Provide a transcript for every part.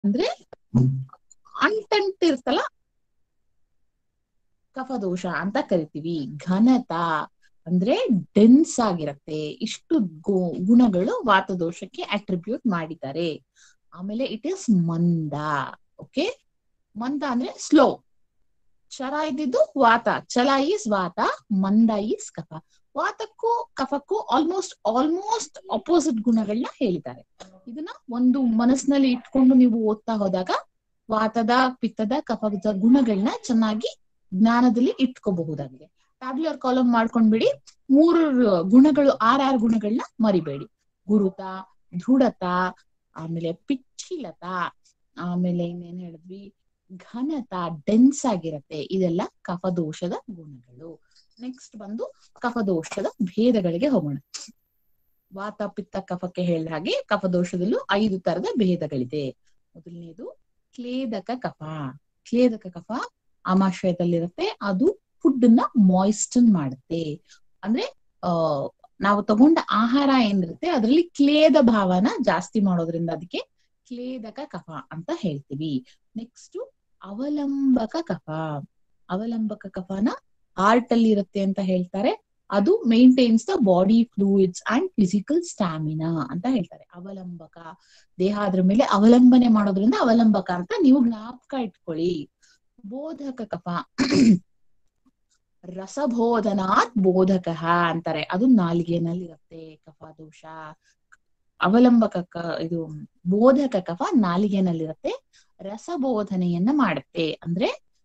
ಅಂದ್ರೆ ಅಂಟಂಟಿರ್ತಲ್ಲ ಕಫದೋಷ ಅಂತ ಕರಿತೀವಿ ಘನತ ಅಂದ್ರೆ ಡೆನ್ಸ್ ಆಗಿರತ್ತೆ ಇಷ್ಟು ಗು- ಗುಣಗಳು ವಾತದೋಷಕ್ಕೆ ಅಟ್ರಿಬ್ಯೂಟ್ ಮಾಡಿದ್ದಾರೆ ಆಮೇಲೆ ಇಟ್ ಇಸ್ ಮಂದ ಓಕೆ ಮಂದ ಅಂದ್ರೆ ಸ್ಲೋ ಚರ ಇದ್ದಿದ್ದು ವಾತ ಚಲ ಈಸ್ ವಾತ ಮಂದ ಈಸ್ ಕಫ ವಾತಕ್ಕೂ ಕಫಕ್ಕೂ ಆಲ್ಮೋಸ್ಟ್ ಆಲ್ಮೋಸ್ಟ್ ಅಪೋಸಿಟ್ ಗುಣಗಳನ್ನ ಹೇಳಿದ್ದಾರೆ ಇದನ್ನ ಒಂದು ಮನಸ್ಸಿನಲ್ಲಿ ಇಟ್ಕೊಂಡು ನೀವು ಓದ್ತಾ ಹೋದಾಗ ವಾತದ ಪಿತ್ತದ ಕಫದ ಗುಣಗಳನ್ನ ಚೆನ್ನಾಗಿ ಜ್ಞಾನದಲ್ಲಿ ಇಟ್ಕೋಬಹುದಾಗಿದೆ ಟ್ಯಾಬ್ಯುಲರ್ ಕಾಲಮ್ ಮಾಡ್ಕೊಂಡ್ಬಿಡಿ ಮೂರು ಗುಣಗಳು ಆರಾರು ಗುಣಗಳನ್ನ ಮರಿಬೇಡಿ ಗುರುತ ದೃಢತ ಆಮೇಲೆ ಪಿಚ್ಚಿಲತ ಆಮೇಲೆ ಇನ್ನೇನ್ ಹೇಳಿದ್ವಿ ಘನತ ಡೆನ್ಸ್ ಆಗಿರತ್ತೆ ಇದೆಲ್ಲ ಕಫದೋಷದ ಗುಣಗಳು ನೆಕ್ಸ್ಟ್ ಬಂದು ಕಫದೋಷದ ಭೇದಗಳಿಗೆ ಹೋಗೋಣ ವಾತ ಪಿತ್ತ ಕಫಕ್ಕೆ ಹೇಳಿದ ಹಾಗೆ ಕಫದೋಷದಲ್ಲೂ ಐದು ತರದ ಭೇದಗಳಿದೆ ಮೊದಲನೇದು ಕ್ಲೇದಕ ಕಫ ಕ್ಲೇದಕ ಕಫ ಆಮಾಶಯದಲ್ಲಿರುತ್ತೆ ಅದು ಫುಡ್ ನ ಮಾಯಿಸ್ಟನ್ ಮಾಡುತ್ತೆ ಅಂದ್ರೆ ಆ ನಾವು ತಗೊಂಡ ಆಹಾರ ಏನಿರುತ್ತೆ ಅದರಲ್ಲಿ ಕ್ಲೇದ ಭಾವನ ಜಾಸ್ತಿ ಮಾಡೋದ್ರಿಂದ ಅದಕ್ಕೆ ಕ್ಲೇದಕ ಕಫ ಅಂತ ಹೇಳ್ತೀವಿ ನೆಕ್ಸ್ಟ್ ಅವಲಂಬಕ ಕಫ ಅವಲಂಬಕ ಕಫನ ಹಾರ್ಟ್ ಅಲ್ಲಿ ಇರುತ್ತೆ ಅಂತ ಹೇಳ್ತಾರೆ ಅದು maintains the body fluids and physical stamina ಅಂತ ಹೇಳ್ತಾರೆ ಅವಲಂಬಕ ದೇಹ ಅದ್ರ ಮೇಲೆ ಅವಲಂಬನೆ ಮಾಡೋದ್ರಿಂದ ಅವಲಂಬಕ ಅಂತ ನೀವು ಜ್ಞಾಪಕ ಇಟ್ಕೊಳ್ಳಿ ಬೋಧಕ ಕಫ ರಸಬೋಧನಾತ್ ಬೋಧಕ ಅಂತಾರೆ ಅದು ನಾಲಿಗೆನಲ್ಲಿ ಇರುತ್ತೆ ಕಫ ದೋಷ ಅವಲಂಬಕ ಕ- ಇದು ಬೋಧಕ ಕಫ ನಾಲಿಗೆನಲ್ಲಿರುತ್ತೆ ರಸಬೋಧನೆಯನ್ನ ಮಾಡುತ್ತೆ ಅಂದ್ರೆ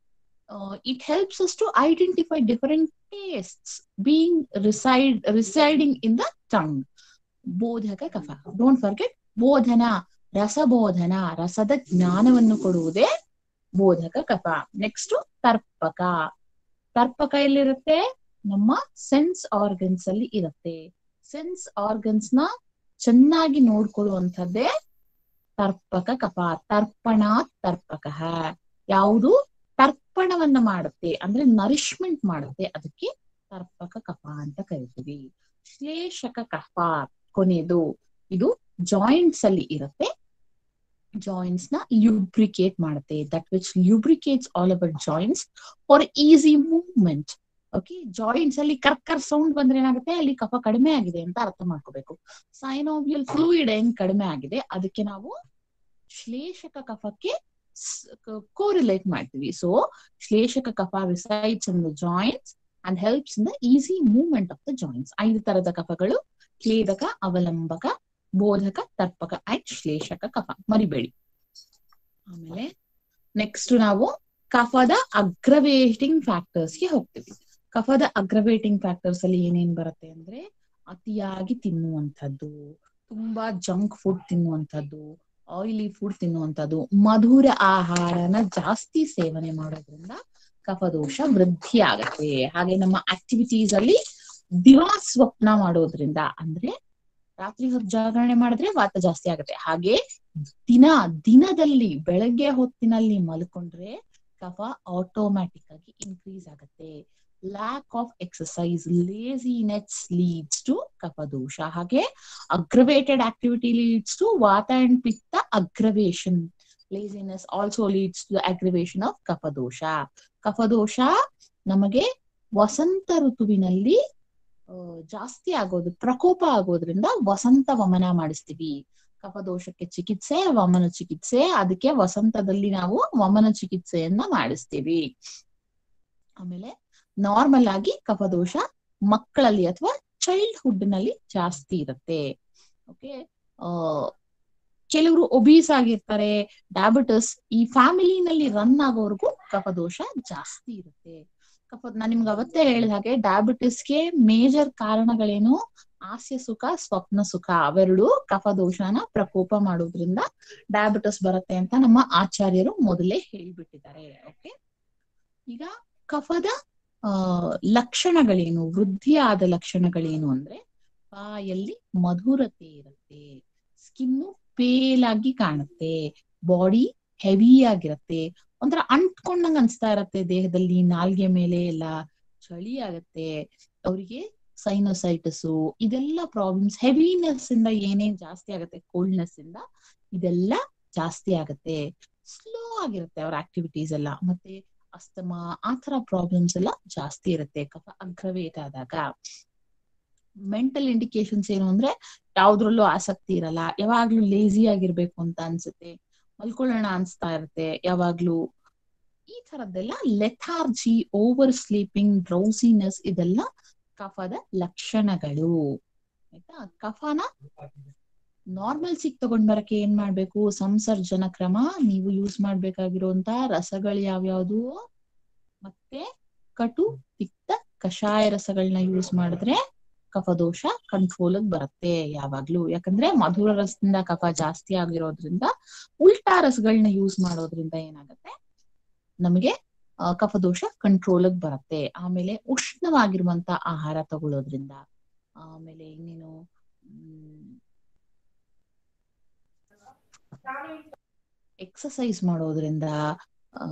it helps us to identify different tastes being reside residing in the tongue ಬೋಧಕ ಕಫ ಡೋಂಟ್ ಫರ್ಗೆಟ್ ಬೋಧನ ರಸಬೋಧನ ರಸದ ಜ್ಞಾನವನ್ನು ಕೊಡುವುದೇ ಬೋಧಕ ಕಫ ನೆಕ್ಸ್ಟ್ ತರ್ಪಕ ತರ್ಪಕ ಎಲ್ಲಿರುತ್ತೆ ನಮ್ಮ ಸೆನ್ಸ್ ಆರ್ಗನ್ಸ್ ಅಲ್ಲಿ ಇರುತ್ತೆ ಸೆನ್ಸ್ ಆರ್ಗನ್ಸ್ ನ ಚೆನ್ನಾಗಿ ನೋಡ್ಕೊಳ್ಳುವಂಥದ್ದೇ ತರ್ಪಕ ಕಫ ತರ್ಪಣ ತರ್ಪಕ ಯಾವುದು ತರ್ಪಣವನ್ನ ಮಾಡುತ್ತೆ ಅಂದ್ರೆ ನರಿಶ್ಮೆಂಟ್ ಮಾಡುತ್ತೆ ಅದಕ್ಕೆ ತರ್ಪಕ ಕಫ ಅಂತ ಕರಿತೀವಿ ಶ್ಲೇಷಕ ಕಫ ಕೊನೆಯದು ಇದು ಜಾಯಿಂಟ್ಸ್ ಅಲ್ಲಿ ಇರುತ್ತೆ ಜಾಯಿಂಟ್ಸ್ ನ ಲ್ಯೂಬ್ರಿಕೇಟ್ ಮಾಡುತ್ತೆ that which lubricates all our joints for easy movement okay joints ಅಲ್ಲಿ ಕರ್ಕರ್ ಸೌಂಡ್ ಬಂದ್ರೆ ಏನಾಗುತ್ತೆ ಅಲ್ಲಿ ಕಫ ಕಡಿಮೆ ಆಗಿದೆ ಅಂತ ಅರ್ಥ ಮಾಡ್ಕೋಬೇಕು ಸೈನೋವಿಯಲ್ ಫ್ಲೂಯಿಡ್ ಏನ್ ಕಡಿಮೆ ಆಗಿದೆ ಅದಕ್ಕೆ ನಾವು ಶ್ಲೇಷಕ ಕಫಕ್ಕೆ ಕೋರಿಲೇಟ್ ಮಾಡ್ತೀವಿ ಸೊ ಶ್ಲೇಷಕ ಕಫ resides in the joints and helps in the easy movement of the joints ಐದು ತರದ ಕಫಗಳು ಕ್ಲೇದಕ ಅವಲಂಬಕ ಬೋಧಕ ತರ್ಪಕ ಅಂಡ್ ಶ್ಲೇಷಕ ಕಫ ಮರಿಬೇಡಿ ಆಮೇಲೆ ನೆಕ್ಸ್ಟ್ ನಾವು ಕಫದ ಅಗ್ರವೇಟಿಂಗ್ ಫ್ಯಾಕ್ಟರ್ಸ್ ಗೆ ಹೋಗ್ತೀವಿ ಕಫದ ಅಗ್ರವೇಟಿಂಗ್ ಫ್ಯಾಕ್ಟರ್ಸ್ ಅಲ್ಲಿ ಏನೇನ್ ಬರುತ್ತೆ ಅಂದ್ರೆ ಅತಿಯಾಗಿ ತಿನ್ನುವಂಥದ್ದು ತುಂಬಾ ಜಂಕ್ ಫುಡ್ ತಿನ್ನುವಂಥದ್ದು ಆಯಿಲಿ ಫುಡ್ ತಿನ್ನುವಂಥದ್ದು ಮಧುರ ಆಹಾರನ ಜಾಸ್ತಿ ಸೇವನೆ ಮಾಡೋದ್ರಿಂದ ಕಫದೋಷ ವೃದ್ಧಿ ಆಗತ್ತೆ ಹಾಗೆ ನಮ್ಮ ಆಕ್ಟಿವಿಟೀಸ್ ಅಲ್ಲಿ ದಿವಾ ಸ್ವಪ್ನ ಮಾಡೋದ್ರಿಂದ ಅಂದ್ರೆ ರಾತ್ರಿ ಹೊತ್ತು ಜಾಗರಣೆ ಮಾಡಿದ್ರೆ ವಾತ ಜಾಸ್ತಿ ಆಗುತ್ತೆ ಹಾಗೆ ದಿನ ದಿನದಲ್ಲಿ ಬೆಳಗ್ಗೆ ಹೊತ್ತಿನಲ್ಲಿ ಮಲ್ಕೊಂಡ್ರೆ ಕಫ ಆಟೋಮ್ಯಾಟಿಕ್ ಆಗಿ ಇನ್ಕ್ರೀಸ್ ಆಗುತ್ತೆ lack of exercise laziness leads to ಕಫದೋಷ ಹಾಗೆ ಅಗ್ರವೇಟೆಡ್ ಆಕ್ಟಿವಿಟಿ ಲೀಡ್ಸ್ ಟು ವಾತ ಅಂಡ್ ಪಿತ್ತ aggravation laziness also leads to aggravation of ಕಫದೋಷ ಕಫದೋಷ ನಮಗೆ ವಸಂತ ಋತುವಿನಲ್ಲಿ ಆ, ಜಾಸ್ತಿ ಆಗೋದು ಪ್ರಕೋಪ ಆಗೋದ್ರಿಂದ ವಸಂತ ವಮನ ಮಾಡಿಸ್ತೀವಿ ಕಫದೋಷಕ್ಕೆ ಚಿಕಿತ್ಸೆ ವಮನ ಚಿಕಿತ್ಸೆ ಅದಕ್ಕೆ ವಸಂತದಲ್ಲಿ ನಾವು ವಮನ ಚಿಕಿತ್ಸೆಯನ್ನ ಮಾಡಿಸ್ತೀವಿ ಆಮೇಲೆ ನಾರ್ಮಲ್ ಆಗಿ ಕಫದೋಷ ಮಕ್ಕಳಲ್ಲಿ ಅಥವಾ ಚೈಲ್ಡ್ಹುಡ್ ನಲ್ಲಿ ಜಾಸ್ತಿ ಇರುತ್ತೆ ಓಕೆ ಆ ಕೆಲವರು ಒಬೀಸ್ ಆಗಿರ್ತಾರೆ ಡಯಾಬಿಟಿಸ್ ಈ ಫ್ಯಾಮಿಲಿನಲ್ಲಿ ರನ್ ಆಗೋರ್ಗು ಕಫದೋಷ ಜಾಸ್ತಿ ಇರುತ್ತೆ ಕಫ ನಾನ್ ನಿಮ್ಗೆ ಅವತ್ತೇ ಹೇಳಿದ ಹಾಗೆ ಡಯಾಬಿಟಿಸ್ಗೆ ಮೇಜರ್ ಕಾರಣಗಳೇನು ಹಾಸ್ಯ ಸುಖ ಸ್ವಪ್ನ ಸುಖ ಅವೆರಡು ಕಫದೋಷನ ಪ್ರಕೋಪ ಮಾಡೋದ್ರಿಂದ ಡಯಾಬಿಟಿಸ್ ಬರುತ್ತೆ ಅಂತ ನಮ್ಮ ಆಚಾರ್ಯರು ಮೊದಲೇ ಹೇಳ್ಬಿಟ್ಟಿದ್ದಾರೆ ಓಕೆ ಈಗ ಕಫದ ಆ ಲಕ್ಷಣಗಳೇನು ವೃದ್ಧಿಯಾದ ಲಕ್ಷಣಗಳೇನು ಅಂದ್ರೆ ಬಾಯಲ್ಲಿ ಮಧುರತೆ ಇರುತ್ತೆ ಸ್ಕಿನ್ನು ಪೇಲ್ ಆಗಿ ಕಾಣುತ್ತೆ ಬಾಡಿ ಹೆವಿ ಆಗಿರತ್ತೆ ಒಂಥರ ಅಂಟ್ಕೊಂಡಂಗ್ ಅನ್ಸ್ತಾ ಇರತ್ತೆ ದೇಹದಲ್ಲಿ ನಾಲ್ಗೆ ಮೇಲೆ ಎಲ್ಲ ಚಳಿ ಆಗತ್ತೆ ಅವರಿಗೆ ಸೈನೋಸೈಟಿಸ್ ಇದೆಲ್ಲ ಪ್ರಾಬ್ಲಮ್ಸ್ ಹೆವಿನೆಸ್ ಇಂದ ಏನೇನ್ ಜಾಸ್ತಿ ಆಗತ್ತೆ ಕೋಲ್ಡ್ನೆಸ್ ಇಂದ ಇದೆಲ್ಲ ಜಾಸ್ತಿ ಆಗತ್ತೆ ಸ್ಲೋ ಆಗಿರುತ್ತೆ ಅವ್ರ ಆಕ್ಟಿವಿಟೀಸ್ ಎಲ್ಲ ಮತ್ತೆ ಅಸ್ತಮಾ ಆ ತರ ಪ್ರಾಬ್ಲಮ್ಸ್ ಎಲ್ಲ ಜಾಸ್ತಿ ಇರುತ್ತೆ ಕಫ ಅಗ್ರವೇಟ್ ಆದಾಗ ಮೆಂಟಲ್ ಇಂಡಿಕೇಶನ್ಸ್ ಏನು ಅಂದ್ರೆ ಯಾವ್ದ್ರಲ್ಲೂ ಆಸಕ್ತಿ ಇರಲ್ಲ ಯಾವಾಗ್ಲೂ ಲೇಜಿ ಆಗಿರ್ಬೇಕು ಅಂತ ಅನ್ಸುತ್ತೆ ಮಲ್ಕೊಳ್ಳೋಣ ಅನ್ಸ್ತಾ ಇರುತ್ತೆ ಯಾವಾಗ್ಲೂ ಈ ತರದ್ದೆಲ್ಲ ಲೆಥಾರ್ಜಿ ಓವರ್ ಸ್ಲೀಪಿಂಗ್ ಡ್ರೌಸಿನೆಸ್ ಇದೆಲ್ಲ ಕಫದ ಲಕ್ಷಣಗಳು ಆಯ್ತಾ ಕಫನ ನಾರ್ಮಲ್ ಸಿಕ್ ತಗೊಂಡ್ ಬರಕ್ಕೆ ಏನ್ ಮಾಡ್ಬೇಕು ಸಂಸರ್ಜನ ಕ್ರಮ ನೀವು ಯೂಸ್ ಮಾಡ್ಬೇಕಾಗಿರುವಂತ ರಸಗಳು ಯಾವ್ಯಾವ್ದು ಮತ್ತೆ ಕಟು ಪಿತ್ತ ಕಷಾಯ ರಸಗಳನ್ನ ಯೂಸ್ ಮಾಡಿದ್ರೆ ಕಫದೋಷ ಕಂಟ್ರೋಲ್ ಬರುತ್ತೆ ಯಾವಾಗ್ಲೂ ಯಾಕಂದ್ರೆ ಮಧುರ ರಸದಿಂದ ಕಫ ಜಾಸ್ತಿ ಆಗಿರೋದ್ರಿಂದ ಉಲ್ಟಾ ರಸಗಳನ್ನ ಯೂಸ್ ಮಾಡೋದ್ರಿಂದ ಏನಾಗತ್ತೆ ನಮಗೆ ಆ, ಕಫದೋಷ ಕಂಟ್ರೋಲ್ ಬರುತ್ತೆ ಆಮೇಲೆ ಉಷ್ಣವಾಗಿರುವಂತ ಆಹಾರ ತಗೊಳ್ಳೋದ್ರಿಂದ ಆಮೇಲೆ ಇನ್ನೇನು ಎಕ್ಸಸೈಸ್ ಮಾಡೋದ್ರಿಂದ ಆ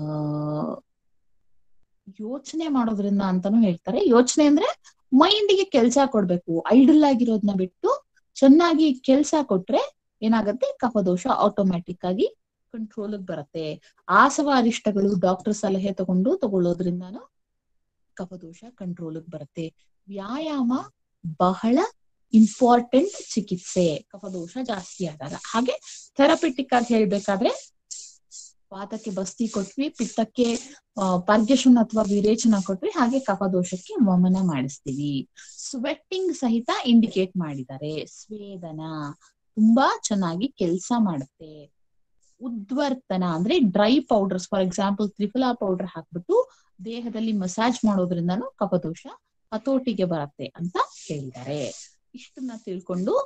ಯೋಚನೆ ಮಾಡೋದ್ರಿಂದ ಅಂತಾನು ಹೇಳ್ತಾರೆ ಯೋಚನೆ ಅಂದ್ರೆ ಮೈಂಡಿಗೆ ಕೆಲ್ಸ ಕೊಡ್ಬೇಕು ಐಡಲ್ ಆಗಿರೋದನ್ನ ಬಿಟ್ಟು ಚೆನ್ನಾಗಿ ಕೆಲ್ಸ ಕೊಟ್ರೆ ಏನಾಗತ್ತೆ ಕಫದೋಷ ಆಟೋಮ್ಯಾಟಿಕ್ ಆಗಿ ಕಂಟ್ರೋಲ್ ಬರುತ್ತೆ ಆಸವ ಅರಿಷ್ಟಗಳು ಡಾಕ್ಟರ್ ಸಲಹೆ ತಗೊಂಡು ತಗೊಳ್ಳೋದ್ರಿಂದಾನು ಕಫದೋಷ ಕಂಟ್ರೋಲ್ ಬರುತ್ತೆ ವ್ಯಾಯಾಮ ಬಹಳ ಇಂಪಾರ್ಟೆಂಟ್ ಚಿಕಿತ್ಸೆ ಕಫದೋಷ ಜಾಸ್ತಿ ಆದಾಗ ಹಾಗೆ ಥೆರಪಿಟಿಕ್ ಆಗಿ ಹೇಳ್ಬೇಕಾದ್ರೆ ವಾತಕ್ಕೆ ಬಸ್ತಿ ಕೊಟ್ವಿ ಪಿತ್ತಕ್ಕೆ ಆ, ಪರ್ಗೆಶನ್ ಅಥವಾ ವಿರೇಚನ ಕೊಟ್ವಿ ಹಾಗೆ ಕಫದೋಷಕ್ಕೆ ವಮನ ಮಾಡಿಸ್ತೀವಿ ಸ್ವೆಟ್ಟಿಂಗ್ ಸಹಿತ ಇಂಡಿಕೇಟ್ ಮಾಡಿದ್ದಾರೆ ಸ್ವೇದನ ತುಂಬಾ ಚೆನ್ನಾಗಿ ಕೆಲಸ ಮಾಡುತ್ತೆ ಉದ್ವರ್ತನ ಅಂದ್ರೆ dry powders for example triphala powder ಹಾಕ್ಬಿಟ್ಟು ದೇಹದಲ್ಲಿ ಮಸಾಜ್ ಮಾಡೋದ್ರಿಂದನೂ ಕಫದೋಷ ಹತೋಟಿಗೆ ಬರುತ್ತೆ ಅಂತ ಹೇಳಿದ್ದಾರೆ ಇಷ್ಟನ್ನ ತಿಳ್ಕೊಂಡು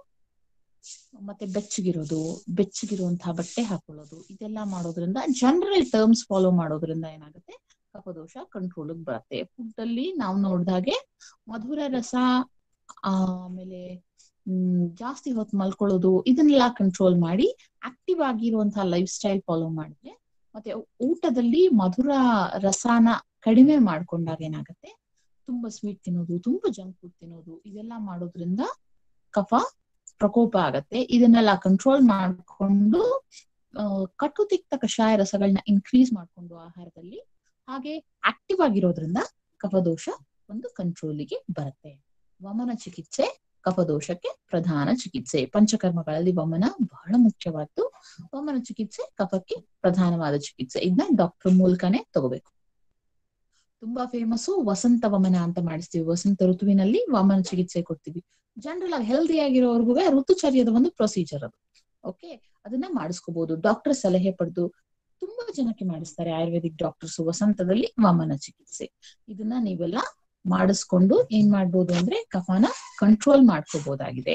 ಮತ್ತೆ ಬೆಚ್ಚಗಿರೋದು ಬೆಚ್ಚಗಿರುವಂತಹ ಬಟ್ಟೆ ಹಾಕೊಳ್ಳೋದು ಇದೆಲ್ಲ ಮಾಡೋದ್ರಿಂದ ಜನರಲ್ ಟರ್ಮ್ಸ್ ಫಾಲೋ ಮಾಡೋದ್ರಿಂದ ಏನಾಗುತ್ತೆ ಕಫದೋಷ ಕಂಟ್ರೋಲ್ ಬರುತ್ತೆ ಫುಡ್ ಅಲ್ಲಿ ನಾವು ನೋಡ್ದಾಗೆ ಮಧುರ ರಸ ಆಮೇಲೆ ಹ್ಮ್ ಜಾಸ್ತಿ ಹೊತ್ತು ಮಲ್ಕೊಳ್ಳೋದು ಇದನ್ನೆಲ್ಲ ಕಂಟ್ರೋಲ್ ಮಾಡಿ ಆಕ್ಟಿವ್ ಆಗಿರುವಂತಹ ಲೈಫ್ ಸ್ಟೈಲ್ ಫಾಲೋ ಮಾಡಿದ್ರೆ ಮತ್ತೆ ಊಟದಲ್ಲಿ ಮಧುರ ರಸಾನ ಕಡಿಮೆ ಮಾಡ್ಕೊಂಡಾಗ ಏನಾಗುತ್ತೆ ತುಂಬಾ ಸ್ವೀಟ್ ತಿನ್ನೋದು ತುಂಬಾ ಜಂಕ್ ಫುಡ್ ತಿನ್ನೋದು ಇದೆಲ್ಲ ಮಾಡೋದ್ರಿಂದ ಕಫ ಪ್ರಕೋಪ ಆಗತ್ತೆ ಇದನ್ನೆಲ್ಲ ಕಂಟ್ರೋಲ್ ಮಾಡ್ಕೊಂಡು ಆ, ಕಟುತಿಕ್ತ ಕಷಾಯ ರಸಗಳನ್ನ ಇನ್ಕ್ರೀಸ್ ಮಾಡ್ಕೊಂಡು ಆಹಾರದಲ್ಲಿ ಹಾಗೆ ಆಕ್ಟಿವ್ ಆಗಿರೋದ್ರಿಂದ ಕಫದೋಷ ಒಂದು ಕಂಟ್ರೋಲಿಗೆ ಬರುತ್ತೆ ವಮನ ಚಿಕಿತ್ಸೆ ಕಫದೋಷಕ್ಕೆ ಪ್ರಧಾನ ಚಿಕಿತ್ಸೆ ಪಂಚಕರ್ಮಗಳಲ್ಲಿ ವಮನ ಬಹಳ ಮುಖ್ಯವಾದ್ದು ವಮನ ಚಿಕಿತ್ಸೆ ಕಫಕ್ಕೆ ಪ್ರಧಾನವಾದ ಚಿಕಿತ್ಸೆ ಇದನ್ನ ಡಾಕ್ಟರ್ ಮೂಲಕನೇ ತಗೋಬೇಕು ತುಂಬಾ ಫೇಮಸ್ ವಸಂತ ವಮನ ಅಂತ ಮಾಡಿಸ್ತೀವಿ ವಸಂತ ಋತುವಿನಲ್ಲಿ ವಮನ ಚಿಕಿತ್ಸೆ ಕೊಡ್ತೀವಿ ಜನರಲ್ ಆಗಿ ಹೆಲ್ದಿ ಆಗಿರೋರ್ಗು ಋತುಚರ್ಯದ ಒಂದು ಪ್ರೊಸೀಜರ್ ಅದು ಓಕೆ ಅದನ್ನ ಮಾಡಿಸ್ಕೋಬಹುದು ಡಾಕ್ಟರ್ ಸಲಹೆ ಪಡೆದು ತುಂಬಾ ಜನಕ್ಕೆ ಮಾಡಿಸ್ತಾರೆ ಆಯುರ್ವೇದಿಕ್ ಡಾಕ್ಟರ್ಸ್ ವಸಂತದಲ್ಲಿ ವಮನ ಚಿಕಿತ್ಸೆ ಇದನ್ನ ನೀವೆಲ್ಲ ಮಾಡಿಸ್ಕೊಂಡು ಏನ್ ಮಾಡ್ಬೋದು ಅಂದ್ರೆ ಕಫನ ಕಂಟ್ರೋಲ್ ಮಾಡ್ಕೋಬಹುದಾಗಿದೆ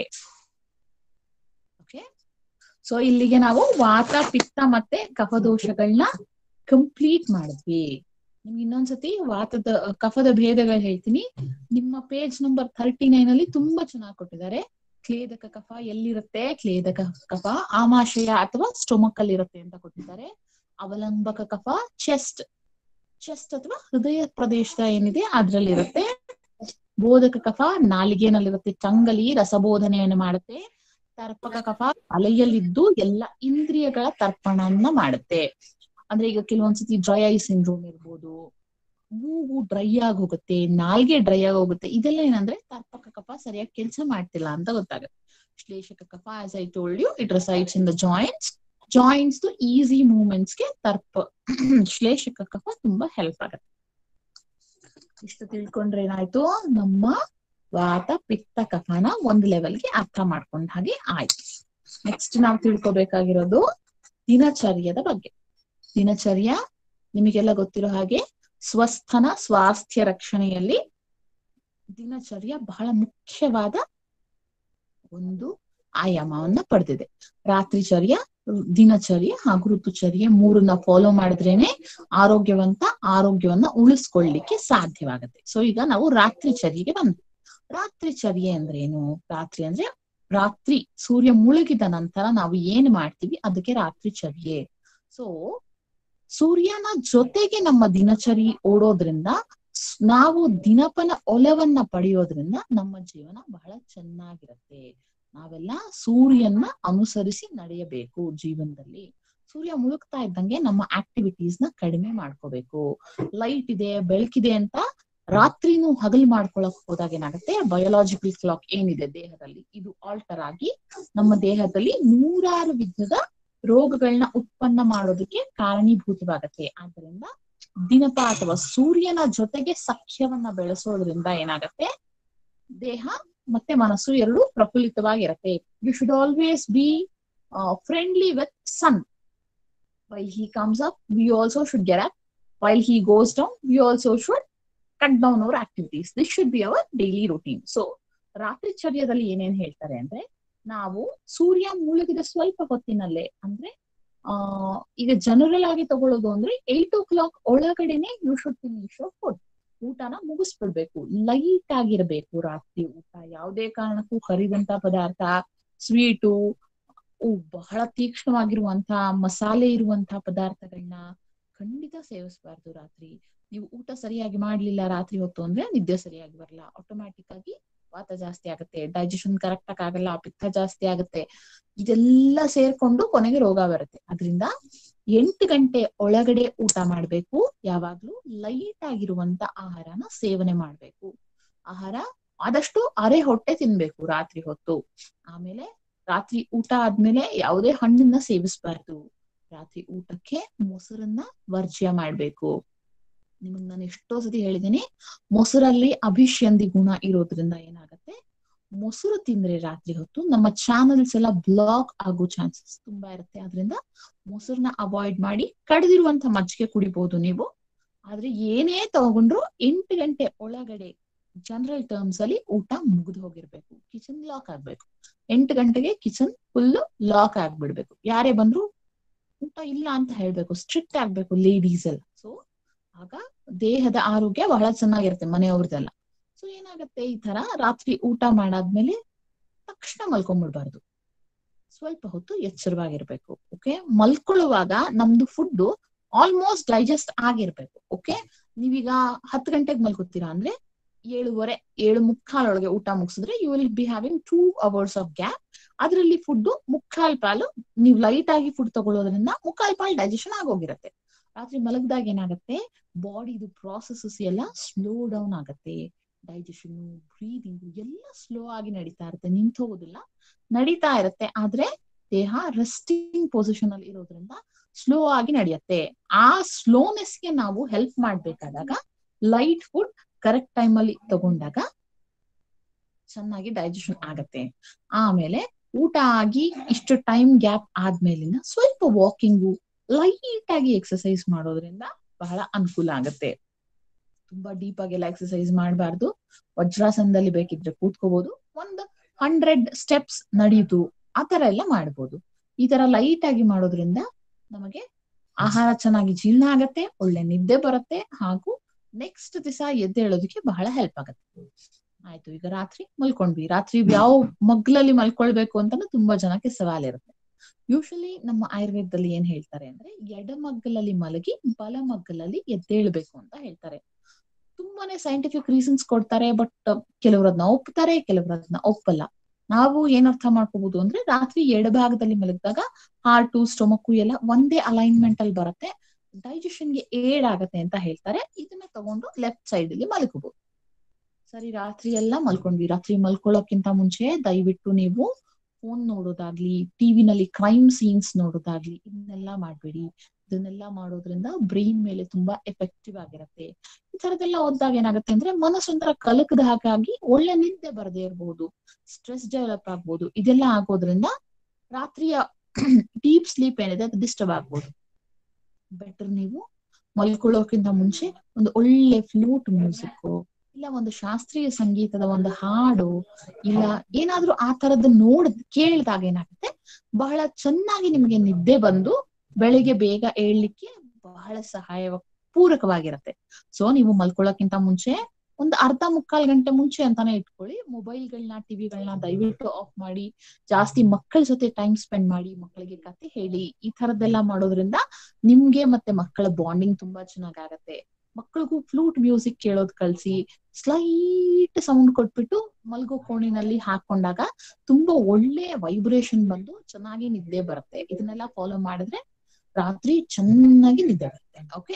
ಓಕೆ ಸೊ ಇಲ್ಲಿಗೆ ನಾವು ವಾತ ಪಿತ್ತ ಮತ್ತೆ ಕಫದೋಷಗಳನ್ನ ಕಂಪ್ಲೀಟ್ ಮಾಡಿದ್ವಿ ನಿಮ್ಗೆ ಇನ್ನೊಂದ್ಸತಿ ವಾತದ ಕಫದ ಭೇದಗಳು ಹೇಳ್ತೀನಿ ನಿಮ್ಮ ಪೇಜ್ ನಂಬರ್ ಥರ್ಟಿ ನೈನ್ ಅಲ್ಲಿ ತುಂಬಾ ಚೆನ್ನಾಗಿ ಕೊಟ್ಟಿದ್ದಾರೆ ಕ್ಲೇದಕ ಕಫ ಎಲ್ಲಿರುತ್ತೆ ಕ್ಲೇದಕ ಕಫ ಆಮಾಶಯ ಅಥವಾ ಸ್ಟೊಮಕ್ ಅಲ್ಲಿ ಇರುತ್ತೆ ಅಂತ ಕೊಟ್ಟಿದ್ದಾರೆ ಅವಲಂಬಕ ಕಫ ಚೆಸ್ಟ್ ಚೆಸ್ಟ್ ಅಥವಾ ಹೃದಯ ಪ್ರದೇಶ ಏನಿದೆ ಅದ್ರಲ್ಲಿ ಇರುತ್ತೆ ಬೋಧಕ ಕಫ ನಾಲಿಗೆನಲ್ಲಿರುತ್ತೆ ಟಂಗಲಿ ರಸಬೋಧನೆಯನ್ನು ಮಾಡುತ್ತೆ ತರ್ಪಕ ಕಫ ತಲೆಯಲ್ಲಿದ್ದು ಎಲ್ಲ ಇಂದ್ರಿಯಗಳ ತರ್ಪಣವನ್ನ ಮಾಡುತ್ತೆ ಅಂದ್ರೆ ಈಗ ಕೆಲವೊಂದ್ಸತಿ ಡ್ರೈ ಐ ಸಿಂಡ್ರೋಮ್ ಇರ್ಬೋದು ಮೂಗು ಡ್ರೈ ಆಗಿ ಹೋಗುತ್ತೆ ನಾಲ್ಗೆ ಡ್ರೈ ಆಗಿ ಹೋಗುತ್ತೆ ಇದೆಲ್ಲ ಏನಂದ್ರೆ ತರ್ಪಕ ಕಫ ಸರಿಯಾಗಿ ಕೆಲಸ ಮಾಡ್ತಿಲ್ಲ ಅಂತ ಗೊತ್ತಾಗುತ್ತೆ ಶ್ಲೇಷಕ ಕಫ as I told you it resides in the joints joints easy movements ಗೆ ತರ್ಪ ಶ್ಲೇಷಕ ಕಫ ತುಂಬಾ ಹೆಲ್ಪ್ ಆಗುತ್ತೆ ಇಷ್ಟು ತಿಳ್ಕೊಂಡ್ರೆ ಏನಾಯ್ತು ನಮ್ಮ ವಾತ ಪಿತ್ತ ಕಫನ ಒಂದ್ ಲೆವೆಲ್ಗೆ ಅರ್ಥ ಮಾಡ್ಕೊಂಡ ಹಾಗೆ ಆಯ್ತು ನೆಕ್ಸ್ಟ್ ನಾವು ತಿಳ್ಕೊಬೇಕಾಗಿರೋದು ದಿನಚರ್ಯದ ಬಗ್ಗೆ ದಿನಚರ್ಯ ನಿಮಗೆಲ್ಲ ಗೊತ್ತಿರೋ ಹಾಗೆ ಸ್ವಸ್ಥನ ಸ್ವಾಸ್ಥ್ಯ ರಕ್ಷಣೆಯಲ್ಲಿ ದಿನಚರ್ಯ ಬಹಳ ಮುಖ್ಯವಾದ ಒಂದು ಆಯಾಮವನ್ನ ಪಡೆದಿದೆ ರಾತ್ರಿಚರ್ಯ ದಿನಚರ್ಯ ಹಾಗೂ ಋತುಚರ್ಯ ಮೂರನ್ನ ಫಾಲೋ ಮಾಡಿದ್ರೇನೆ ಆರೋಗ್ಯವಂತ ಆರೋಗ್ಯವನ್ನ ಉಳಿಸ್ಕೊಳ್ಳಿಕ್ಕೆ ಸಾಧ್ಯವಾಗುತ್ತೆ ಸೊ ಈಗ ನಾವು ರಾತ್ರಿಚರ್ಯೆಗೆ ಬಂದ್ವಿ ರಾತ್ರಿಚರ್ಯೆ ಅಂದ್ರೆ ಏನು ರಾತ್ರಿ ಅಂದ್ರೆ ರಾತ್ರಿ ಸೂರ್ಯ ಮುಳುಗಿದ ನಂತರ ನಾವು ಏನ್ ಮಾಡ್ತೀವಿ ಅದಕ್ಕೆ ರಾತ್ರಿಚರ್ಯೆ ಸೊ ಸೂರ್ಯನ ಜೊತೆಗೆ ನಮ್ಮ ದಿನಚರಿ ಓಡೋದ್ರಿಂದ ಸ್- ನಾವು ದಿನಪನ ಒಲವನ್ನ ಪಡೆಯೋದ್ರಿಂದ ನಮ್ಮ ಜೀವನ ಬಹಳ ಚೆನ್ನಾಗಿರತ್ತೆ ನಾವೆಲ್ಲ ಸೂರ್ಯನ ಅನುಸರಿಸಿ ನಡೆಯಬೇಕು ಜೀವನದಲ್ಲಿ ಸೂರ್ಯ ಮುಳುಗ್ತಾ ಇದ್ದಂಗೆ ನಮ್ಮ ಆಕ್ಟಿವಿಟೀಸ್ ನ ಕಡಿಮೆ ಮಾಡ್ಕೋಬೇಕು ಲೈಟ್ ಇದೆ ಬೆಳಕಿದೆ ಅಂತ ರಾತ್ರಿನೂ ಹಗಲು ಮಾಡ್ಕೊಳಕ್ ಹೋದಾಗ ಏನಾಗುತ್ತೆ ಬಯೋಲಾಜಿಕಲ್ ಕ್ಲಾಕ್ ಏನಿದೆ ದೇಹದಲ್ಲಿ ಇದು ಆಲ್ಟರ್ ಆಗಿ ನಮ್ಮ ದೇಹದಲ್ಲಿ ನೂರಾರು ವಿಧದ ರೋಗಗಳನ್ನ ಉತ್ಪನ್ನ ಮಾಡೋದಕ್ಕೆ ಕಾರಣೀಭೂತವಾಗತ್ತೆ ಆದ್ರಿಂದ ದಿನಪ ಅಥವಾ ಸೂರ್ಯನ ಜೊತೆಗೆ ಸಖ್ಯವನ್ನ ಬೆಳೆಸೋದ್ರಿಂದ ಏನಾಗತ್ತೆ ದೇಹ ಮತ್ತೆ ಮನಸ್ಸು ಎರಡು ಪ್ರಫುಲ್ಲಿತವಾಗಿರತ್ತೆ you should always be friendly with sun while he comes up we also should get up while he goes down we also should cut down our activities this should be our daily routine so ರಾತ್ರಿ ಚರ್ಯದಲ್ಲಿ ಏನೇನ್ ಹೇಳ್ತಾರೆ ಅಂದ್ರೆ ನಾವು ಸೂರ್ಯ ಮುಳುಗಿದ ಸ್ವಲ್ಪ ಹೊತ್ತಿನಲ್ಲೇ ಅಂದ್ರೆ ಆ ಈಗ ಜನರಲ್ ಆಗಿ ತಗೊಳ್ಳೋದು ಅಂದ್ರೆ ಏಟ್ ಓ ಕ್ಲಾಕ್ ಒಳಗಡೆನೆ ಯು ಶುಡ್ ಫಿನಿಶ್ ಫುಡ್ ಊಟನ ಮುಗಿಸ್ಬಿಡ್ಬೇಕು ಲೈಟ್ ಆಗಿರ್ಬೇಕು ರಾತ್ರಿ ಊಟ ಯಾವುದೇ ಕಾರಣಕ್ಕೂ ಕರಿದಂತ ಪದಾರ್ಥ ಸ್ವೀಟು ಬಹಳ ತೀಕ್ಷ್ಣವಾಗಿರುವಂತ ಮಸಾಲೆ ಇರುವಂತ ಪದಾರ್ಥಗಳನ್ನ ಖಂಡಿತ ಸೇವಿಸಬಾರ್ದು ರಾತ್ರಿ ನೀವು ಊಟ ಸರಿಯಾಗಿ ಮಾಡ್ಲಿಲ್ಲ ರಾತ್ರಿ ಹೊತ್ತು ಅಂದ್ರೆ ನಿದ್ದೆ ಸರಿಯಾಗಿ ಬರಲ್ಲ ಆಟೋಮ್ಯಾಟಿಕ್ ಆಗಿ ವಾತ ಜಾಸ್ತಿ ಆಗುತ್ತೆ ಡೈಜೆಷನ್ ಕರೆಕ್ಟ್ ಆಗಿ ಆಗಲ್ಲ ಪಿತ್ತ ಜಾಸ್ತಿ ಆಗುತ್ತೆ ಇದೆಲ್ಲ ಸೇರ್ಕೊಂಡು ಕೊನೆಗೆ ರೋಗ ಬರುತ್ತೆ ಅದರಿಂದ ಎಂಟು ಗಂಟೆ ಒಳಗಡೆ ಊಟ ಮಾಡ್ಬೇಕು ಯಾವಾಗ್ಲೂ ಲೈಟ್ ಆಗಿರುವಂತ ಆಹಾರನ ಸೇವನೆ ಮಾಡ್ಬೇಕು ಆಹಾರ ಆದಷ್ಟು ಅರೆ ಹೊಟ್ಟೆ ತಿನ್ಬೇಕು ರಾತ್ರಿ ಹೊತ್ತು ಆಮೇಲೆ ರಾತ್ರಿ ಊಟ ಆದ್ಮೇಲೆ ಯಾವುದೇ ಹಣ್ಣನ್ನ ಸೇವಿಸಬಾರ್ದು ರಾತ್ರಿ ಊಟಕ್ಕೆ ಮೊಸರನ್ನ ವರ್ಜ್ಯ ಮಾಡ್ಬೇಕು ನಿಮಗ್ ನಾನು ಎಷ್ಟೋ ಸತಿ ಹೇಳಿದ್ದೀನಿ ಮೊಸರಲ್ಲಿ ಅಭಿಷ್ಯಂದಿ ಗುಣ ಇರೋದ್ರಿಂದ ಏನಾಗತ್ತೆ ಮೊಸರು ತಿಂದ್ರೆ ರಾತ್ರಿ ಹೊತ್ತು ನಮ್ಮ ಚಾನಲ್ಸ್ ಎಲ್ಲ ಬ್ಲಾಕ್ ಆಗೋ ಚಾನ್ಸಸ್ ತುಂಬಾ ಇರುತ್ತೆ ಆದ್ರಿಂದ ಮೊಸರನ್ನ ಅವಾಯ್ಡ್ ಮಾಡಿ ಕಡ್ದಿರುವಂತ ಮಜ್ಜಿಗೆ ಕುಡಿಬಹುದು ನೀವು ಆದ್ರೆ ಏನೇ ತಗೊಂಡ್ರು ಎಂಟು ಗಂಟೆ ಒಳಗಡೆ ಜನರಲ್ ಟರ್ಮ್ಸ್ ಅಲ್ಲಿ ಊಟ ಮುಗಿದು ಹೋಗಿರ್ಬೇಕು ಕಿಚನ್ ಲಾಕ್ ಆಗ್ಬೇಕು ಎಂಟು ಗಂಟೆಗೆ ಕಿಚನ್ ಫುಲ್ ಲಾಕ್ ಆಗ್ಬಿಡ್ಬೇಕು ಯಾರೇ ಬಂದ್ರು ಊಟ ಇಲ್ಲ ಅಂತ ಹೇಳ್ಬೇಕು ಸ್ಟ್ರಿಕ್ಟ್ ಆಗ್ಬೇಕು ಲೇಡೀಸ್ ಎಲ್ಲ ಸೊ ಆಗ ದೇಹದ ಆರೋಗ್ಯ ಬಹಳ ಚೆನ್ನಾಗಿರುತ್ತೆ ಮನೆಯವ್ರದೆಲ್ಲ ಸೊ ಏನಾಗತ್ತೆ ಈ ತರ ರಾತ್ರಿ ಊಟ ಮಾಡಾದ್ಮೇಲೆ ತಕ್ಷಣ ಮಲ್ಕೊಂಡ್ಬಿಡ್ಬಾರ್ದು ಸ್ವಲ್ಪ ಹೊತ್ತು ಎಚ್ಚರವಾಗಿರ್ಬೇಕು ಓಕೆ ಮಲ್ಕೊಳ್ಳುವಾಗ ನಮ್ದು ಫುಡ್ ಆಲ್ಮೋಸ್ಟ್ ಡೈಜೆಸ್ಟ್ ಆಗಿರ್ಬೇಕು ಓಕೆ ನೀವೀಗ ಹತ್ತು ಗಂಟೆಗೆ ಮಲ್ಕೋತೀರಾ ಅಂದ್ರೆ ಏಳುವರೆ ಏಳು ಮುಕ್ಕಾಲೊಳಗೆ ಊಟ ಮುಗಿಸಿದ್ರೆ you will be having two hours of gap ಅದರಲ್ಲಿ ಫುಡ್ ಮುಕ್ಕಾಲ್ ಪಾಲು ನೀವು ಲೈಟ್ ಆಗಿ ಫುಡ್ ತಗೊಳ್ಳೋದ್ರಿಂದ ಮುಕ್ಕಾಲ್ ಪಾಲ್ ಡೈಜೆಷನ್ ಆಗೋಗಿರತ್ತೆ ರಾತ್ರಿ ಮಲಗ್ದಾಗ ಏನಾಗುತ್ತೆ ಬಾಡಿದು ಪ್ರಾಸೆಸಸ್ ಎಲ್ಲ ಸ್ಲೋ ಡೌನ್ ಆಗತ್ತೆ ಡೈಜೆಷನ್ ಬ್ರೀದಿಂಗ್ ಎಲ್ಲ ಸ್ಲೋ ಆಗಿ ನಡೀತಾ ಇರುತ್ತೆ ನಿಂತು ಹೋಗೋದಿಲ್ಲ ನಡೀತಾ ಇರುತ್ತೆ ಆದ್ರೆ ದೇಹ ರೆಸ್ಟಿಂಗ್ ಪೊಸಿಷನ್ ಅಲ್ಲಿ ಇರೋದ್ರಿಂದ ಸ್ಲೋ ಆಗಿ ನಡೆಯುತ್ತೆ ಆ ಸ್ಲೋನೆಸ್ಗೆ ನಾವು ಹೆಲ್ಪ್ ಮಾಡ್ಬೇಕಾದಾಗ ಲೈಟ್ ಫುಡ್ ಕರೆಕ್ಟ್ ಟೈಮ್ ಅಲ್ಲಿ ತಗೊಂಡಾಗ ಚೆನ್ನಾಗಿ ಡೈಜೆಷನ್ ಆಗತ್ತೆ ಆಮೇಲೆ ಊಟ ಆಗಿ ಇಷ್ಟು ಟೈಮ್ ಗ್ಯಾಪ್ ಆದ್ಮೇಲಿಂದ ಸ್ವಲ್ಪ ವಾಕಿಂಗು ಲೈಟ್ ಆಗಿ ಎಕ್ಸರ್ಸೈಸ್ ಮಾಡೋದ್ರಿಂದ ಬಹಳ ಅನುಕೂಲ ಆಗತ್ತೆ ತುಂಬಾ ಡೀಪ್ ಆಗೆಲ್ಲ ಎಕ್ಸರ್ಸೈಸ್ ಮಾಡಬಾರ್ದು ವಜ್ರಾಸನದಲ್ಲಿ ಬೇಕಿದ್ರೆ ಕೂತ್ಕೋಬಹುದು ಒಂದು ಹಂಡ್ರೆಡ್ ಸ್ಟೆಪ್ಸ್ ನಡೆಯುದು ಆ ತರ ಎಲ್ಲ ಮಾಡ್ಬೋದು ಈ ತರ ಲೈಟ್ ಆಗಿ ಮಾಡೋದ್ರಿಂದ ನಮಗೆ ಆಹಾರ ಚೆನ್ನಾಗಿ ಜೀರ್ಣ ಆಗತ್ತೆ ಒಳ್ಳೆ ನಿದ್ದೆ ಬರುತ್ತೆ ಹಾಗೂ ನೆಕ್ಸ್ಟ್ ದಿವಸ ಎದ್ದೇಳೋದಕ್ಕೆ ಬಹಳ ಹೆಲ್ಪ್ ಆಗತ್ತೆ ಆಯ್ತು ಈಗ ರಾತ್ರಿ ಮಲ್ಕೊಂಡ್ವಿ ರಾತ್ರಿ ಯಾವ ಮಗ್ಲಲ್ಲಿ ಮಲ್ಕೊಳ್ಬೇಕು ಅಂತಾನು ತುಂಬಾ ಜನಕ್ಕೆ ಸವಾಲ್ ಇರುತ್ತೆ ಯೂಶಲಿ ನಮ್ಮ ಆಯುರ್ವೇದದಲ್ಲಿ ಏನ್ ಹೇಳ್ತಾರೆ ಅಂದ್ರೆ ಎಡಮಗ್ಗಲಲ್ಲಿ ಮಲಗಿ ಬಲಮಗ್ಗಲಲ್ಲಿ ಎದ್ದೇಳ್ಬೇಕು ಅಂತ ಹೇಳ್ತಾರೆ ತುಂಬಾನೇ ಸೈಂಟಿಫಿಕ್ ರೀಸನ್ಸ್ ಕೊಡ್ತಾರೆ ಬಟ್ ಕೆಲವರು ಅದನ್ನ ಒಪ್ತಾರೆ ಕೆಲವರು ಅದನ್ನ ಒಪ್ಪಲ್ಲ ನಾವು ಏನ್ ಅರ್ಥ ಮಾಡ್ಕೋಬಹುದು ಅಂದ್ರೆ ರಾತ್ರಿ ಎಡಭಾಗದಲ್ಲಿ ಮಲಗಿದಾಗ ಹಾರ್ಟು ಸ್ಟೊಮಕ್ಕು ಎಲ್ಲ ಒಂದೇ ಅಲೈನ್ಮೆಂಟ್ ಅಲ್ಲಿ ಬರುತ್ತೆ ಡೈಜೆಷನ್ಗೆ ಏಡ್ ಆಗತ್ತೆ ಅಂತ ಹೇಳ್ತಾರೆ ಇದನ್ನ ತಗೊಂಡು ಲೆಫ್ಟ್ ಸೈಡ್ ಅಲ್ಲಿ ಮಲ್ಕೋಬಹುದು ಸರಿ ರಾತ್ರಿ ಎಲ್ಲ ಮಲ್ಕೊಂಡ್ವಿ ರಾತ್ರಿ ಮಲ್ಕೊಳ್ಳೋಕ್ಕಿಂತ ಮುಂಚೆ ದಯವಿಟ್ಟು ನೀವು ಫೋನ್ ನೋಡೋದಾಗ್ಲಿ ಟಿವಿನಲ್ಲಿ ಕ್ರೈಮ್ ಸೀನ್ಸ್ ನೋಡೋದಾಗ್ಲಿ ಇದನ್ನೆಲ್ಲ ಮಾಡ್ಬೇಡಿ ಇದನ್ನೆಲ್ಲ ಮಾಡೋದ್ರಿಂದ ಬ್ರೈನ್ ಮೇಲೆ ತುಂಬಾ ಎಫೆಕ್ಟಿವ್ ಆಗಿರತ್ತೆ ಈ ತರದೆಲ್ಲ ಓದಿದಾಗ ಏನಾಗುತ್ತೆ ಅಂದ್ರೆ ಮನಸ್ಸೊಂಥರ ಕಲಕದ ಹಾಗಾಗಿ ಒಳ್ಳೆ ನಿದ್ದೆ ಬರದೇ ಇರಬಹುದು ಸ್ಟ್ರೆಸ್ ಡೆವಲಪ್ ಆಗ್ಬೋದು ಇದೆಲ್ಲ ಆಗೋದ್ರಿಂದ ರಾತ್ರಿಯ ಡೀಪ್ ಸ್ಲೀಪ್ ಏನಿದೆ ಅದು ಡಿಸ್ಟರ್ಬ್ ಆಗ್ಬೋದು ಬೆಟರ್ ನೀವು ಮಲ್ಕೊಳ್ಳೋಕ್ಕಿಂತ ಮುಂಚೆ ಒಂದು ಒಳ್ಳೆ ಫ್ಲೂಟ್ ಮ್ಯೂಸಿಕ್ ಇಲ್ಲ ಒಂದು ಶಾಸ್ತ್ರೀಯ ಸಂಗೀತದ ಒಂದು ಹಾಡು ಇಲ್ಲ ಏನಾದ್ರೂ ಆ ತರದ್ದು ನೋಡ್ ಕೇಳಿದಾಗ ಏನಾಗುತ್ತೆ ಬಹಳ ಚೆನ್ನಾಗಿ ನಿಮಗೆ ನಿದ್ದೆ ಬಂದು ಬೆಳಿಗ್ಗೆ ಬೇಗ ಏಳ್ಲಿಕ್ಕೆ ಬಹಳ ಸಹಾಯ ಪೂರಕವಾಗಿರತ್ತೆ ಸೊ ನೀವು ಮಲ್ಕೊಳ್ಳೋಕ್ಕಿಂತ ಮುಂಚೆ ಒಂದು ಅರ್ಧ ಮುಕ್ಕಾಲ್ ಗಂಟೆ ಮುಂಚೆ ಅಂತಾನೆ ಇಟ್ಕೊಳ್ಳಿ ಮೊಬೈಲ್ಗಳನ್ನ ಟಿವಿಗಳನ್ನ ದಯವಿಟ್ಟು ಆಫ್ ಮಾಡಿ ಜಾಸ್ತಿ ಮಕ್ಕಳ ಜೊತೆ ಟೈಮ್ ಸ್ಪೆಂಡ್ ಮಾಡಿ ಮಕ್ಕಳಿಗೆ ಕತೆ ಹೇಳಿ ಈ ತರದ್ದೆಲ್ಲ ಮಾಡೋದ್ರಿಂದ ನಿಮ್ಗೆ ಮತ್ತೆ ಮಕ್ಕಳ ಬಾಂಡಿಂಗ್ ತುಂಬಾ ಚೆನ್ನಾಗಾಗತ್ತೆ ಮಕ್ಕಳಿಗೂ ಫ್ಲೂಟ್ ಮ್ಯೂಸಿಕ್ ಕೇಳೋದ್ ಕಲ್ಸಿ ಸ್ಲೈಟ್ ಸೌಂಡ್ ಕೊಟ್ಬಿಟ್ಟು ಮಲ್ಗೋ ಕೋಣಿನಲ್ಲಿ ಹಾಕೊಂಡಾಗ ತುಂಬಾ ಒಳ್ಳೆ ವೈಬ್ರೇಷನ್ ಬಂದು ಚೆನ್ನಾಗಿ ನಿದ್ದೆ ಬರುತ್ತೆ ಇದನ್ನೆಲ್ಲ ಫಾಲೋ ಮಾಡಿದ್ರೆ ರಾತ್ರಿ ಚೆನ್ನಾಗಿ ನಿದ್ದೆ ಬರುತ್ತೆ ಓಕೆ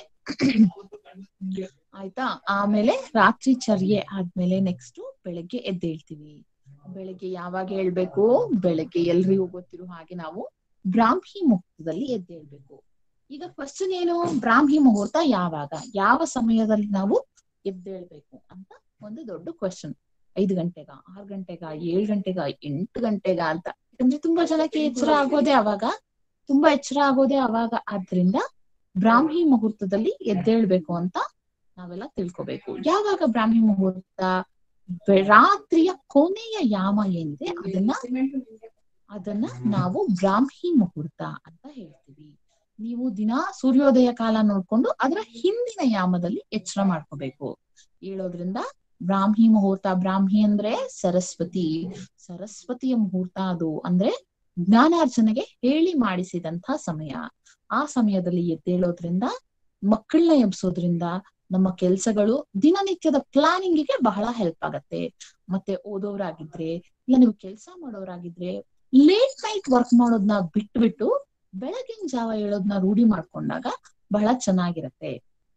ಆಯ್ತಾ ಆಮೇಲೆ ರಾತ್ರಿ ಚರ್ಯೆ ಆದ್ಮೇಲೆ ನೆಕ್ಸ್ಟ್ ಬೆಳಗ್ಗೆ ಎದ್ದೇಳ್ತೀವಿ ಬೆಳಗ್ಗೆ ಯಾವಾಗ ಹೇಳ್ಬೇಕು ಬೆಳಗ್ಗೆ ಎಲ್ರಿಗೂ ಗೊತ್ತಿರೋ ಹಾಗೆ ನಾವು ಬ್ರಾಹ್ಮಿ ಮುಹೂರ್ತದಲ್ಲಿ ಎದ್ದೇಳ್ಬೇಕು ಈಗ ಕ್ವಶನ್ ಏನು ಬ್ರಾಹ್ಮಿ ಮುಹೂರ್ತ ಯಾವಾಗ ಯಾವ ಸಮಯದಲ್ಲಿ ನಾವು ಎದ್ದೇಳ್ಬೇಕು ಅಂತ ಒಂದು ದೊಡ್ಡ ಕ್ವಶನ್ ಐದು ಗಂಟೆಗ ಆರು ಗಂಟೆಗ ಏಳು ಗಂಟೆಗ ಎಂಟು ಗಂಟೆಗ ಅಂತ ಯಾಕಂದ್ರೆ ತುಂಬಾ ಜನಕ್ಕೆ ಎಚ್ಚರ ಆಗೋದೇ ಅವಾಗ ತುಂಬಾ ಎಚ್ಚರ ಆಗೋದೇ ಅವಾಗ ಆದ್ರಿಂದ ಬ್ರಾಹ್ಮಿ ಮುಹೂರ್ತದಲ್ಲಿ ಎದ್ದೇಳ್ಬೇಕು ಅಂತ ನಾವೆಲ್ಲ ತಿಳ್ಕೊಬೇಕು ಯಾವಾಗ ಬ್ರಾಹ್ಮಿ ಮುಹೂರ್ತ ಬೆ- ರಾತ್ರಿಯ ಕೊನೆಯ ಯಾಮ ಏನಿದೆ ಅದನ್ನ ಅದನ್ನ ನಾವು ಬ್ರಾಹ್ಮಿ ಮುಹೂರ್ತ ಅಂತ ಹೇಳ್ತೀವಿ ನೀವು ದಿನ ಸೂರ್ಯೋದಯ ಕಾಲ ನೋಡ್ಕೊಂಡು ಅದರ ಹಿಂದಿನ ಯಾಮದಲ್ಲಿ ಎಚ್ಚರ ಮಾಡ್ಕೋಬೇಕು ಹೇಳೋದ್ರಿಂದ ಬ್ರಾಹ್ಮಿ ಮುಹೂರ್ತ ಬ್ರಾಹ್ಮಿ ಅಂದ್ರೆ ಸರಸ್ವತಿ ಸರಸ್ವತಿಯ ಮುಹೂರ್ತ ಅದು ಅಂದ್ರೆ ಜ್ಞಾನಾರ್ಜನೆಗೆ ಹೇಳಿ ಮಾಡಿಸಿದಂತ ಸಮಯ ಆ ಸಮಯದಲ್ಲಿ ಎದ್ದೇಳೋದ್ರಿಂದ ಮಕ್ಕಳನ್ನ ಎಬ್ಸೋದ್ರಿಂದ ನಮ್ಮ ಕೆಲ್ಸಗಳು ದಿನನಿತ್ಯದ ಪ್ಲಾನಿಂಗಿಗೆ ಬಹಳ ಹೆಲ್ಪ್ ಆಗತ್ತೆ ಮತ್ತೆ ಓದೋರಾಗಿದ್ರೆ ಇಲ್ಲ ನೀವು ಕೆಲಸ ಮಾಡೋರಾಗಿದ್ರೆ ಲೇಟ್ ನೈಟ್ ವರ್ಕ್ ಮಾಡೋದ್ನ ಬಿಟ್ಬಿಟ್ಟು ಬೆಳಗಿನ ಜಾವ ಹೇಳೋದ್ನ ರೂಢಿ ಮಾಡ್ಕೊಂಡಾಗ ಬಹಳ ಚೆನ್ನಾಗಿರತ್ತೆ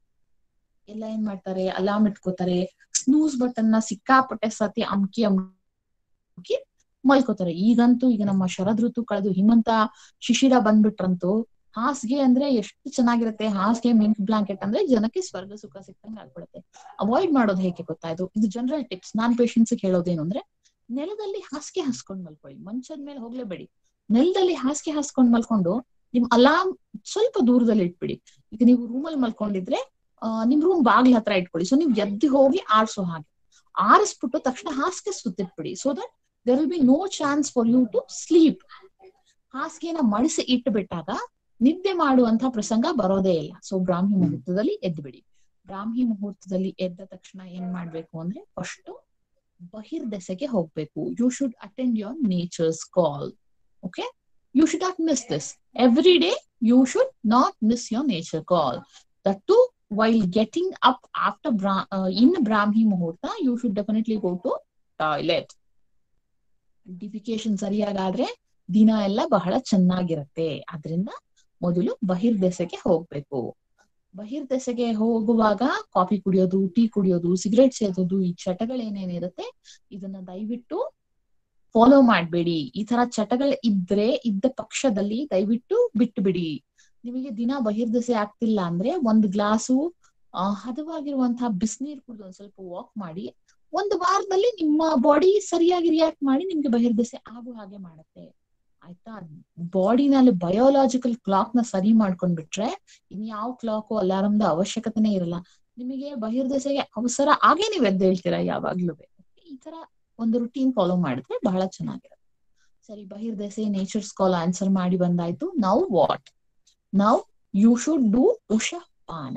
ಎಲ್ಲ ಏನ್ ಮಾಡ್ತಾರೆ ಅಲಾರ್ಮ್ ಇಟ್ಕೋತಾರೆ ಸ್ನೂಸ್ ಬಟನ್ ನ ಸಿಕ್ಕಾಪಟ್ಟೆ ಸತಿ ಅಮ್ಕಿ ಅಮ್ಕಿ ಮಲ್ಕೋತಾರೆ ಈಗಂತೂ ಈಗ ನಮ್ಮ ಶರದ್ ಋತು ಕಳೆದು ಹಿಮಂತ ಶಿಶಿರ ಬಂದ್ಬಿಟ್ರಂತೂ ಹಾಸಿಗೆ ಅಂದ್ರೆ ಎಷ್ಟು ಚೆನ್ನಾಗಿರುತ್ತೆ ಹಾಸಿಗೆ ಮಿಂಕ್ ಬ್ಲಾಂಕೆಟ್ ಅಂದ್ರೆ ಜನಕ್ಕೆ ಸ್ವರ್ಗ ಸುಖ ಸಿಕ್ಕಂಗ್ ಆಗ್ಬಿಡುತ್ತೆ ಅವಾಯ್ಡ್ ಮಾಡೋದು ಹೇಗೆ ಗೊತ್ತಾ ಇದು ಇದು ಜನರಲ್ ಟಿಪ್ಸ್ ನಾನ್ ಪೇಷಂಟ್ಸ್ ಹೇಳೋದೇನು ಅಂದ್ರೆ ನೆಲದಲ್ಲಿ ಹಾಸಿಗೆ ಹಾಸ್ಕೊಂಡ್ ಮಲ್ಕೊಳ್ಳಿ ಮಂಚದ ಮೇಲೆ ಹೋಗ್ಲೇಬೇಡಿ ನೆಲದಲ್ಲಿ ಹಾಸಿಗೆ ಹಾಸ್ಕೊಂಡ್ ಮಲ್ಕೊಂಡು ನಿಮ್ ಅಲಾರ್ಮ್ ಸ್ವಲ್ಪ ದೂರದಲ್ಲಿ ಇಟ್ಬಿಡಿ ಈಗ ನೀವು ರೂಮಲ್ಲಿ ಮಲ್ಕೊಂಡಿದ್ರೆ ಆ, ನಿಮ್ ರೂಮ್ ಬಾಗ್ಲ ಹತ್ರ ಇಟ್ಕೊಳ್ಳಿ ಸೊ ನೀವು ಎದ್ದು ಹೋಗಿ ಆರ್ಸೋ ಹಾಗೆ ಆರಿಸ್ಬಿಟ್ಟು ತಕ್ಷಣ ಹಾಸಿಗೆ ಸುತ್ತಿಟ್ಬಿಡಿ so that there will be no chance for you to sleep ಹಾಸಿಗೆನ ಮಡಿಸಿ ಇಟ್ಬಿಟ್ಟಾಗ ನಿದ್ದೆ ಮಾಡುವಂತ ಪ್ರಸಂಗ ಬರೋದೇ ಇಲ್ಲ ಸೊ ಬ್ರಾಹ್ಮಿ ಮುಹೂರ್ತದಲ್ಲಿ ಎದ್ಬಿಡಿ ಬ್ರಾಹ್ಮಿ ಮುಹೂರ್ತದಲ್ಲಿ ಎದ್ದ ತಕ್ಷಣ ಏನ್ ಮಾಡ್ಬೇಕು ಅಂದ್ರೆ ಫಸ್ಟ್ ಬಹಿರ್ದೆಸೆಗೆ ಹೋಗ್ಬೇಕು you should attend your nature's call okay you should not miss this every day you should not miss your nature call that to while getting up after ಬ್ರಾ in Brahmi muhurta you should definitely go to toilet defecation ಸರಿಯಾಗಾದ್ರೆ ದಿನ ಎಲ್ಲ ಬಹಳ ಚೆನ್ನಾಗಿರತ್ತೆ ಆದ್ರಿಂದ ಮೊದಲು ಬಹಿರ್ದೆಸೆಗೆ ಹೋಗ್ಬೇಕು ಬಹಿರ್ದೆಸೆಗೆ ಹೋಗುವಾಗ ಕಾಫಿ ಕುಡಿಯೋದು ಟೀ ಕುಡಿಯೋದು ಸಿಗರೇಟ್ ಸೇದೋದು ಈ ಚಟಗಳೇನೇನಿರುತ್ತೆ ಇದನ್ನ ದಯವಿಟ್ಟು ಫಾಲೋ ಮಾಡ್ಬೇಡಿ ಈ ತರ ಚಟಗಳು ಇದ್ರೆ ಇದ್ದ ಪಕ್ಷದಲ್ಲಿ ದಯವಿಟ್ಟು ಬಿಟ್ಟು ಬಿಡಿ ನಿಮಗೆ ದಿನ ಬಹಿರ್ದೆಸೆ ಆಗ್ತಿಲ್ಲ ಅಂದ್ರೆ ಒಂದ್ ಗ್ಲಾಸು ಆ, ಹದವಾಗಿರುವಂತಹ ಬಿಸಿನೀರು ಕುಡಿದು ಒಂದ್ ಸ್ವಲ್ಪ ವಾಕ್ ಮಾಡಿ ಒಂದು ವಾರದಲ್ಲಿ ನಿಮ್ಮ ಬಾಡಿ ಸರಿಯಾಗಿ ರಿಯಾಕ್ಟ್ ಮಾಡಿ ನಿಮ್ಗೆ ಬಹಿರ್ದೆಸೆ ಆಗೋ ಹಾಗೆ ಮಾಡುತ್ತೆ ಆಯ್ತಾ ಬಾಡಿನಲ್ಲಿ ಬಯೋಲಾಜಿಕಲ್ ಕ್ಲಾಕ್ ನ ಸರಿ ಮಾಡ್ಕೊಂಡ್ಬಿಟ್ರೆ ಇನ್ ಯಾವ ಕ್ಲಾಕ್ ಅಲಾರಮ್ದ ಅವಶ್ಯಕತೆನೇ ಇರಲ್ಲ ನಿಮಗೆ ಬಹಿರ್ದೆಸೆಗೆ ಅವಸರ ಆಗೇ ನೀವ್ ಎದ್ದೇಳ್ತೀರಾ ಯಾವಾಗ್ಲೂ ಈ ತರ ಒಂದು ರುಟೀನ್ ಫಾಲೋ ಮಾಡಿದ್ರೆ ಬಹಳ ಚೆನ್ನಾಗಿರುತ್ತೆ ಸರಿ ಬಹಿರ್ದೆಸೆ ನೇಚರ್ಸ್ ಕಾಲ್ ಆನ್ಸರ್ ಮಾಡಿ ಬಂದಾಯ್ತು ನಾವು ವಾಟ್ ನಾವು ಯು ಶುಡ್ ಡೂ ಉಷಪಾನ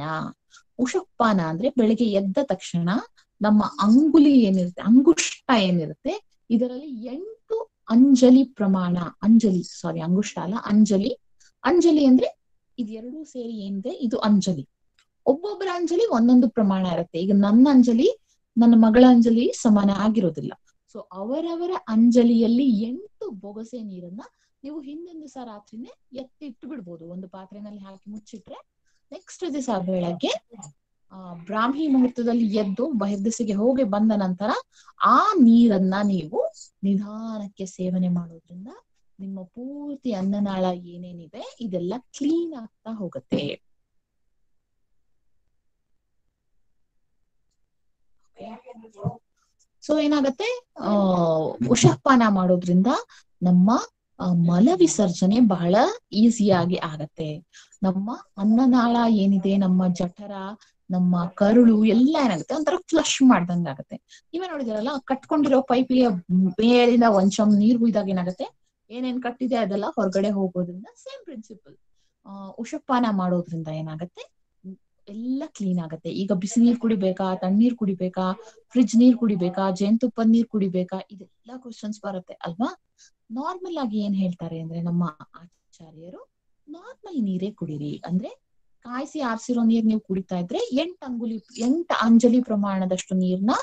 ಉಷಪಾನ ಅಂದ್ರೆ ಬೆಳಿಗ್ಗೆ ಎದ್ದ ತಕ್ಷಣ ನಮ್ಮ ಅಂಗುಲಿ ಏನಿರುತ್ತೆ ಅಂಗುಷ್ಟ ಏನಿರುತ್ತೆ ಇದರಲ್ಲಿ ಎಂಟು ಅಂಜಲಿ ಪ್ರಮಾಣ ಅಂಜಲಿ ಸಾರಿ ಅಂಗುಷ್ಟ ಅಲ್ಲ ಅಂಜಲಿ ಅಂಜಲಿ ಅಂದ್ರೆ ಇದೆರಡೂ ಸೇರಿ ಏನಿದೆ ಇದು ಅಂಜಲಿ ಒಬ್ಬೊಬ್ಬರ ಅಂಜಲಿ ಒಂದೊಂದು ಪ್ರಮಾಣ ಇರುತ್ತೆ ಈಗ ನನ್ನ ಅಂಜಲಿ ನನ್ನ ಮಗಳ ಅಂಜಲಿ ಸಮಾನ ಆಗಿರೋದಿಲ್ಲ ಸೊ ಅವರವರ ಅಂಜಲಿಯಲ್ಲಿ ಎಂಟು ಬೊಗಸೆ ನೀರನ್ನ ನೀವು ಹಿಂದಿನ ದಿವಸ ರಾತ್ರಿನೇ ಎತ್ತಿ ಇಟ್ಟು ಬಿಡ್ಬೋದು ಒಂದು ಪಾತ್ರೆನಲ್ಲಿ ಹಾಕಿ ಮುಚ್ಚಿಟ್ರೆ ನೆಕ್ಸ್ಟ್ ದಿವಸ ಬೆಳಗ್ಗೆ ಆ ಬ್ರಾಹ್ಮಿ ಮುಹೂರ್ತದಲ್ಲಿ ಎದ್ದು ಬಹಿರ್ದಿಸಿಗೆ ಹೋಗಿ ಬಂದ ನಂತರ ಆ ನೀರನ್ನ ನೀವು ನಿಧಾನಕ್ಕೆ ಸೇವನೆ ಮಾಡೋದ್ರಿಂದ ನಿಮ್ಮ ಪೂರ್ತಿ ಅನ್ನನಾಳ ಏನೇನಿದೆ ಇದೆಲ್ಲ ಕ್ಲೀನ್ ಆಗ್ತಾ ಹೋಗುತ್ತೆ ಸೊ ಏನಾಗತ್ತೆ ಆ ಉಷಪಾನ ಮಾಡೋದ್ರಿಂದ ನಮ್ಮ ಆ, ಮಲ ವಿಸರ್ಜನೆ ಬಹಳ ಈಸಿಯಾಗಿ ಆಗತ್ತೆ ನಮ್ಮ ಅನ್ನನಾಳ ಏನಿದೆ ನಮ್ಮ ಜಠರ ನಮ್ಮ ಕರುಳು ಎಲ್ಲ ಏನಾಗುತ್ತೆ ಒಂಥರ ಫ್ಲಶ್ ಮಾಡ್ದಂಗ ಆಗತ್ತೆ ನೀವೇ ನೋಡಿದಿರಲ್ಲ ಕಟ್ಕೊಂಡಿರೋ ಪೈಪಿಗೆ ಮೇಲಿಂದ ಒಂದ್ ಚಮ್ ನೀರ್ ಹುಯ್ದಾಗ ಏನಾಗತ್ತೆ ಏನೇನ್ ಕಟ್ಟಿದೆ ಅದೆಲ್ಲ ಹೊರಗಡೆ ಹೋಗೋದ್ರಿಂದ ಸೇಮ್ ಪ್ರಿನ್ಸಿಪಲ್ ಆ ಉಷಪಾನ ಮಾಡೋದ್ರಿಂದ ಏನಾಗತ್ತೆ ಎಲ್ಲ ಕ್ಲೀನ್ ಆಗತ್ತೆ ಈಗ ಬಿಸಿ ನೀರ್ ಕುಡಿಬೇಕಾ ತಣ್ಣೀರ್ ಕುಡಿಬೇಕಾ ಫ್ರಿಜ್ ನೀರ್ ಕುಡಿಬೇಕಾ ಜೇನುತುಪ್ಪದ ನೀರ್ ಕುಡಿಬೇಕಾ ಇದೆಲ್ಲ ಕ್ವಶನ್ಸ್ ಬರುತ್ತೆ ಅಲ್ವಾ ನಾರ್ಮಲ್ ಆಗಿ ಏನ್ ಹೇಳ್ತಾರೆ ಅಂದ್ರೆ ನಮ್ಮ ಆಚಾರ್ಯರು ನಾರ್ಮಲ್ ನೀರೇ ಕುಡೀರಿ ಅಂದ್ರೆ ಕಾಯಿಸಿ ಆರಿಸಿರೋ ನೀರ್ ನೀವು ಕುಡಿತಾ ಇದ್ರೆ ಎಂಟ್ ಅಂಗುಲಿ ಎಂಟ್ ಅಂಜಲಿ ಪ್ರಮಾಣದಷ್ಟು ನೀರ್ನ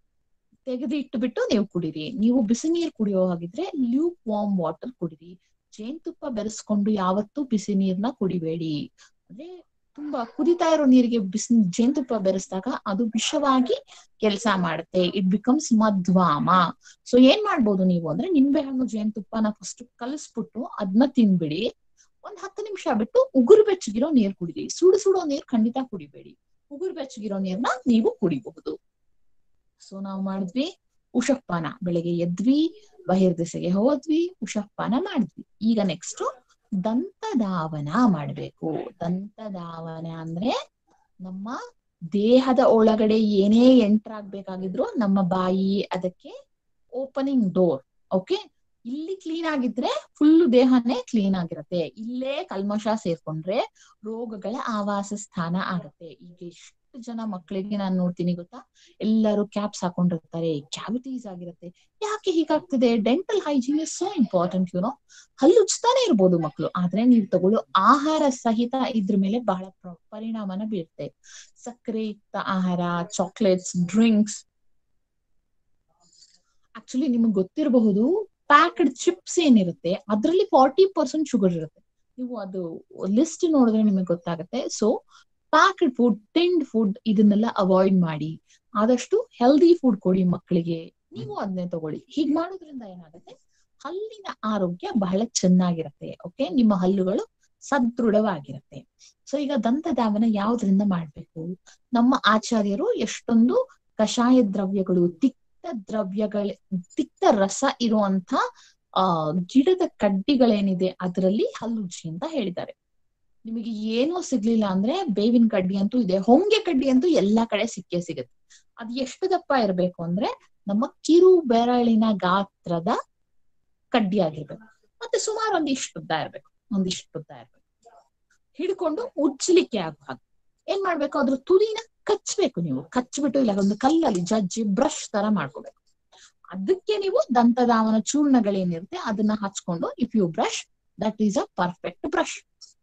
ತೆಗೆದು ಇಟ್ಟುಬಿಟ್ಟು ನೀವು ಕುಡೀರಿ ನೀವು ಬಿಸಿ ನೀರ್ ಕುಡಿಯೋ ಹಾಗಿದ್ರೆ ಲ್ಯೂಕ್ ವಾರ್ಮ್ ವಾಟರ್ ಕುಡೀರಿ ಜೇನುತುಪ್ಪ ಬೆರೆಸ್ಕೊಂಡು ಯಾವತ್ತೂ ಬಿಸಿ ನೀರ್ನ ಕುಡಿಬೇಡಿ ಅಂದ್ರೆ ತುಂಬಾ ಕುದಿತಾ ಇರೋ ನೀರಿಗೆ ಬಿಸಿ ಜೇನುತುಪ್ಪ ಬೆರೆಸಿದಾಗ ಅದು ವಿಷವಾಗಿ ಕೆಲಸ ಮಾಡುತ್ತೆ ಇಟ್ ಬಿಕಮ್ಸ್ ಮಧ್ವಾಮ ಸೊ ಏನ್ ಮಾಡ್ಬೋದು ನೀವು ಅಂದ್ರೆ ನಿಂಬೆ ಹಣ್ಣು ಜೇನುತುಪ್ಪನ ಫಸ್ಟ್ ಕಲಿಸ್ಬಿಟ್ಟು ಅದನ್ನ ತಿನ್ಬಿಡಿ ಒಂದ್ ಹತ್ತು ನಿಮಿಷ ಬಿಟ್ಟು ಉಗುರು ಬೆಚ್ಚಗಿರೋ ನೀರ್ ಕುಡಿರಿ ಸುಡು ಸುಡೋ ನೀರ್ ಖಂಡಿತ ಕುಡಿಬೇಡಿ ಉಗುರು ಬೆಚ್ಚಗಿರೋ ನೀರ್ನ ನೀವು ಕುಡಿಬಹುದು ಸೊ ನಾವು ಮಾಡಿದ್ವಿ ಉಷಪಾನ ಬೆಳಗ್ಗೆ ಎದ್ವಿ ಬಹಿರ್ದೆಸೆಗೆ ಹೋದ್ವಿ ಉಷಪಾನ ಮಾಡಿದ್ವಿ ಈಗ ನೆಕ್ಸ್ಟ್ ದಂತಧಾವನ ಮಾಡ್ಬೇಕು ದಂತಧಾವನ ಅಂದ್ರೆ ನಮ್ಮ ದೇಹದ ಒಳಗಡೆ ಏನೇ ಎಂಟರ್ ಆಗ್ಬೇಕಾಗಿದ್ರು ನಮ್ಮ ಬಾಯಿ ಅದಕ್ಕೆ ಓಪನಿಂಗ್ ಡೋರ್ ಓಕೆ ಇಲ್ಲಿ ಕ್ಲೀನ್ ಆಗಿದ್ರೆ ಫುಲ್ ದೇಹನೇ ಕ್ಲೀನ್ ಆಗಿರತ್ತೆ ಇಲ್ಲೇ ಕಲ್ಮಶ ಸೇರ್ಕೊಂಡ್ರೆ ರೋಗಗಳ ಆವಾಸ ಸ್ಥಾನ ಆಗತ್ತೆ ಈಗ ಎಷ್ಟು ಜನ ಮಕ್ಕಳಿಗೆ ನಾನು ನೋಡ್ತೀನಿ ಗೊತ್ತಾ ಎಲ್ಲರೂ ಕ್ಯಾಪ್ಸ್ ಹಾಕೊಂಡಿರ್ತಾರೆ ಕ್ಯಾವಿಟೀಸ್ ಆಗಿರತ್ತೆ ಯಾಕೆ ಹೀಗಾಗ್ತದೆ dental hygiene is so important you know ಹಲ್ಲು ಉಜ್ತಾನೆ ಇರ್ಬೋದು ಮಕ್ಕಳು ಆದ್ರೆ ನೀವು ತಗೊಳ್ಳೋ ಆಹಾರ ಸಹಿತ ಇದ್ರ ಮೇಲೆ ಬಹಳ ಪ್ರ- ಪರಿಣಾಮನ ಬೀರುತ್ತೆ ಸಕ್ಕರೆ ಯುಕ್ತ ಆಹಾರ ಚಾಕ್ಲೇಟ್ಸ್ ಡ್ರಿಂಕ್ಸ್ ಆಕ್ಚುಲಿ ನಿಮ್ಗೆ ಗೊತ್ತಿರಬಹುದು ಪ್ಯಾಕ್ಡ್ ಚಿಪ್ಸ್ ಏನಿರುತ್ತೆ ಅದ್ರಲ್ಲಿ ಫಾರ್ಟಿ ಪರ್ಸೆಂಟ್ ಶುಗರ್ ಇರುತ್ತೆ ನೀವು ಅದು ಲಿಸ್ಟ್ ನೋಡಿದ್ರೆ ನಿಮಗೆ ಗೊತ್ತಾಗುತ್ತೆ so packed food tinned food ಇದನ್ನೆಲ್ಲ ಅವಾಯ್ಡ್ ಮಾಡಿ ಆದಷ್ಟು ಹೆಲ್ದಿ ಫುಡ್ ಕೊಡಿ ಮಕ್ಕಳಿಗೆ ನೀವು ಅದನ್ನೇ ತಗೊಳ್ಳಿ ಹೀಗ್ ಮಾಡೋದ್ರಿಂದ ಏನಾಗುತ್ತೆ ಹಲ್ಲಿನ ಆರೋಗ್ಯ ಬಹಳ ಚೆನ್ನಾಗಿರತ್ತೆ ಓಕೆ ನಿಮ್ಮ ಹಲ್ಲುಗಳು ಸದೃಢವಾಗಿರತ್ತೆ ಸೊ ಈಗ ದಂತಧಾವನ ಯಾವ್ದ್ರಿಂದ ಮಾಡ್ಬೇಕು ನಮ್ಮ ಆಚಾರ್ಯರು ಎಷ್ಟೊಂದು ಕಷಾಯ ದ್ರವ್ಯಗಳು ತಿಕ್ತ ದ್ರವ್ಯಗಳ ತಿಕ್ತ ರಸ ಇರುವಂತ ಆ ಗಿಡದ ಕಡ್ಡಿಗಳೇನಿದೆ ಅದರಲ್ಲಿ ಹಲ್ಲುಜ್ಜಿ ಅಂತ ಹೇಳಿದ್ದಾರೆ ನಿಮಗೆ ಏನೂ ಸಿಗ್ಲಿಲ್ಲ ಅಂದ್ರೆ ಬೇವಿನ ಕಡ್ಡಿ ಅಂತೂ ಇದೆ ಹೊಂಗೆ ಕಡ್ಡಿ ಅಂತೂ ಎಲ್ಲಾ ಕಡೆ ಸಿಕ್ಕೇ ಸಿಗುತ್ತೆ ಅದ್ ಎಷ್ಟು ದಪ್ಪ ಇರ್ಬೇಕು ಅಂದ್ರೆ ನಮ್ಮ ಕಿರು ಬೆರಳಿನ ಗಾತ್ರದ ಕಡ್ಡಿ ಆಗಿರ್ಬೇಕು ಮತ್ತೆ ಸುಮಾರು ಒಂದಿಷ್ಟು ಉದ್ದ ಇರ್ಬೇಕು ಒಂದಿಷ್ಟು ಉದ್ದ ಇರ್ಬೇಕು ಹಿಡ್ಕೊಂಡು ಉಜ್ಜಲಿಕ್ಕೆ ಆಗೋ ಹಾಗೆ ಏನ್ ಮಾಡ್ಬೇಕು ಅದ್ರ ತುದಿನ ಕಚ್ಬೇಕು ನೀವು ಕಚ್ಬಿಟ್ಟು ಇಲ್ಲ ಒಂದು ಕಲ್ಲಲ್ಲಿ ಜಜ್ಜಿ ಬ್ರಷ್ ತರ ಮಾಡ್ಕೋಬೇಕು ಅದಕ್ಕೆ ನೀವು ದಂತಧಾವನ ಚೂರ್ಣಗಳೇನಿರುತ್ತೆ ಅದನ್ನ ಹಚ್ಕೊಂಡು if you brush that is a perfect brush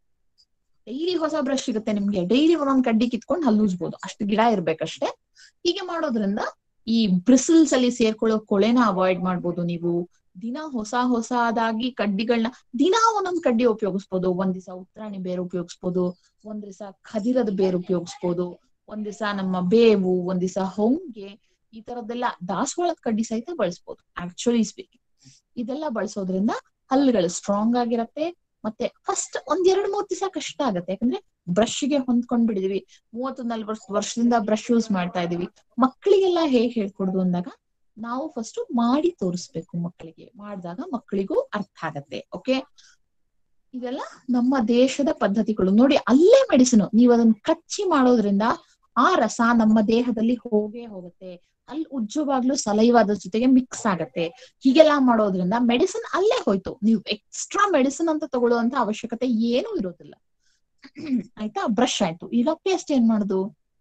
daily ಹೊಸ ಬ್ರಷ್ ಸಿಗುತ್ತೆ ನಿಮ್ಗೆ ಡೈಲಿ ಒಂದೊಂದ್ ಕಡ್ಡಿ ಕಿತ್ಕೊಂಡು ಹಲ್ಲೂಸ್ಬೋದು ಅಷ್ಟು ಗಿಡ ಇರ್ಬೇಕಷ್ಟೇ ಹೀಗೆ ಮಾಡೋದ್ರಿಂದ ಈ ಬ್ರಿಸಲ್ಸ್ ಅಲ್ಲಿ ಸೇರ್ಕೊಳ್ಳೋ ಕೊಳೆನ ಅವಾಯ್ಡ್ ಮಾಡ್ಬೋದು ನೀವು ದಿನ ಹೊಸ ಹೊಸದಾಗಿ ಕಡ್ಡಿಗಳನ್ನ ದಿನ ಒಂದೊಂದ್ ಕಡ್ಡಿ ಉಪಯೋಗಿಸ್ಬೋದು ಒಂದ್ ದಿವಸ ಉತ್ತರಾಣಿ ಬೇರು ಉಪಯೋಗಿಸ್ಬೋದು ಒಂದ್ ದಿವಸ ಖದಿರದ ಬೇರು ಉಪಯೋಗಿಸ್ಬೋದು ಒಂದ್ ದಿವಸ ನಮ್ಮ ಬೇವು ಒಂದ್ ದಿವಸ ಹೊಂಗೆ ಈ ತರದ್ದೆಲ್ಲ ದಾಸವಾಳದ ಕಡ್ಡಿ ಸಹಿತ ಬಳಸ್ಬೋದು ಆಕ್ಚುಲಿ ಸ್ಪೀಕಿಂಗ್ ಇದೆಲ್ಲ ಬಳಸೋದ್ರಿಂದ ಹಲ್ಲುಗಳು ಸ್ಟ್ರಾಂಗ್ ಆಗಿರತ್ತೆ ಮತ್ತೆ ಫಸ್ಟ್ ಒಂದ್ ಎರಡ್ ಮೂರ್ ದಿವಸ ಕಷ್ಟ ಆಗತ್ತೆ ಯಾಕಂದ್ರೆ ಬ್ರಷ್ ಗೆ ಹೊಂದ್ಕೊಂಡ್ ಬಿಡಿದೀವಿ ಮೂವತ್ತು ನಲ್ವತ್ತು ವರ್ಷದಿಂದ ಬ್ರಷ್ ಯೂಸ್ ಮಾಡ್ತಾ ಇದೀವಿ ಮಕ್ಕಳಿಗೆಲ್ಲ ಹೇಗ್ ಹೇಳ್ಕೊಡುದು ಅಂದಾಗ ನಾವು ಫಸ್ಟ್ ಮಾಡಿ ತೋರಿಸ್ಬೇಕು ಮಕ್ಕಳಿಗೆ ಮಾಡಿದಾಗ ಮಕ್ಕಳಿಗೂ ಅರ್ಥ ಆಗತ್ತೆ ಓಕೆ ಇದೆಲ್ಲ ನಮ್ಮ ದೇಶದ ಪದ್ಧತಿಗಳು ನೋಡಿ ಅಲ್ಲೇ ಮೆಡಿಸಿನ್ ನೀವು ಅದನ್ನ ಕಚ್ಚಿ ಮಾಡೋದ್ರಿಂದ ಆ ರಸ ನಮ್ಮ ದೇಹದಲ್ಲಿ ಹೋಗೇ ಹೋಗುತ್ತೆ ಅಲ್ಲಿ ಉಜ್ಜುವಾಗ್ಲೂ ಸಲೈವಾದ ಜೊತೆಗೆ ಮಿಕ್ಸ್ ಆಗತ್ತೆ ಹೀಗೆಲ್ಲಾ ಮಾಡೋದ್ರಿಂದ ಮೆಡಿಸಿನ್ ಅಲ್ಲೇ ಹೋಯ್ತು ನೀವು ಎಕ್ಸ್ಟ್ರಾ ಮೆಡಿಸಿನ್ ಅಂತ ತಗೊಳ್ಳುವಂತ ಅವಶ್ಯಕತೆ ಏನೂ ಇರೋದಿಲ್ಲ ಆಯ್ತಾ ಬ್ರಷ್ ಆಯ್ತು ಈಗ ಪೇಸ್ಟ್ ಏನ್ ಮಾಡುದು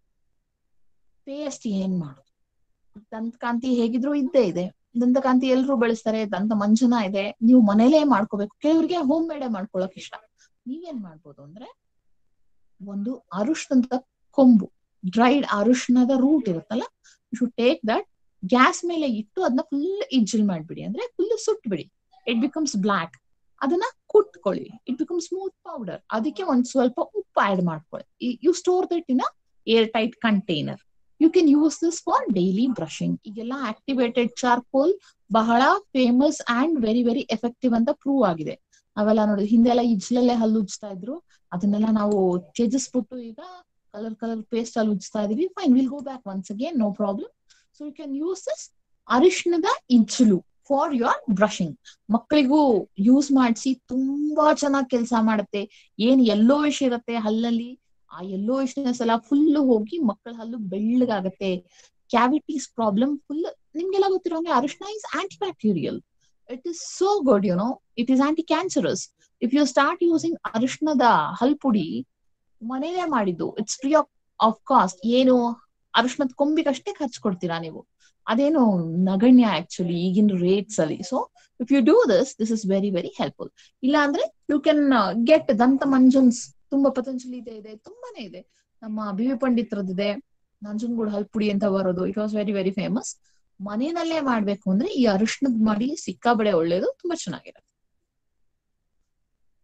ಪೇಸ್ಟ್ ಏನ್ ಮಾಡುದು ದಂತಕಾಂತಿ ಹೇಗಿದ್ರು ಇದ್ದೇ ಇದೆ ದಂತಕಾಂತಿ ಎಲ್ರು ಬಳಸ್ತಾರೆ ದಂತ ಮಂಜನ ಇದೆ ನೀವು ಮನೇಲೇ ಮಾಡ್ಕೋಬೇಕು ಕೆಲವರಿಗೆ ಹೋಮ್ ಮೇಡೇ ಮಾಡ್ಕೊಳಕ್ ಇಷ್ಟ ನೀವೇನ್ ಮಾಡ್ಬೋದು ಅಂದ್ರೆ ಒಂದು ಅರುಶಿನದ ಕೊಂಬು ಡ್ರೈಡ್ ಅರುಶಿನದ ರೂಟ್ ಇರುತ್ತಲ್ಲ ಯು ಟೇಕ್ ದಟ್ ಗ್ಯಾಸ್ ಮೇಲೆ ಇಟ್ಟು ಅದನ್ನ ಫುಲ್ ಇಜ್ಜಿಲ್ ಮಾಡ್ಬಿಡಿ ಅಂದ್ರೆ ಫುಲ್ ಸುಟ್ಬಿಡಿ ಇಟ್ ಬಿಕಮ್ಸ್ ಬ್ಲಾಕ್ ಅದನ್ನ ಕುಟ್ಕೊಳ್ಳಿ ಇಟ್ ಬಿಕಮ್ ಸ್ಮೂತ್ ಪೌಡರ್ ಅದಕ್ಕೆ ಒಂದ್ ಸ್ವಲ್ಪ ಉಪ್ಪು ಆಡ್ ಮಾಡ್ಕೊಳ್ಳಿ you store that in air tight container you can use this for daily brushing ಈಗೆಲ್ಲ ಆಕ್ಟಿವೇಟೆಡ್ ಚಾರ್ಕೋಲ್ ಬಹಳ famous and very very effective ಅಂತ ಪ್ರೂವ್ ಆಗಿದೆ ಅವೆಲ್ಲ ನೋಡಿ ಹಿಂದೆಲ್ಲ ಇಜ್ಲಲ್ಲೇ ಹಲ್ಲು ಉಜ್ತಾ ಇದ್ರು ಅದನ್ನೆಲ್ಲ ನಾವು ತ್ಯಜಿಸ್ಬಿಟ್ಟು ಈಗ ಕಲರ್ ಕಲರ್ ಪೇಸ್ಟ್ ಅಲ್ಲಿ ಉಜ್ತಾ ಇದೀವಿ fine will go back once again no problem so you can use this ಅರಿಶಿಣದ ಇಜ್ಲು ಫಾರ್ ಯುವರ್ ಬ್ರಷಿಂಗ್ ಮಕ್ಕಳಿಗೂ ಯೂಸ್ ಮಾಡಿಸಿ ತುಂಬಾ ಚೆನ್ನಾಗಿ ಕೆಲಸ ಮಾಡುತ್ತೆ ಏನ್ ಎಲ್ಲೋ ವಿಷ ಇರುತ್ತೆ ಹಲ್ಲಲ್ಲಿ ಆ ಎಲ್ಲೋ ವಿಷ್ನೆಸ್ ಎಲ್ಲ ಫುಲ್ ಹೋಗಿ ಮಕ್ಕಳ ಹಲ್ಲು ಬೆಳ್ಳಗಾಗತ್ತೆ ಕ್ಯಾವಿಟೀಸ್ ಪ್ರಾಬ್ಲಮ್ ಫುಲ್ ನಿಮ್ಗೆಲ್ಲ ಗೊತ್ತಿರೋಂಗೆ ಅರಿಶಿನ is anti bacterial it is so good you know it is anti cancerous if you start using ಅರಿಶಿನದ ಹಲ್ಪುಡಿ ಮನೇಲೆ ಮಾಡಿದ್ದು it's free of of cost ಏನು ಅರಿಶಿನದ ಕೊಂಬಿಗಷ್ಟೇ ಹಚ್ಕೊಡ್ತೀರಾ ನೀವು ಅದೇನು ನಗಣ್ಯ ಆಕ್ಚುಲಿ ಈಗಿನ ರೇಟ್ಸ್ ಅಲ್ಲಿ so if you do this this is very very helpful ಇಲ್ಲ ಅಂದ್ರೆ ಯು ಕ್ಯಾನ್ ಗೆಟ್ ದಂತ ಮಂಜನ್ಸ್ ತುಂಬಾ ಪತಂಜಲಿ ಇದೆ ಇದೆ ತುಂಬಾನೇ ಇದೆ ನಮ್ಮ ಬಿ ವಿ ಪಂಡಿತ್ರದಿದೆ ನಂಜನಗೂಡು ಹಲ್ಪುಡಿ ಅಂತ ಬರೋದು it was very very famous ಮನೆಯಲ್ಲೇ ಮಾಡ್ಬೇಕು ಅಂದ್ರೆ ಈ ಅರಿಶಿನದ್ ಮಾಡಿ ಸಿಕ್ಕಾಬಳೆ ಒಳ್ಳೇದು ತುಂಬಾ ಚೆನ್ನಾಗಿರುತ್ತೆ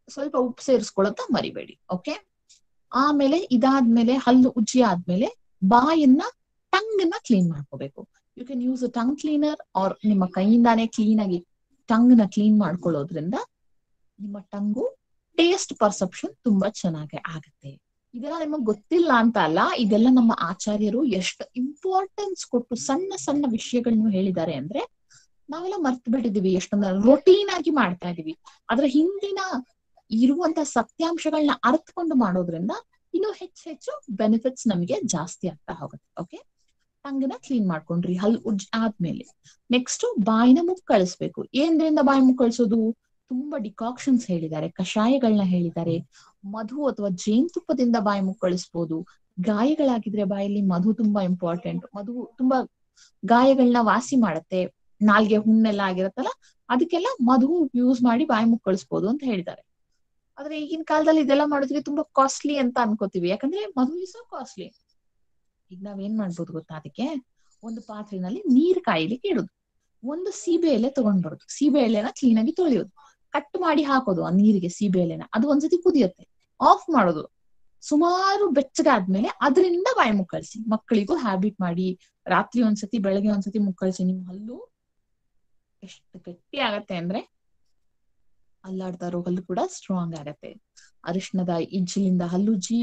ಸ್ವಲ್ಪ ಉಪ್ಪು ಸೇರಿಸ್ಕೊಳ್ಳೋದ ಮರಿಬೇಡಿ ಓಕೆ ಆಮೇಲೆ ಇದಾದ್ಮೇಲೆ ಹಲ್ಲು ಉಜ್ಜಿ ಆದ್ಮೇಲೆ ಬಾಯನ್ನ ಟಂಗ್ ನ ಕ್ಲೀನ್ ಮಾಡ್ಕೋಬೇಕು you can use a tongue cleaner or ನಿಮ್ಮ ಕೈಯಿಂದಾನೇ ಕ್ಲೀನ್ ಆಗಿ ಟಂಗ್ ನ ಕ್ಲೀನ್ ಮಾಡ್ಕೊಳ್ಳೋದ್ರಿಂದ ನಿಮ್ಮ ಟಂಗು ಟೇಸ್ಟ್ ಪರ್ಸೆಪ್ಷನ್ ತುಂಬಾ ಚೆನ್ನಾಗಿ ಆಗುತ್ತೆ ಇದೆಲ್ಲ ನಿಮಗ್ ಗೊತ್ತಿಲ್ಲ ಅಂತ ಅಲ್ಲ ಇದೆಲ್ಲ ನಮ್ಮ ಆಚಾರ್ಯರು ಎಷ್ಟು ಇಂಪಾರ್ಟೆನ್ಸ್ ಕೊಟ್ಟು ಸಣ್ಣ ಸಣ್ಣ ವಿಷಯಗಳನ್ನು ಹೇಳಿದ್ದಾರೆ ಅಂದ್ರೆ ನಾವೆಲ್ಲ ಮರ್ತು ಬಿಟ್ಟಿದೀವಿ ಎಷ್ಟೊಂದು ರೊಟೀನ್ ಆಗಿ ಮಾಡ್ತಾ ಇದೀವಿ ಅದ್ರ ಹಿಂದಿನ ಇರುವಂತ ಸತ್ಯಾಂಶಗಳನ್ನ ಅರ್ಥಕೊಂಡು ಮಾಡೋದ್ರಿಂದ ಇನ್ನು ಹೆಚ್ಚು ಹೆಚ್ಚು ಬೆನಿಫಿಟ್ಸ್ ನಮಗೆ ಜಾಸ್ತಿ ಆಗ್ತಾ ಹೋಗುತ್ತೆ ಓಕೆ ಟಂಗನ ಕ್ಲೀನ್ ಮಾಡ್ಕೊಂಡ್ರಿ ಹಲ್ ಉಜ್ ಆದ್ಮೇಲೆ ನೆಕ್ಸ್ಟ್ ಬಾಯಿನ ಮುಕ್ಕಳಿಸ್ಬೇಕು ಏನ್ರಿಂದ ಬಾಯಿ ಮುಕ್ಕಳಿಸೋದು ತುಂಬಾ ಡಿಕಾಕ್ಷನ್ಸ್ ಹೇಳಿದ್ದಾರೆ ಕಷಾಯಗಳನ್ನ ಹೇಳಿದ್ದಾರೆ ಮಧು ಅಥವಾ ಜೇನುತುಪ್ಪದಿಂದ ಬಾಯಿ ಮುಕ್ಕಳಿಸ್ಬೋದು ಗಾಯಗಳಾಗಿದ್ರೆ ಬಾಯಲ್ಲಿ ಮಧು ತುಂಬಾ ಇಂಪಾರ್ಟೆಂಟ್ ಮಧು ತುಂಬಾ ಗಾಯಗಳನ್ನ ವಾಸಿ ಮಾಡುತ್ತೆ ನಾಲ್ಗೆ ಹುಣ್ಣೆಲ್ಲ ಆಗಿರತ್ತಲ್ಲ ಅದಕ್ಕೆಲ್ಲ ಮಧು ಯೂಸ್ ಮಾಡಿ ಬಾಯಿ ಮುಕ್ಕಳಿಸ್ಬೋದು ಅಂತ ಹೇಳಿದ್ದಾರೆ ಆದ್ರೆ ಈಗಿನ ಕಾಲದಲ್ಲಿ ಇದೆಲ್ಲ ಮಾಡೋದಕ್ಕೆ ತುಂಬಾ ಕಾಸ್ಟ್ಲಿ ಅಂತ ಅನ್ಕೋತೀವಿ ಯಾಕಂದ್ರೆ ಮಧು ಇಸ್ ಕಾಸ್ಟ್ಲಿ ಈಗ ನಾವ್ ಏನ್ ಮಾಡ್ಬೋದು ಗೊತ್ತಾ ಅದಕ್ಕೆ ಒಂದು ಪಾತ್ರೆನಲ್ಲಿ ನೀರ್ ಕಾಯಿಲಿಕ್ಕೆ ಇಡುದು ಒಂದು ಸೀಬೆ ಎಲೆ ತಗೊಂಡ್ ಬರೋದು ಸೀಬೆ ಎಲೆನ ಕ್ಲೀನ್ ಆಗಿ ತೊಳೆಯೋದು ಕಟ್ ಮಾಡಿ ಹಾಕೋದು ಆ ನೀರಿಗೆ ಸೀಬೆ ಎಲೆನ ಅದು ಒಂದ್ಸತಿ ಕುದಿಯುತ್ತೆ ಆಫ್ ಮಾಡೋದು ಸುಮಾರು ಬೆಚ್ಚಗಾದ್ಮೇಲೆ ಅದರಿಂದ ಬಾಯಿ ಮುಕ್ಕಳಿಸಿ ಮಕ್ಕಳಿಗೂ ಹ್ಯಾಬಿಟ್ ಮಾಡಿ ರಾತ್ರಿ ಒಂದ್ಸತಿ ಬೆಳಗ್ಗೆ ಒಂದ್ಸತಿ ಮುಕ್ಕಳಿಸಿ ನಿಮ್ ಹಲ್ಲು ಎಷ್ಟು ಗಟ್ಟಿ ಆಗತ್ತೆ ಅಂದ್ರೆ ಅಲ್ಲಾಡ್ತಾ ಇರೋ ಹಲ್ಲು ಕೂಡ ಸ್ಟ್ರಾಂಗ್ ಆಗತ್ತೆ ಅರಿಶಿಣದ ಇಜ್ಜಿಲಿಂದ ಹಲ್ಲುಜ್ಜಿ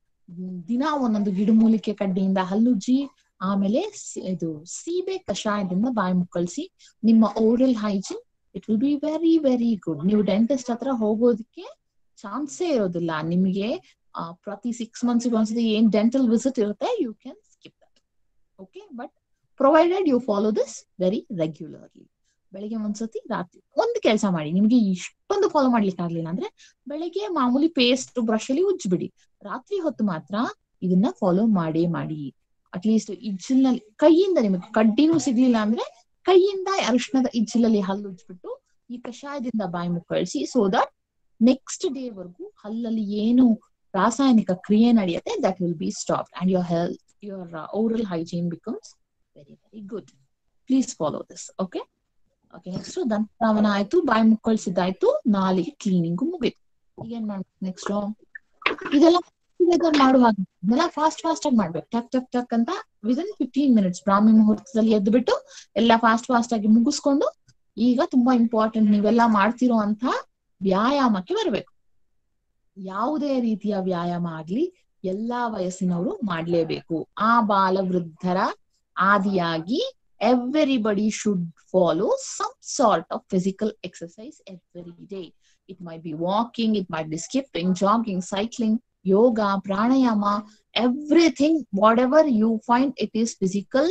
ದಿನ ಒಂದೊಂದು ಗಿಡಮೂಲಿಕೆ ಕಡ್ಡಿಯಿಂದ ಹಲ್ಲುಜ್ಜಿ ಆಮೇಲೆ ಇದು ಸೀಬೆ ಕಷಾಯದಿಂದ ಬಾಯಿ ಮುಕ್ಕಳಿಸಿ ನಿಮ್ಮ oral hygiene it will be very very good ನೀವು ಡೆಂಟಿಸ್ಟ್ ಹತ್ರ ಹೋಗೋದಕ್ಕೆ ಚಾನ್ಸೇ ಇರೋದಿಲ್ಲ ನಿಮಗೆ ಪ್ರತಿ ಸಿಕ್ಸ್ ಮಂತ್ಸ್ ಒಂದ್ಸತಿ ಏನ್ ಡೆಂಟಲ್ ವಿಸಿಟ್ ಇರುತ್ತೆ you can skip that okay but provided you follow this very regularly ಬೆಳಿಗ್ಗೆ ಒಂದ್ಸತಿ ರಾತ್ರಿ ಒಂದು ಕೆಲಸ ಮಾಡಿ ನಿಮ್ಗೆ ಇಷ್ಟೊಂದು ಫಾಲೋ ಮಾಡ್ಲಿಕ್ಕೆ ಆಗ್ಲಿಲ್ಲ ಅಂದ್ರೆ ಬೆಳಿಗ್ಗೆ ಮಾಮೂಲಿ ಪೇಸ್ಟ್ ಬ್ರಷ್ ಅಲ್ಲಿ ಉಜ್ಬಿಡಿ ರಾತ್ರಿ ಹೊತ್ತು ಮಾತ್ರ ಇದನ್ನ ಫಾಲೋ ಮಾಡೇ ಮಾಡಿ ಅಟ್ಲೀಸ್ಟ್ ಇಜ್ಜಿಲ್ನಲ್ಲಿ ಕೈಯಿಂದ ನಿಮಗೆ ಕಡ್ಡಿನೂ ಸಿಗ್ಲಿಲ್ಲ ಅಂದ್ರೆ ಕೈಯಿಂದ ಅರಿಶಿಣದ ಇಜ್ಜಿಲಲ್ಲಿ ಹಲ್ಲು ಉಜ್ಬಿಟ್ಟು ಈ ಕಷಾಯದಿಂದ ಬಾಯಿ ಮುಕ್ಕಳಿಸಿ ಸೊ ದಟ್ ನೆಕ್ಸ್ಟ್ ಡೇ ವರ್ಗು ಹಲ್ಲಲ್ಲಿ ಏನು ರಾಸಾಯನಿಕ ಕ್ರಿಯೆ ನಡೆಯುತ್ತೆ that will be stop and your health your oral hygiene becomes very very good please follow this okay okay next ದಂತಧಾವನ ಆಯ್ತು ಬಾಯಿ ಮುಕ್ಕಳಿಸಿದ್ದಾಯ್ತು ನಾಲಿಗೆ ಕ್ಲೀನಿಂಗು ಮುಗೀತು ಈಗ ಏನ್ ಮಾಡ್ಬೇಕು ನೆಕ್ಸ್ಟ್ ಇದೆಲ್ಲ ಮಾಡುವಾಗ ಇದೆಲ್ಲ ಫಾಸ್ಟ್ ಫಾಸ್ಟ್ ಆಗಿ ಮಾಡ್ಬೇಕು ಟಕ್ ಟಕ್ ಟಕ್ ಅಂತ ವಿದಿನ್ ಫಿಫ್ಟೀನ್ ಮಿನಿಟ್ಸ್ ಬ್ರಾಹ್ಮಿ ಮುಹೂರ್ತದಲ್ಲಿ ಎದ್ದು ಬಿಟ್ಟು ಎಲ್ಲ ಫಾಸ್ಟ್ ಫಾಸ್ಟ್ ಆಗಿ ಮುಗಿಸ್ಕೊಂಡು ಈಗ ತುಂಬಾ ಇಂಪಾರ್ಟೆಂಟ್ ನೀವೆಲ್ಲ ಮಾಡ್ತಿರೋ ಅಂತ ವ್ಯಾಯಾಮಕ್ಕೆ ಬರಬೇಕು ಯಾವುದೇ ರೀತಿಯ ವ್ಯಾಯಾಮ ಆಗ್ಲಿ ಎಲ್ಲಾ ವಯಸ್ಸಿನವರು ಮಾಡ್ಲೇಬೇಕು ಆ ಬಾಲ ವೃದ್ಧರ ಆದಿಯಾಗಿ everybody should follow some sort of physical exercise every day. It might be walking, it might be skipping, jogging, cycling, yoga, pranayama, everything, whatever you find it is physical,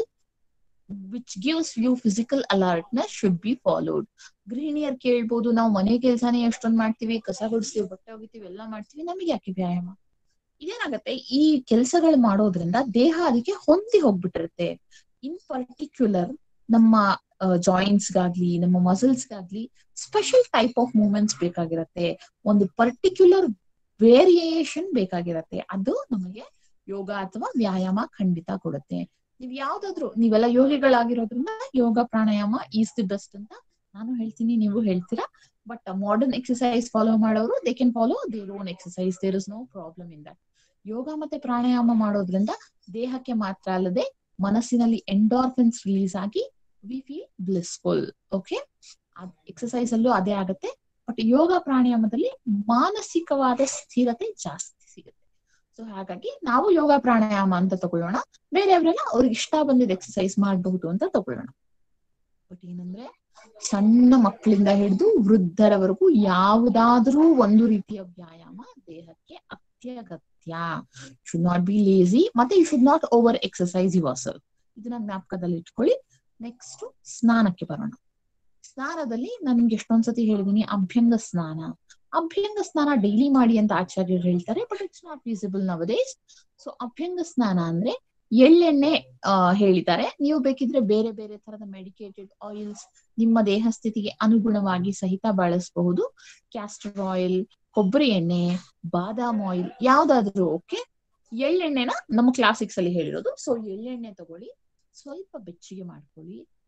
which gives you physical alertness should be followed. ಗೃಹಿಣಿಯರ್ ಕೇಳ್ಬೋದು ನಾವು ಮನೆ ಕೆಲಸನೇ ಎಷ್ಟೊಂದ್ ಮಾಡ್ತೀವಿ ಕಸ ಗುಡಿಸ್ತೀವಿ ಬಟ್ಟೆ ಒಗಿತೀವಿ ಎಲ್ಲ ಮಾಡ್ತೀವಿ ನಮಗೆ ಯಾಕೆ ವ್ಯಾಯಾಮ ಇದೇನಾಗತ್ತೆ ಈ ಕೆಲಸಗಳು ಮಾಡೋದ್ರಿಂದ ದೇಹ ಅದಕ್ಕೆ ಹೊಂದಿ ಹೋಗ್ಬಿಟ್ಟಿರುತ್ತೆ ಇನ್ ಪರ್ಟಿಕ್ಯುಲರ್ ನಮ್ಮ ಜಾಯಿಂಟ್ಸ್ ಗಾಗ್ಲಿ ನಮ್ಮ ಮಸಲ್ಸ್ ಗಾಗ್ಲಿ ಸ್ಪೆಷಲ್ ಟೈಪ್ ಆಫ್ ಮೂವ್ಮೆಂಟ್ಸ್ ಬೇಕಾಗಿರತ್ತೆ ಒಂದು ಪರ್ಟಿಕ್ಯುಲರ್ ವೇರಿಯೇಷನ್ ಬೇಕಾಗಿರತ್ತೆ ಅದು ನಮಗೆ ಯೋಗ ಅಥವಾ ವ್ಯಾಯಾಮ ಖಂಡಿತ ಕೊಡುತ್ತೆ ನೀವ್ ಯಾವ್ದಾದ್ರು ನೀವೆಲ್ಲ ಯೋಗಿಗಳಾಗಿರೋದ್ರಿಂದ yoga pranayama is the best ಅಂತ ನಾನು ಹೇಳ್ತೀನಿ ನೀವು ಹೇಳ್ತೀರಾ ಬಟ್ ಮಾಡರ್ನ್ ಎಕ್ಸಸೈಸ್ ಫಾಲೋ ಮಾಡೋರು they can follow their own exercise there is no problem in that yoga ಮತ್ತೆ ಪ್ರಾಣಾಯಾಮ ಮಾಡೋದ್ರಿಂದ ದೇಹಕ್ಕೆ ಮಾತ್ರ ಅಲ್ಲದೆ ಮನಸ್ಸಿನಲ್ಲಿ ಎಂಡಾರ್ಫಿನ್ಸ್ ರಿಲೀಸ್ ಆಗಿ we feel blissful okay exercise ಅಲ್ಲೂ ಅದೇ ಆಗುತ್ತೆ ಬಟ್ ಯೋಗ ಪ್ರಾಣಾಯಾಮದಲ್ಲಿ ಮಾನಸಿಕವಾದ ಸ್ಥಿರತೆ ಜಾಸ್ತಿ ಸಿಗುತ್ತೆ ಸೊ ಹಾಗಾಗಿ ನಾವು ಯೋಗ ಪ್ರಾಣಾಯಾಮ ಅಂತ ತಗೊಳ್ಳೋಣ ಬೇರೆಯವರೆಲ್ಲ ಅವ್ರಿಗೆ ಇಷ್ಟ ಬಂದಿದ್ದ ಎಕ್ಸಸೈಸ್ ಮಾಡಬಹುದು ಅಂತ ತಗೊಳ್ಳೋಣ ಬಟ್ ಏನಂದ್ರೆ ಸಣ್ಣ ಮಕ್ಕಳಿಂದ ಹಿಡಿದು ವೃದ್ಧರವರೆಗೂ ಯಾವುದಾದ್ರೂ ಒಂದು ರೀತಿಯ ವ್ಯಾಯಾಮ ದೇಹಕ್ಕೆ ಅತ್ಯಗತ್ಯ ಶುಡ್ ನಾಟ್ ಬಿ ಲೇಸಿ ಮತ್ತೆ you should not over exercise yourself ಇದನ್ನ ಜ್ಞಾಪಕದಲ್ಲಿ ಇಟ್ಕೊಳ್ಳಿ ನೆಕ್ಸ್ಟ್ ಸ್ನಾನಕ್ಕೆ ಬರೋಣ ಸ್ನಾನದಲ್ಲಿ ನಾನು ನಿಮ್ಗೆ ಎಷ್ಟೊಂದ್ಸತಿ ಹೇಳಿದೀನಿ ಅಭ್ಯಂಗ ಸ್ನಾನ ಅಭ್ಯಂಗ ಸ್ನಾನ ಡೈಲಿ ಮಾಡಿ ಅಂತ ಆಚಾರ್ಯರು ಹೇಳ್ತಾರೆ but it's not feasible nowadays so ಅಭ್ಯಂಗ ಸ್ನಾನ ಅಂದ್ರೆ ಎಳ್ಳೆಣ್ಣೆ ಅಹ್ ಹೇಳಿದ್ದಾರೆ ನೀವು ಬೇಕಿದ್ರೆ ಬೇರೆ ಬೇರೆ ತರದ ಮೆಡಿಕೇಟೆಡ್ ಆಯಿಲ್ಸ್ ನಿಮ್ಮ ದೇಹ ಸ್ಥಿತಿಗೆ ಅನುಗುಣವಾಗಿ ಸಹಿತ ಬಳಸಬಹುದು ಕ್ಯಾಸ್ಟರ್ ಆಯಿಲ್ ಕೊಬ್ಬರಿ ಎಣ್ಣೆ ಬಾದಾಮ್ ಆಯಿಲ್ ಯಾವ್ದಾದ್ರು ಓಕೆ ಎಳ್ಳೆಣ್ಣೆನ ನಮ್ಮ ಕ್ಲಾಸಿಕ್ಸ್ ಅಲ್ಲಿ ಹೇಳಿರೋದು ಸೊ ಎಳ್ಳೆಣ್ಣೆ ತಗೊಳ್ಳಿ ಸ್ವಲ್ಪ ಬೆಚ್ಚಗೆ ಮಾಡ್ಕೊಳ್ಳಿ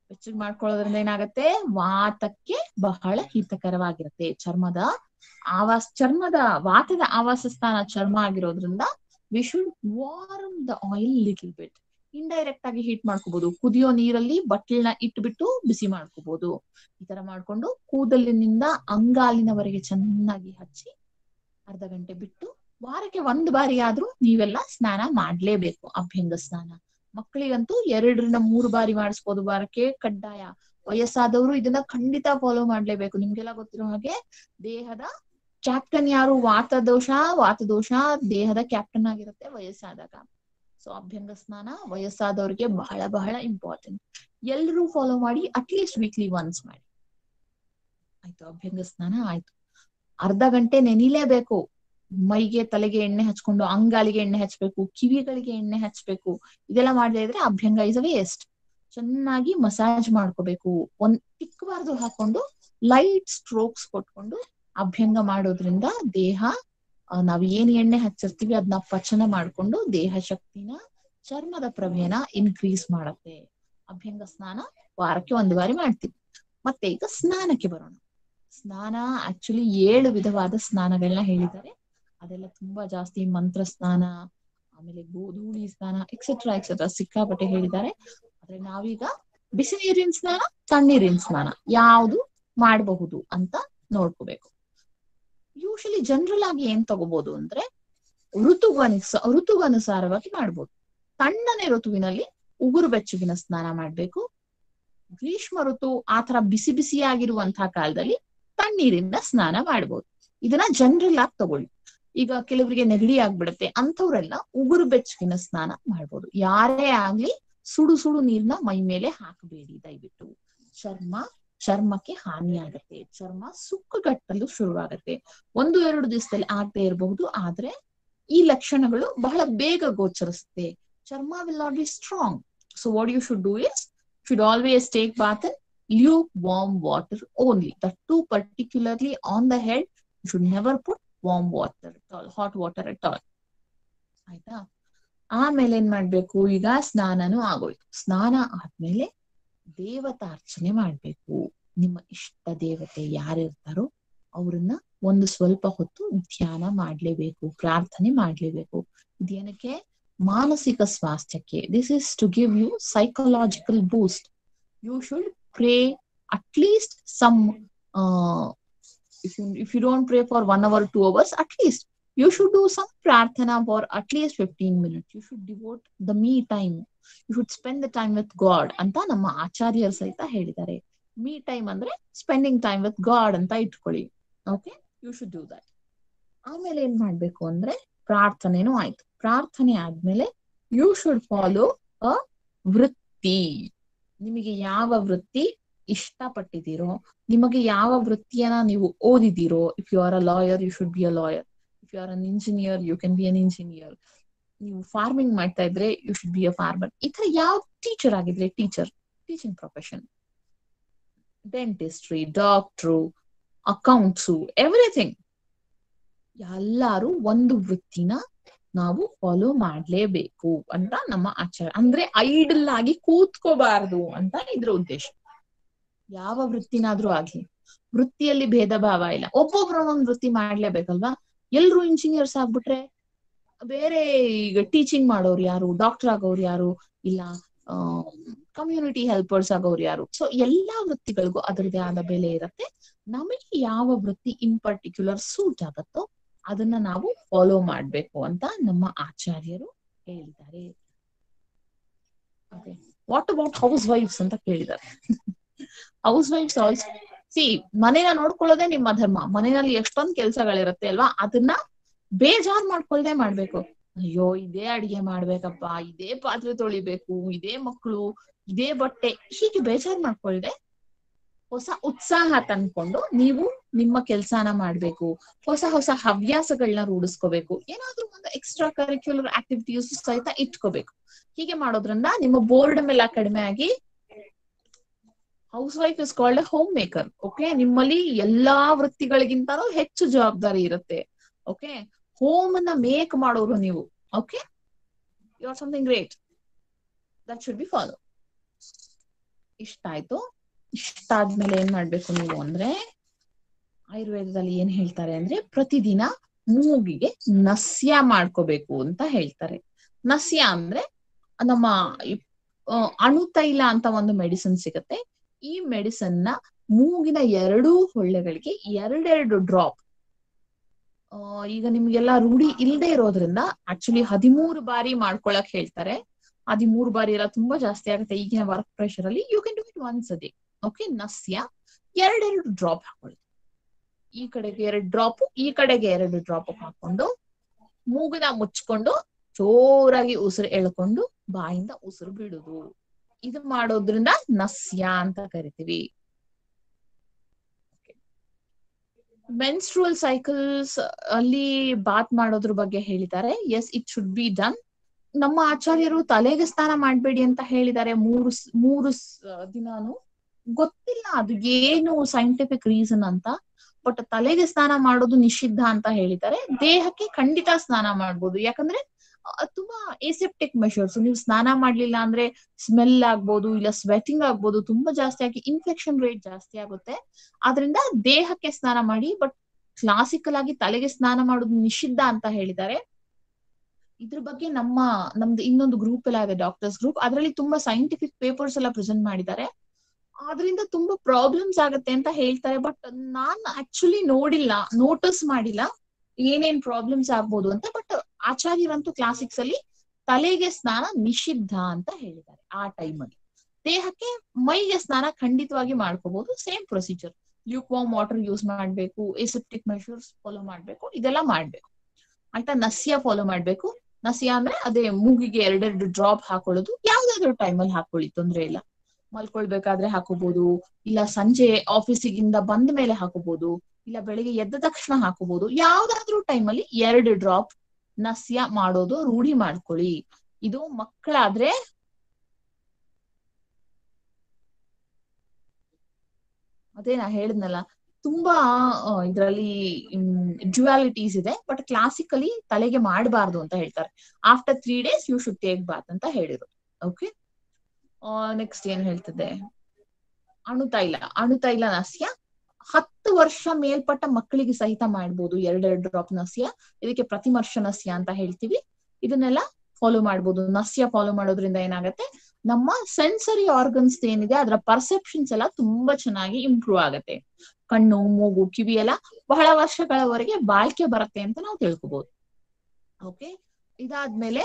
ಬೆಚ್ಚಗ್ ಮಾಡ್ಕೊಳ್ಳೋದ್ರಿಂದ ಏನಾಗತ್ತೆ ವಾತಕ್ಕೆ ಬಹಳ ಹಿತಕರವಾಗಿರುತ್ತೆ ಚರ್ಮದ ಆವಾಸ ಚರ್ಮದ ವಾತದ ಆವಾಸ ಸ್ಥಾನ ಚರ್ಮ ಆಗಿರೋದ್ರಿಂದ we should warm the oil little bit indirect ಆಗಿ ಹೀಟ್ ಮಾಡ್ಕೋಬಹುದು ಕುದಿಯೋ ನೀರಲ್ಲಿ ಬಟ್ಲನ್ನ ಇಟ್ಬಿಟ್ಟು ಬಿಸಿ ಮಾಡ್ಕೋಬಹುದು ಈ ತರ ಮಾಡ್ಕೊಂಡು ಕೂದಲಿನಿಂದ ಅಂಗಾಲಿನವರೆಗೆ ಚೆನ್ನಾಗಿ ಹಚ್ಚಿ ಅರ್ಧ ಗಂಟೆ ಬಿಟ್ಟು ವಾರಕ್ಕೆ ಒಂದು ಬಾರಿ ಆದ್ರೂ ನೀವೆಲ್ಲ ಸ್ನಾನ ಮಾಡ್ಲೇಬೇಕು ಅಭ್ಯಂಗ ಸ್ನಾನ ಮಕ್ಕಳಿಗಂತೂ ಎರಡರಿಂದ ಮೂರು ಬಾರಿ ಮಾಡಿಸ್ಬೋದು ವಾರಕ್ಕೆ ಕಡ್ಡಾಯ ವಯಸ್ಸಾದವರು ಇದನ್ನ ಖಂಡಿತ ಫಾಲೋ ಮಾಡ್ಲೇಬೇಕು ನಿಮ್ಗೆಲ್ಲ ಗೊತ್ತಿರೋ ಹಾಗೆ ದೇಹದ ಕ್ಯಾಪ್ಟನ್ ಯಾರು ವಾತದೋಷ ವಾತದೋಷ ದೇಹದ ಕ್ಯಾಪ್ಟನ್ ಆಗಿರುತ್ತೆ ವಯಸ್ಸಾದಾಗ ಸೊ ಅಭ್ಯಂಗ ಸ್ನಾನ ವಯಸ್ಸಾದವ್ರಿಗೆ ಬಹಳ ಬಹಳ ಇಂಪಾರ್ಟೆಂಟ್ ಎಲ್ರೂ ಫಾಲೋ ಮಾಡಿ ಅಟ್ಲೀಸ್ಟ್ ವೀಕ್ಲಿ ಒನ್ಸ್ ಮಾಡಿ ಆಯ್ತು ಅಭ್ಯಂಗ ಸ್ನಾನ ಆಯ್ತು ಅರ್ಧ ಗಂಟೆ ನೆನಿಲೇಬೇಕು ಮೈಗೆ ತಲೆಗೆ ಎಣ್ಣೆ ಹಚ್ಕೊಂಡು ಅಂಗಾಲಿಗೆ ಎಣ್ಣೆ ಹಚ್ಬೇಕು ಕಿವಿಗಳಿಗೆ ಎಣ್ಣೆ ಹಚ್ಬೇಕು ಇದೆಲ್ಲ ಮಾಡದೇ ಇದ್ರೆ ಅಭ್ಯಂಗ ಇಸ್ ವೇಸ್ಟ್ ಚೆನ್ನಾಗಿ ಮಸಾಜ್ ಮಾಡ್ಕೋಬೇಕು ಒಂದ್ ತಿಕ್ಕಬಾರ್ದು ಹಾಕೊಂಡು ಲೈಟ್ ಸ್ಟ್ರೋಕ್ಸ್ ಕೊಟ್ಕೊಂಡು ಅಭ್ಯಂಗ ಮಾಡೋದ್ರಿಂದ ದೇಹ ನಾವ್ ಏನ್ ಎಣ್ಣೆ ಹಚ್ಚಿರ್ತೀವಿ ಅದನ್ನ ಪಚನ ಮಾಡ್ಕೊಂಡು ದೇಹ ಶಕ್ತಿನ ಚರ್ಮದ ಪ್ರಭೆನ ಇನ್ಕ್ರೀಸ್ ಮಾಡತ್ತೆ ಅಭ್ಯಂಗ ಸ್ನಾನ ವಾರಕ್ಕೆ ಒಂದು ಬಾರಿ ಮಾಡ್ತೀವಿ ಮತ್ತೆ ಈಗ ಸ್ನಾನಕ್ಕೆ ಬರೋಣ ಸ್ನಾನ ಆಕ್ಚುಲಿ ಏಳು ವಿಧವಾದ ಸ್ನಾನಗಳನ್ನ ಹೇಳಿದ್ದಾರೆ ಅದೆಲ್ಲ ತುಂಬಾ ಜಾಸ್ತಿ ಮಂತ್ರ ಸ್ನಾನ ಆಮೇಲೆ ಗೋಧೂಳಿ ಸ್ನಾನ ಎಕ್ಸೆಟ್ರಾ ಎಕ್ಸೆಟ್ರಾ ಸಿಕ್ಕಾಪಟ್ಟೆ ಹೇಳಿದ್ದಾರೆ ಆದ್ರೆ ನಾವೀಗ ಬಿಸಿ ನೀರಿನ ಸ್ನಾನ ತಣ್ಣೀರಿನ ಸ್ನಾನ ಯಾವುದು ಮಾಡಬಹುದು ಅಂತ ನೋಡ್ಕೋಬೇಕು ಯೂಶಲಿ ಜನರಲ್ ಆಗಿ ಏನ್ ತಗೋಬಹುದು ಅಂದ್ರೆ ಋತುಗನುಸ ಋತುಗನುಸಾರವಾಗಿ ಮಾಡ್ಬೋದು ತಣ್ಣನೆ ಋತುವಿನಲ್ಲಿ ಉಗುರು ಬೆಚ್ಚಗಿನ ಸ್ನಾನ ಮಾಡ್ಬೇಕು ಗ್ರೀಷ್ಮ ಋತು ಆತರ ಬಿಸಿ ಬಿಸಿಯಾಗಿರುವಂತಹ ಕಾಲದಲ್ಲಿ ತಣ್ಣೀರಿಂದ ಸ್ನಾನ ಮಾಡ್ಬೋದು ಇದನ್ನ ಜನರಲ್ ಆಗಿ ತಗೊಳ್ಳಿ ಈಗ ಕೆಲವರಿಗೆ ನೆಗಡಿ ಆಗ್ಬಿಡುತ್ತೆ ಅಂಥವ್ರೆಲ್ಲ ಉಗುರು ಬೆಚ್ಚಗಿನ ಸ್ನಾನ ಮಾಡ್ಬೋದು ಯಾರೇ ಆಗ್ಲಿ ಸುಡು ಸುಡು ನೀರ್ನ ಮೈ ಮೇಲೆ ಹಾಕಬೇಡಿ ದಯವಿಟ್ಟು ಚರ್ಮ ಚರ್ಮಕ್ಕೆ ಹಾನಿ ಆಗತ್ತೆ ಚರ್ಮ ಸುಕ್ಕುಗಟ್ಟಲು ಶುರುವಾಗತ್ತೆ ಒಂದು ಎರಡು ದಿವಸದಲ್ಲಿ ಆಗದೆ ಇರಬಹುದು ಆದ್ರೆ ಈ ಲಕ್ಷಣಗಳು ಬಹಳ ಬೇಗ ಗೋಚರಿಸುತ್ತೆ ಚರ್ಮ will not be strong so what you should do is should always take bath lukewarm water only that to particularly on the head should never put warm water at all hot water at all ಆಯ್ತಾ ಆಮೇಲೆ ಏನ್ ಮಾಡ್ಬೇಕು ಈಗ ಸ್ನಾನನೂ ಆಗೋಯ್ತು ಸ್ನಾನ ಆದ್ಮೇಲೆ ದೇವತಾರ್ಚನೆ ಮಾಡ್ಬೇಕು ನಿಮ್ಮ ಇಷ್ಟ ದೇವತೆ ಯಾರಿರ್ತಾರೋ ಅವ್ರನ್ನ ಒಂದು ಸ್ವಲ್ಪ ಹೊತ್ತು ಧ್ಯಾನ ಮಾಡ್ಲೇಬೇಕು ಪ್ರಾರ್ಥನೆ ಮಾಡ್ಲೇಬೇಕು ಇದೇನಕ್ಕೆ ಮಾನಸಿಕ ಸ್ವಾಸ್ಥ್ಯಕ್ಕೆ this is to give you psychological boost you should pray at least some if you if you don't pray for one hour two hours at least you should do some prarthana for at least 15 minutes you should devote the me time you should spend the time with god ಅಂತ ನಮ್ಮ ಆಚಾರ್ಯರು ಸಹಿತ ಹೇಳಿದ್ದಾರೆ me time ಅಂದ್ರೆ spending time with God ಅಂತ ಇಟ್ಕೊಳ್ಳಿ okay you should do that ಆಮೇಲೆ ಏನ್ ಮಾಡ್ಬೇಕು ಅಂದ್ರೆ ಪ್ರಾರ್ಥನೆನೂ ಆಯ್ತು ಪ್ರಾರ್ಥನೆ ಆದ್ಮೇಲೆ ಯು ಶುಡ್ ಫಾಲೋ ಅ ವೃತ್ತಿ ನಿಮಗೆ ಯಾವ ವೃತ್ತಿ ಇಷ್ಟಪಟ್ಟಿದ್ದೀರೋ ನಿಮಗೆ ಯಾವ ವೃತ್ತಿಯನ್ನ ನೀವು ಓದಿದ್ದೀರೋ if you are a lawyer you should be a lawyer if you are an engineer you can be an engineer ನೀವು ಫಾರ್ಮಿಂಗ್ ಮಾಡ್ತಾ ಇದ್ರೆ you should be a farmer ಈ ತರ ಯಾವ ಟೀಚರ್ ಆಗಿದ್ರೆ teacher teaching profession dentistry doctor accounts everything ಎಲ್ಲಾರು ಒಂದು ವೃತ್ತಿನ ನಾವು ಫಾಲೋ ಮಾಡ್ಲೇಬೇಕು ಅಂತ ನಮ್ಮ ಆಚಾರ ಅಂದ್ರೆ ಐಡಲ್ ಆಗಿ ಕೂತ್ಕೋಬಾರ್ದು ಅಂತ ಇದ್ರ ಉದ್ದೇಶ ಯಾವ ವೃತ್ತಿನಾದ್ರೂ ಆಗ್ಲಿ ವೃತ್ತಿಯಲ್ಲಿ ಭೇದ ಭಾವ ಇಲ್ಲ ಒಬ್ಬೊಬ್ರು ಒಂದೊಂದು ವೃತ್ತಿ ಮಾಡ್ಲೇಬೇಕಲ್ವಾ ಎಲ್ರು ಇಂಜಿನಿಯರ್ಸ್ ಆಗ್ಬಿಟ್ರೆ ಬೇರೆ ಈಗ ಟೀಚಿಂಗ್ ಮಾಡೋರು ಯಾರು ಡಾಕ್ಟರ್ ಆಗೋರು ಯಾರು ಇಲ್ಲ ಕಮ್ಯುನಿಟಿ ಹೆಲ್ಪರ್ಸ್ ಆಗೋರು ಯಾರು ಸೊ ಎಲ್ಲಾ ವೃತ್ತಿಗಳಿಗೂ ಅದರದೇ ಆದ ಬೆಲೆ ಇರುತ್ತೆ ನಮಗೆ ಯಾವ ವೃತ್ತಿ ಇನ್ ಪರ್ಟಿಕ್ಯುಲರ್ ಸೂಟ್ ಆಗತ್ತೋ ಅದನ್ನ ನಾವು ಫಾಲೋ ಮಾಡ್ಬೇಕು ಅಂತ ನಮ್ಮ ಆಚಾರ್ಯರು ಹೇಳಿದ್ದಾರೆ ವಾಟ್ ಅಬೌಟ್ ಹೌಸ್ ವೈಫ್ಸ್ ಅಂತ ಕೇಳಿದ್ದಾರೆ ಹೌಸ್ ವೈಫ್ಸ್ ಆಲ್ಸೋ ಸಿ ಮನೇನ ನೋಡ್ಕೊಳ್ಳೋದೇ ನಿಮ್ಮ ಧರ್ಮ ಮನೆಯಲ್ಲಿ ಎಷ್ಟೊಂದ್ ಕೆಲ್ಸಗಳಿರುತ್ತೆ ಅಲ್ವಾ ಅದನ್ನ ಬೇಜಾರ್ ಮಾಡ್ಕೊಳ್ದೆ ಮಾಡ್ಬೇಕು ಅಯ್ಯೋ ಇದೇ ಅಡಿಗೆ ಮಾಡ್ಬೇಕಪ್ಪ ಇದೇ ಪಾತ್ರೆ ತೊಳಿಬೇಕು ಇದೇ ಮಕ್ಕಳು ಇದೇ ಬಟ್ಟೆ ಹೀಗೆ ಬೇಜಾರ್ ಮಾಡ್ಕೊಳ್ದೆ ಹೊಸ ಉತ್ಸಾಹ ತಂದ್ಕೊಂಡು ನೀವು ನಿಮ್ಮ ಕೆಲ್ಸಾನ ಮಾಡ್ಬೇಕು ಹೊಸ ಹೊಸ ಹವ್ಯಾಸಗಳನ್ನ ರೂಢಿಸ್ಕೋಬೇಕು ಏನಾದ್ರೂ ಒಂದು ಎಕ್ಸ್ಟ್ರಾ ಕರಿಕ್ಯುಲರ್ ಆಕ್ಟಿವಿಟೀಸ್ ಸಹಿತ ಇಟ್ಕೋಬೇಕು ಹೀಗೆ ಮಾಡೋದ್ರಿಂದ ನಿಮ್ಮ ಬೋರ್ಡ್ ಮೇಲೆ ಕಡಿಮೆ ಆಗಿ housewife is called a homemaker okay ನಿಮ್ಮಲ್ಲಿ ಎಲ್ಲಾ ವೃತ್ತಿಗಳಿಗಿಂತನೂ ಹೆಚ್ಚು ಜವಾಬ್ದಾರಿ ಇರುತ್ತೆ ಓಕೆ ಹೋಮ್ ಅನ್ನ ಮೇಕ್ ಮಾಡೋರು ನೀವು okay you are something great that should be follow ಇಷ್ಟ ಆಯ್ತು ಇಷ್ಟಾದ್ಮೇಲೆ ಏನ್ ಮಾಡ್ಬೇಕು ನೀವು ಅಂದ್ರೆ ಆಯುರ್ವೇದದಲ್ಲಿ ಏನ್ ಹೇಳ್ತಾರೆ ಅಂದ್ರೆ ಪ್ರತಿದಿನ ಮೂಗಿಗೆ ನಸ್ಯ ಮಾಡ್ಕೋಬೇಕು ಅಂತ ಹೇಳ್ತಾರೆ ನಸ್ಯ ಅಂದ್ರೆ ನಮ್ಮ ಈ, ಆ, ಅಣುತೈಲ ಅಂತ ಒಂದು ಮೆಡಿಸಿನ್ ಸಿಗತ್ತೆ ಈ ಮೆಡಿಸನ್ ನ ಮೂಗಿನ ಎರಡೂ ಹೊಳ್ಳೆಗಳಿಗೆ ಎರಡೆರಡು ಡ್ರಾಪ್ ಈಗ ನಿಮ್ಗೆಲ್ಲ ರೂಢಿ ಇಲ್ಲದೆ ಇರೋದ್ರಿಂದ ಆಕ್ಚುಲಿ ಹದಿಮೂರು ಬಾರಿ ಮಾಡ್ಕೊಳಕ್ ಹೇಳ್ತಾರೆ ಹದಿಮೂರು ಬಾರಿ ಎಲ್ಲ ತುಂಬಾ ಜಾಸ್ತಿ ಆಗುತ್ತೆ ಈಗಿನ ವರ್ಕ್ ಪ್ರೆಷರ್ ಅಲ್ಲಿ you can do it once ಅದೇ ಓಕೆ ನಸ್ಯ ಎರಡೆರಡು ಡ್ರಾಪ್ ಹಾಕೊಳ್ಳಿ ಈ ಕಡೆಗೆ ಎರಡು ಡ್ರಾಪ್ ಈ ಕಡೆಗೆ ಎರಡು ಡ್ರಾಪ್ ಹಾಕೊಂಡು ಮೂಗಿನ ಮುಚ್ಕೊಂಡು ಜೋರಾಗಿ ಉಸಿರು ಎಳ್ಕೊಂಡು ಬಾಯಿಂದ ಉಸಿರು ಬಿಡುದು ಇದು ಮಾಡೋದ್ರಿಂದ ನಸ್ಯ ಅಂತ ಕರಿತೀವಿ ಮೆನ್ಸ್ಟ್ರುವಲ್ ಸೈಕಲ್ಸ್ ಅಲ್ಲಿ ಬಾತ್ ಮಾಡೋದ್ರ ಬಗ್ಗೆ ಹೇಳಿದ್ದಾರೆ as it should be done ನಮ್ಮ ಆಚಾರ್ಯರು ತಲೆಗೆ ಸ್ನಾನ ಮಾಡ್ಬೇಡಿ ಅಂತ ಹೇಳಿದ್ದಾರೆ ಮೂರು ಸ್- ಮೂರು ಸ್- ದಿನಾನು ಗೊತ್ತಿಲ್ಲ ಅದು ಏನು ಸೈಂಟಿಫಿಕ್ ರೀಸನ್ ಅಂತ ಬಟ್ ತಲೆಗೆ ಸ್ನಾನ ಮಾಡೋದು ನಿಷಿದ್ಧ ಅಂತ ಹೇಳಿದ್ದಾರೆ ದೇಹಕ್ಕೆ ಖಂಡಿತ ಸ್ನಾನ ಮಾಡ್ಬೋದು ಯಾಕಂದ್ರೆ ಅಹ್, ತುಂಬಾ ಏಸೆಪ್ಟಿಕ್ ಮೆಷರ್ಸ್ ನೀವು ಸ್ನಾನ ಮಾಡ್ಲಿಲ್ಲ ಅಂದ್ರೆ ಸ್ಮೆಲ್ ಆಗ್ಬೋದು ಇಲ್ಲ ಸ್ವೆಟಿಂಗ್ ಆಗ್ಬೋದು ತುಂಬಾ ಜಾಸ್ತಿ ಆಗಿ ಇನ್ಫೆಕ್ಷನ್ ರೇಟ್ ಜಾಸ್ತಿ ಆಗುತ್ತೆ ಆದ್ರಿಂದ ದೇಹಕ್ಕೆ ಸ್ನಾನ ಮಾಡಿ ಬಟ್ ಕ್ಲಾಸಿಕಲ್ ಆಗಿ ತಲೆಗೆ ಸ್ನಾನ ಮಾಡೋದು ನಿಷಿದ್ಧ ಅಂತ ಹೇಳಿದ್ದಾರೆ ಇದ್ರ ಬಗ್ಗೆ ನಮ್ಮ ನಮ್ದು ಇನ್ನೊಂದು ಗ್ರೂಪ್ ಎಲ್ಲ ಇದೆ ಡಾಕ್ಟರ್ಸ್ ಗ್ರೂಪ್ ಅದರಲ್ಲಿ ತುಂಬಾ ಸೈಂಟಿಫಿಕ್ ಪೇಪರ್ಸ್ ಎಲ್ಲ ಪ್ರೆಸೆಂಟ್ ಮಾಡಿದ್ದಾರೆ ಆದ್ರಿಂದ ತುಂಬಾ ಪ್ರಾಬ್ಲಮ್ಸ್ ಆಗುತ್ತೆ ಅಂತ ಹೇಳ್ತಾರೆ ಬಟ್ ನಾನ್ ಆಕ್ಚುಲಿ ನೋಡಿಲ್ಲ ನೋಟಿಸ್ ಮಾಡಿಲ್ಲ ಏನೇನ್ ಪ್ರಾಬ್ಲಮ್ಸ್ ಆಗ್ಬೋದು ಅಂತ ಬಟ್ ಆಚಾರ್ಯರಂತೂ ಕ್ಲಾಸಿಕ್ಸ್ ಅಲ್ಲಿ ತಲೆಗೆ ಸ್ನಾನ ನಿಷಿದ್ಧ ಅಂತ ಹೇಳಿದ್ದಾರೆ ಆ ಟೈಮ್ ಅಲ್ಲಿ ದೇಹಕ್ಕೆ ಮೈಗೆ ಸ್ನಾನ ಖಂಡಿತವಾಗಿ ಮಾಡ್ಕೋಬಹುದು same procedure lukewarm water use ಮಾಡ್ಬೇಕು ಎಸೆಪ್ಟಿಕ್ ಮೆಷರ್ಸ್ ಫಾಲೋ ಮಾಡ್ಬೇಕು ಇದೆಲ್ಲ ಮಾಡ್ಬೇಕು ಆಯ್ತಾ ನಸ್ಯ ಫಾಲೋ ಮಾಡ್ಬೇಕು ನಸ್ಯ ಅಂದ್ರೆ ಅದೇ ಮೂಗಿಗೆ ಎರಡೆರಡು ಡ್ರಾಪ್ ಹಾಕೊಳ್ಳೋದು ಯಾವ್ದಾದ್ರು ಟೈಮಲ್ಲಿ ಹಾಕೊಳ್ಳಿ ತೊಂದ್ರೆ ಇಲ್ಲ ಮಲ್ಕೊಳ್ಬೇಕಾದ್ರೆ ಹಾಕೋಬಹುದು ಇಲ್ಲ ಸಂಜೆ ಆಫೀಸಿಗಿಂದ ಬಂದ ಮೇಲೆ ಹಾಕೋಬಹುದು ಇಲ್ಲ ಬೆಳಿಗ್ಗೆ ಎದ್ದ ತಕ್ಷಣ ಹಾಕೋಬಹುದು ಯಾವ್ದಾದ್ರು ಟೈಮಲ್ಲಿ ಎರಡು ಡ್ರಾಪ್ ನಸ್ಯ ಮಾಡೋದು ರೂಢಿ ಮಾಡ್ಕೊಳ್ಳಿ ಇದು ಮಕ್ಕಳಾದ್ರೆ ಅದೇ ನಾ ಹೇಳಿದ್ನಲ್ಲ ತುಂಬಾ ಇದರಲ್ಲಿ ಡ್ಯುಯಾಲಿಟೀಸ್ ಇದೆ ಬಟ್ ಕ್ಲಾಸಿಕಲಿ ತಲೆಗೆ ಮಾಡಬಾರ್ದು ಅಂತ ಹೇಳ್ತಾರೆ after three days you should take bath ಅಂತ ಹೇಳಿದ್ರು ಓಕೆ ನೆಕ್ಸ್ಟ್ ಏನ್ ಹೇಳ್ತದೆ ಅಣುತೈಲ ಅಣುತೈಲ ನಸ್ಯ ಹತ್ತು ವರ್ಷ ಮೇಲ್ಪಟ್ಟ ಮಕ್ಕಳಿಗೆ ಸಹಿತ ಮಾಡ್ಬೋದು ಎರಡೆರಡು ಡ್ರಾಪ್ ನಸ್ಯ ಇದಕ್ಕೆ ಪ್ರತಿಮರ್ಶ ನಸ್ಯ ಅಂತ ಹೇಳ್ತೀವಿ ಇದನ್ನೆಲ್ಲ ಫಾಲೋ ಮಾಡ್ಬೋದು ನಸ್ಯ ಫಾಲೋ ಮಾಡೋದ್ರಿಂದ ಏನಾಗತ್ತೆ ನಮ್ಮ ಸೆನ್ಸರಿ ಆರ್ಗನ್ಸ್ ಏನಿದೆ ಅದರ ಪರ್ಸೆಪ್ಷನ್ಸ್ ಎಲ್ಲ ತುಂಬಾ ಚೆನ್ನಾಗಿ ಇಂಪ್ರೂವ್ ಆಗತ್ತೆ ಕಣ್ಣು ಮೂಗು ಕಿವಿ ಎಲ್ಲ ಬಹಳ ವರ್ಷಗಳವರೆಗೆ ಬಾಳ್ಕೆ ಬರುತ್ತೆ ಅಂತ ನಾವು ತಿಳ್ಕೊಬಹುದು ಓಕೆ ಇದಾದ್ಮೇಲೆ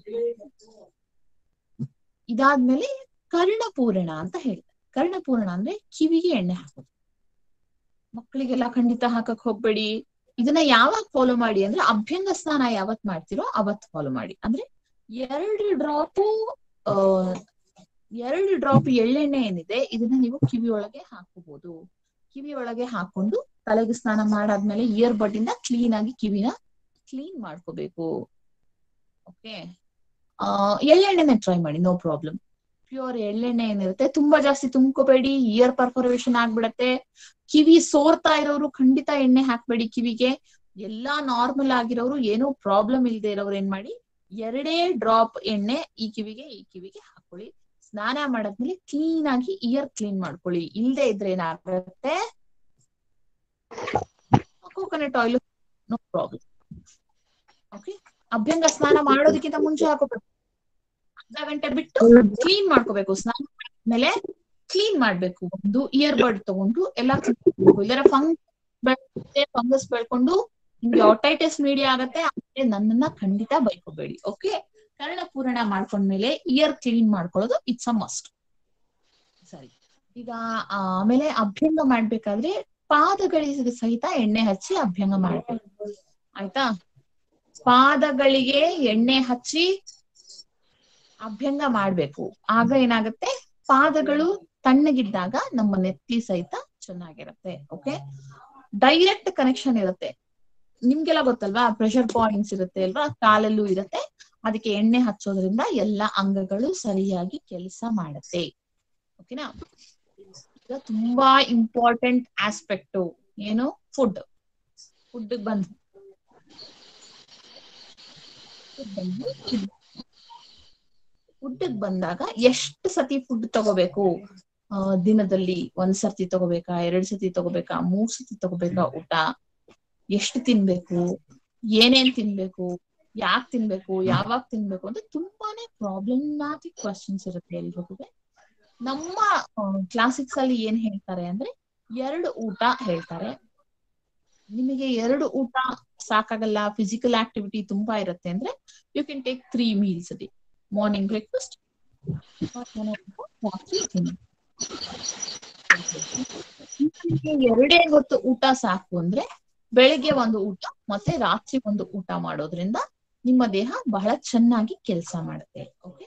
ಇದಾದ್ಮೇಲೆ ಕರ್ಣಪೂರಣ ಅಂತ ಹೇಳ್ತಾರೆ ಕರ್ಣಪೂರಣ ಅಂದ್ರೆ ಕಿವಿಗೆ ಎಣ್ಣೆ ಹಾಕೋದು ಮಕ್ಕಳಿಗೆಲ್ಲ ಖಂಡಿತ ಹಾಕಕ್ ಹೋಗ್ಬೇಡಿ ಇದನ್ನ ಯಾವಾಗ ಫಾಲೋ ಮಾಡಿ ಅಂದ್ರೆ ಅಭ್ಯಂಗ ಸ್ನಾನ ಯಾವತ್ ಮಾಡ್ತಿರೋ ಅವತ್ ಫಾಲೋ ಮಾಡಿ ಅಂದ್ರೆ ಎರಡು ಡ್ರಾಪು ಆ ಎರಡು ಡ್ರಾಪ್ ಎಳ್ಳೆಣ್ಣೆ ಏನಿದೆ ಇದನ್ನ ನೀವು ಕಿವಿ ಒಳಗೆ ಹಾಕೋಬಹುದು ಕಿವಿ ಒಳಗೆ ಹಾಕೊಂಡು ತಲೆಗೆ ಸ್ನಾನ ಮಾಡಾದ್ಮೇಲೆ ಇಯರ್ ಬಡ್ ಇಂದ ಕ್ಲೀನ್ ಆಗಿ ಕಿವಿನ ಕ್ಲೀನ್ ಮಾಡ್ಕೋಬೇಕು ಓಕೆ ಆ ಎಳ್ಳೆಣ್ಣೆನೆ ಟ್ರೈ ಮಾಡಿ ನೋ ಪ್ರಾಬ್ಲಮ್ ಪ್ಯೂರ್ ಎಳ್ಳೆಣ್ಣೆ ಏನಿರುತ್ತೆ ತುಂಬಾ ಜಾಸ್ತಿ ತುಂಬ್ಕೋಬೇಡಿ ಇಯರ್ ಪರ್ಫೊರೇಷನ್ ಆಗ್ಬಿಡತ್ತೆ ಕಿವಿ ಸೋರ್ತಾ ಇರೋರು ಖಂಡಿತ ಎಣ್ಣೆ ಹಾಕ್ಬೇಡಿ ಕಿವಿಗೆ ಎಲ್ಲಾ ನಾರ್ಮಲ್ ಆಗಿರೋರು ಏನೋ ಪ್ರಾಬ್ಲಮ್ ಇಲ್ದೆ ಇರೋರು ಏನ್ ಮಾಡಿ ಎರಡೇ ಡ್ರಾಪ್ ಎಣ್ಣೆ ಈ ಕಿವಿಗೆ ಈ ಕಿವಿಗೆ ಹಾಕೊಳ್ಳಿ ಸ್ನಾನ ಮಾಡಾದ್ಮೇಲೆ ಕ್ಲೀನ್ ಆಗಿ ಇಯರ್ ಕ್ಲೀನ್ ಮಾಡ್ಕೊಳ್ಳಿ ಇಲ್ದೆ ಇದ್ರೆ ಏನಾಗುತ್ತೆ coconut oil no problem okay ಅಭ್ಯಂಗ ಸ್ನಾನ ಮಾಡೋದಕ್ಕಿಂತ ಮುಂಚೆ ಹಾಕೋಬೇಕು ಅರ್ಧ ಗಂಟೆ ಬಿಟ್ಟು ಕ್ಲೀನ್ ಮಾಡ್ಕೋಬೇಕು ಸ್ನಾನ ಮೇಲೆ ಕ್ಲೀನ್ ಮಾಡ್ಬೇಕು ಒಂದು ಇಯರ್ ಬಡ್ ತಗೊಂಡು ಎಲ್ಲ ಇಲ್ಲರ ಫಂಗ್ ಬೆಳ್ಕೊಂಡೆ ಫಂಗಸ್ ಬೆಳ್ಕೊಂಡು ನಿಮ್ಗೆ ಒಟೈಟಿಸ್ ಮೀಡಿಯಾ ಆಗತ್ತೆ ಆಮೇಲೆ ನನ್ನನ್ನ ಖಂಡಿತ ಬೈಕೋಬೇಡಿ ಓಕೆ ಕರ್ಣ ಪೂರಣ ಮಾಡ್ಕೊಂಡ್ಮೇಲೆ ಇಯರ್ ಕ್ಲೀನ್ ಮಾಡ್ಕೊಳ್ಳೋದು ಇಟ್ಸ್ ಅ ಮಸ್ಟ್ ಸರಿ ಈಗ ಆಮೇಲೆ ಅಭ್ಯಂಗ ಮಾಡ್ಬೇಕಾದ್ರೆ ಪಾದಗಳಿಗೆ ಸಹಿತ ಎಣ್ಣೆ ಹಚ್ಚಿ ಅಭ್ಯಂಗ ಮಾಡ್ಬೇಕು ಆಯ್ತಾ ಪಾದಗಳಿಗೆ ಎಣ್ಣೆ ಹಚ್ಚಿ ಅಭ್ಯಂಗ ಮಾಡ್ಬೇಕು ಆಗ ಏನಾಗುತ್ತೆ ಪಾದಗಳು ತಣ್ಣಗಿದ್ದಾಗ ನಮ್ಮ ನೆತ್ತಿ ಸಹಿತ ಚೆನ್ನಾಗಿರುತ್ತೆ ಓಕೆ ಡೈರೆಕ್ಟ್ ಕನೆಕ್ಷನ್ ಇರುತ್ತೆ ನಿಮ್ಗೆಲ್ಲ ಗೊತ್ತಲ್ವಾ ಪ್ರೆಷರ್ ಪಾಯಿಂಟ್ಸ್ ಇರುತ್ತೆ ಅಲ್ವಾ ಕಾಲಲ್ಲೂ ಇರುತ್ತೆ ಅದಕ್ಕೆ ಎಣ್ಣೆ ಹಚ್ಚೋದ್ರಿಂದ ಎಲ್ಲ ಅಂಗಗಳು ಸರಿಯಾಗಿ ಕೆಲಸ ಮಾಡುತ್ತೆ ಓಕೆನಾ ಈಗ ತುಂಬಾ ಇಂಪಾರ್ಟೆಂಟ್ ಆಸ್ಪೆಕ್ಟ್ ಏನು ಫುಡ್ ಫುಡ್ ಬಂದ್ ಫುಡ್ ಬಂದಾಗ ಎಷ್ಟು ಸತಿ ಫುಡ್ ತಗೋಬೇಕು ಆ, ದಿನದಲ್ಲಿ ಒಂದ್ ಸರ್ತಿ ತಗೋಬೇಕಾ ಎರಡ್ ಸರ್ತಿ ತಗೋಬೇಕಾ ಮೂರ್ ಸರ್ತಿ ತಗೋಬೇಕಾ ಊಟ ಎಷ್ಟು ತಿನ್ಬೇಕು ಏನೇನ್ ತಿನ್ಬೇಕು ಯಾಕ್ ತಿನ್ಬೇಕು ಯಾವಾಗ ತಿನ್ಬೇಕು ಅಂತ ತುಂಬಾನೇ ಪ್ರಾಬ್ಲಮ್ಯಾಟಿಕ್ ಕ್ವಶನ್ಸ್ ಇರುತ್ತೆ ಎಲ್ರಿಗೂ ನಮ್ಮ ಕ್ಲಾಸಿಕ್ಸ್ ಅಲ್ಲಿ ಏನ್ ಹೇಳ್ತಾರೆ ಅಂದ್ರೆ ಎರಡು ಊಟ ಹೇಳ್ತಾರೆ ನಿಮಗೆ ಎರಡು ಊಟ ಸಾಕಾಗಲ್ಲ ಫಿಸಿಕಲ್ ಆಕ್ಟಿವಿಟಿ ತುಂಬಾ ಇರುತ್ತೆ ಅಂದ್ರೆ you can take three meals ಅದಿ ಮಾರ್ನಿಂಗ್ ಬ್ರೇಕ್ಫಾಸ್ಟ್ ರಾತ್ರಿ ತಿನ್ನಿ ನಿಮ್ಗೆ ಎರಡೇ ಹೊತ್ತು ಊಟ ಸಾಕು ಅಂದ್ರೆ ಬೆಳಿಗ್ಗೆ ಒಂದು ಊಟ ಮತ್ತೆ ರಾತ್ರಿ ಒಂದು ಊಟ ಮಾಡೋದ್ರಿಂದ ನಿಮ್ಮ ದೇಹ ಬಹಳ ಚೆನ್ನಾಗಿ ಕೆಲಸ ಮಾಡುತ್ತೆ ಓಕೆ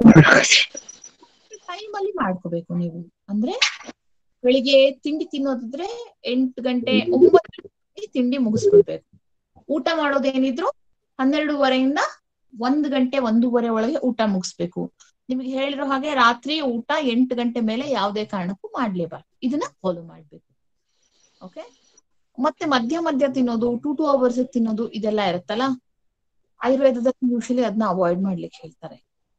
ಟೈಮ್ ಅಲ್ಲಿ ಮಾಡ್ಕೋಬೇಕು ನೀವು ಅಂದ್ರೆ ಬೆಳಿಗ್ಗೆ ತಿಂಡಿ ತಿನ್ನೋದಿದ್ರೆ ಎಂಟು ಗಂಟೆ ಒಂಬತ್ತು ಗಂಟೆಗೆ ತಿಂಡಿ ಮುಗಿಸ್ಬಿಡ್ಬೇಕು ಊಟ ಮಾಡೋದೇನಿದ್ರು ಹನ್ನೆರಡೂವರೆಯಿಂದ ಒಂದ್ ಗಂಟೆ ಒಂದೂವರೆ ಒಳಗೆ ಊಟ ಮುಗಿಸ್ಬೇಕು ನಿಮ್ಗೆ ಹೇಳಿರೋ ಹಾಗೆ ರಾತ್ರಿ ಊಟ ಎಂಟು ಗಂಟೆ ಮೇಲೆ ಯಾವುದೇ ಕಾರಣಕ್ಕೂ ಮಾಡ್ಲೇಬಾರ್ದು ಇದನ್ನ ಫಾಲೋ ಮಾಡ್ಬೇಕು ಓಕೆ ಮತ್ತೆ ಮಧ್ಯ ಮಧ್ಯ ತಿನ್ನೋದು ಟೂ ಟೂ ಅವರ್ಸ್ ತಿನ್ನೋದು ಇದೆಲ್ಲ ಇರುತ್ತಲ್ಲ ಆಯುರ್ವೇದದಲ್ಲಿ ಯೂಶಲಿ ಅದನ್ನ ಅವಾಯ್ಡ್ ಮಾಡ್ಲಿಕ್ಕೆ ಹೇಳ್ತಾರೆ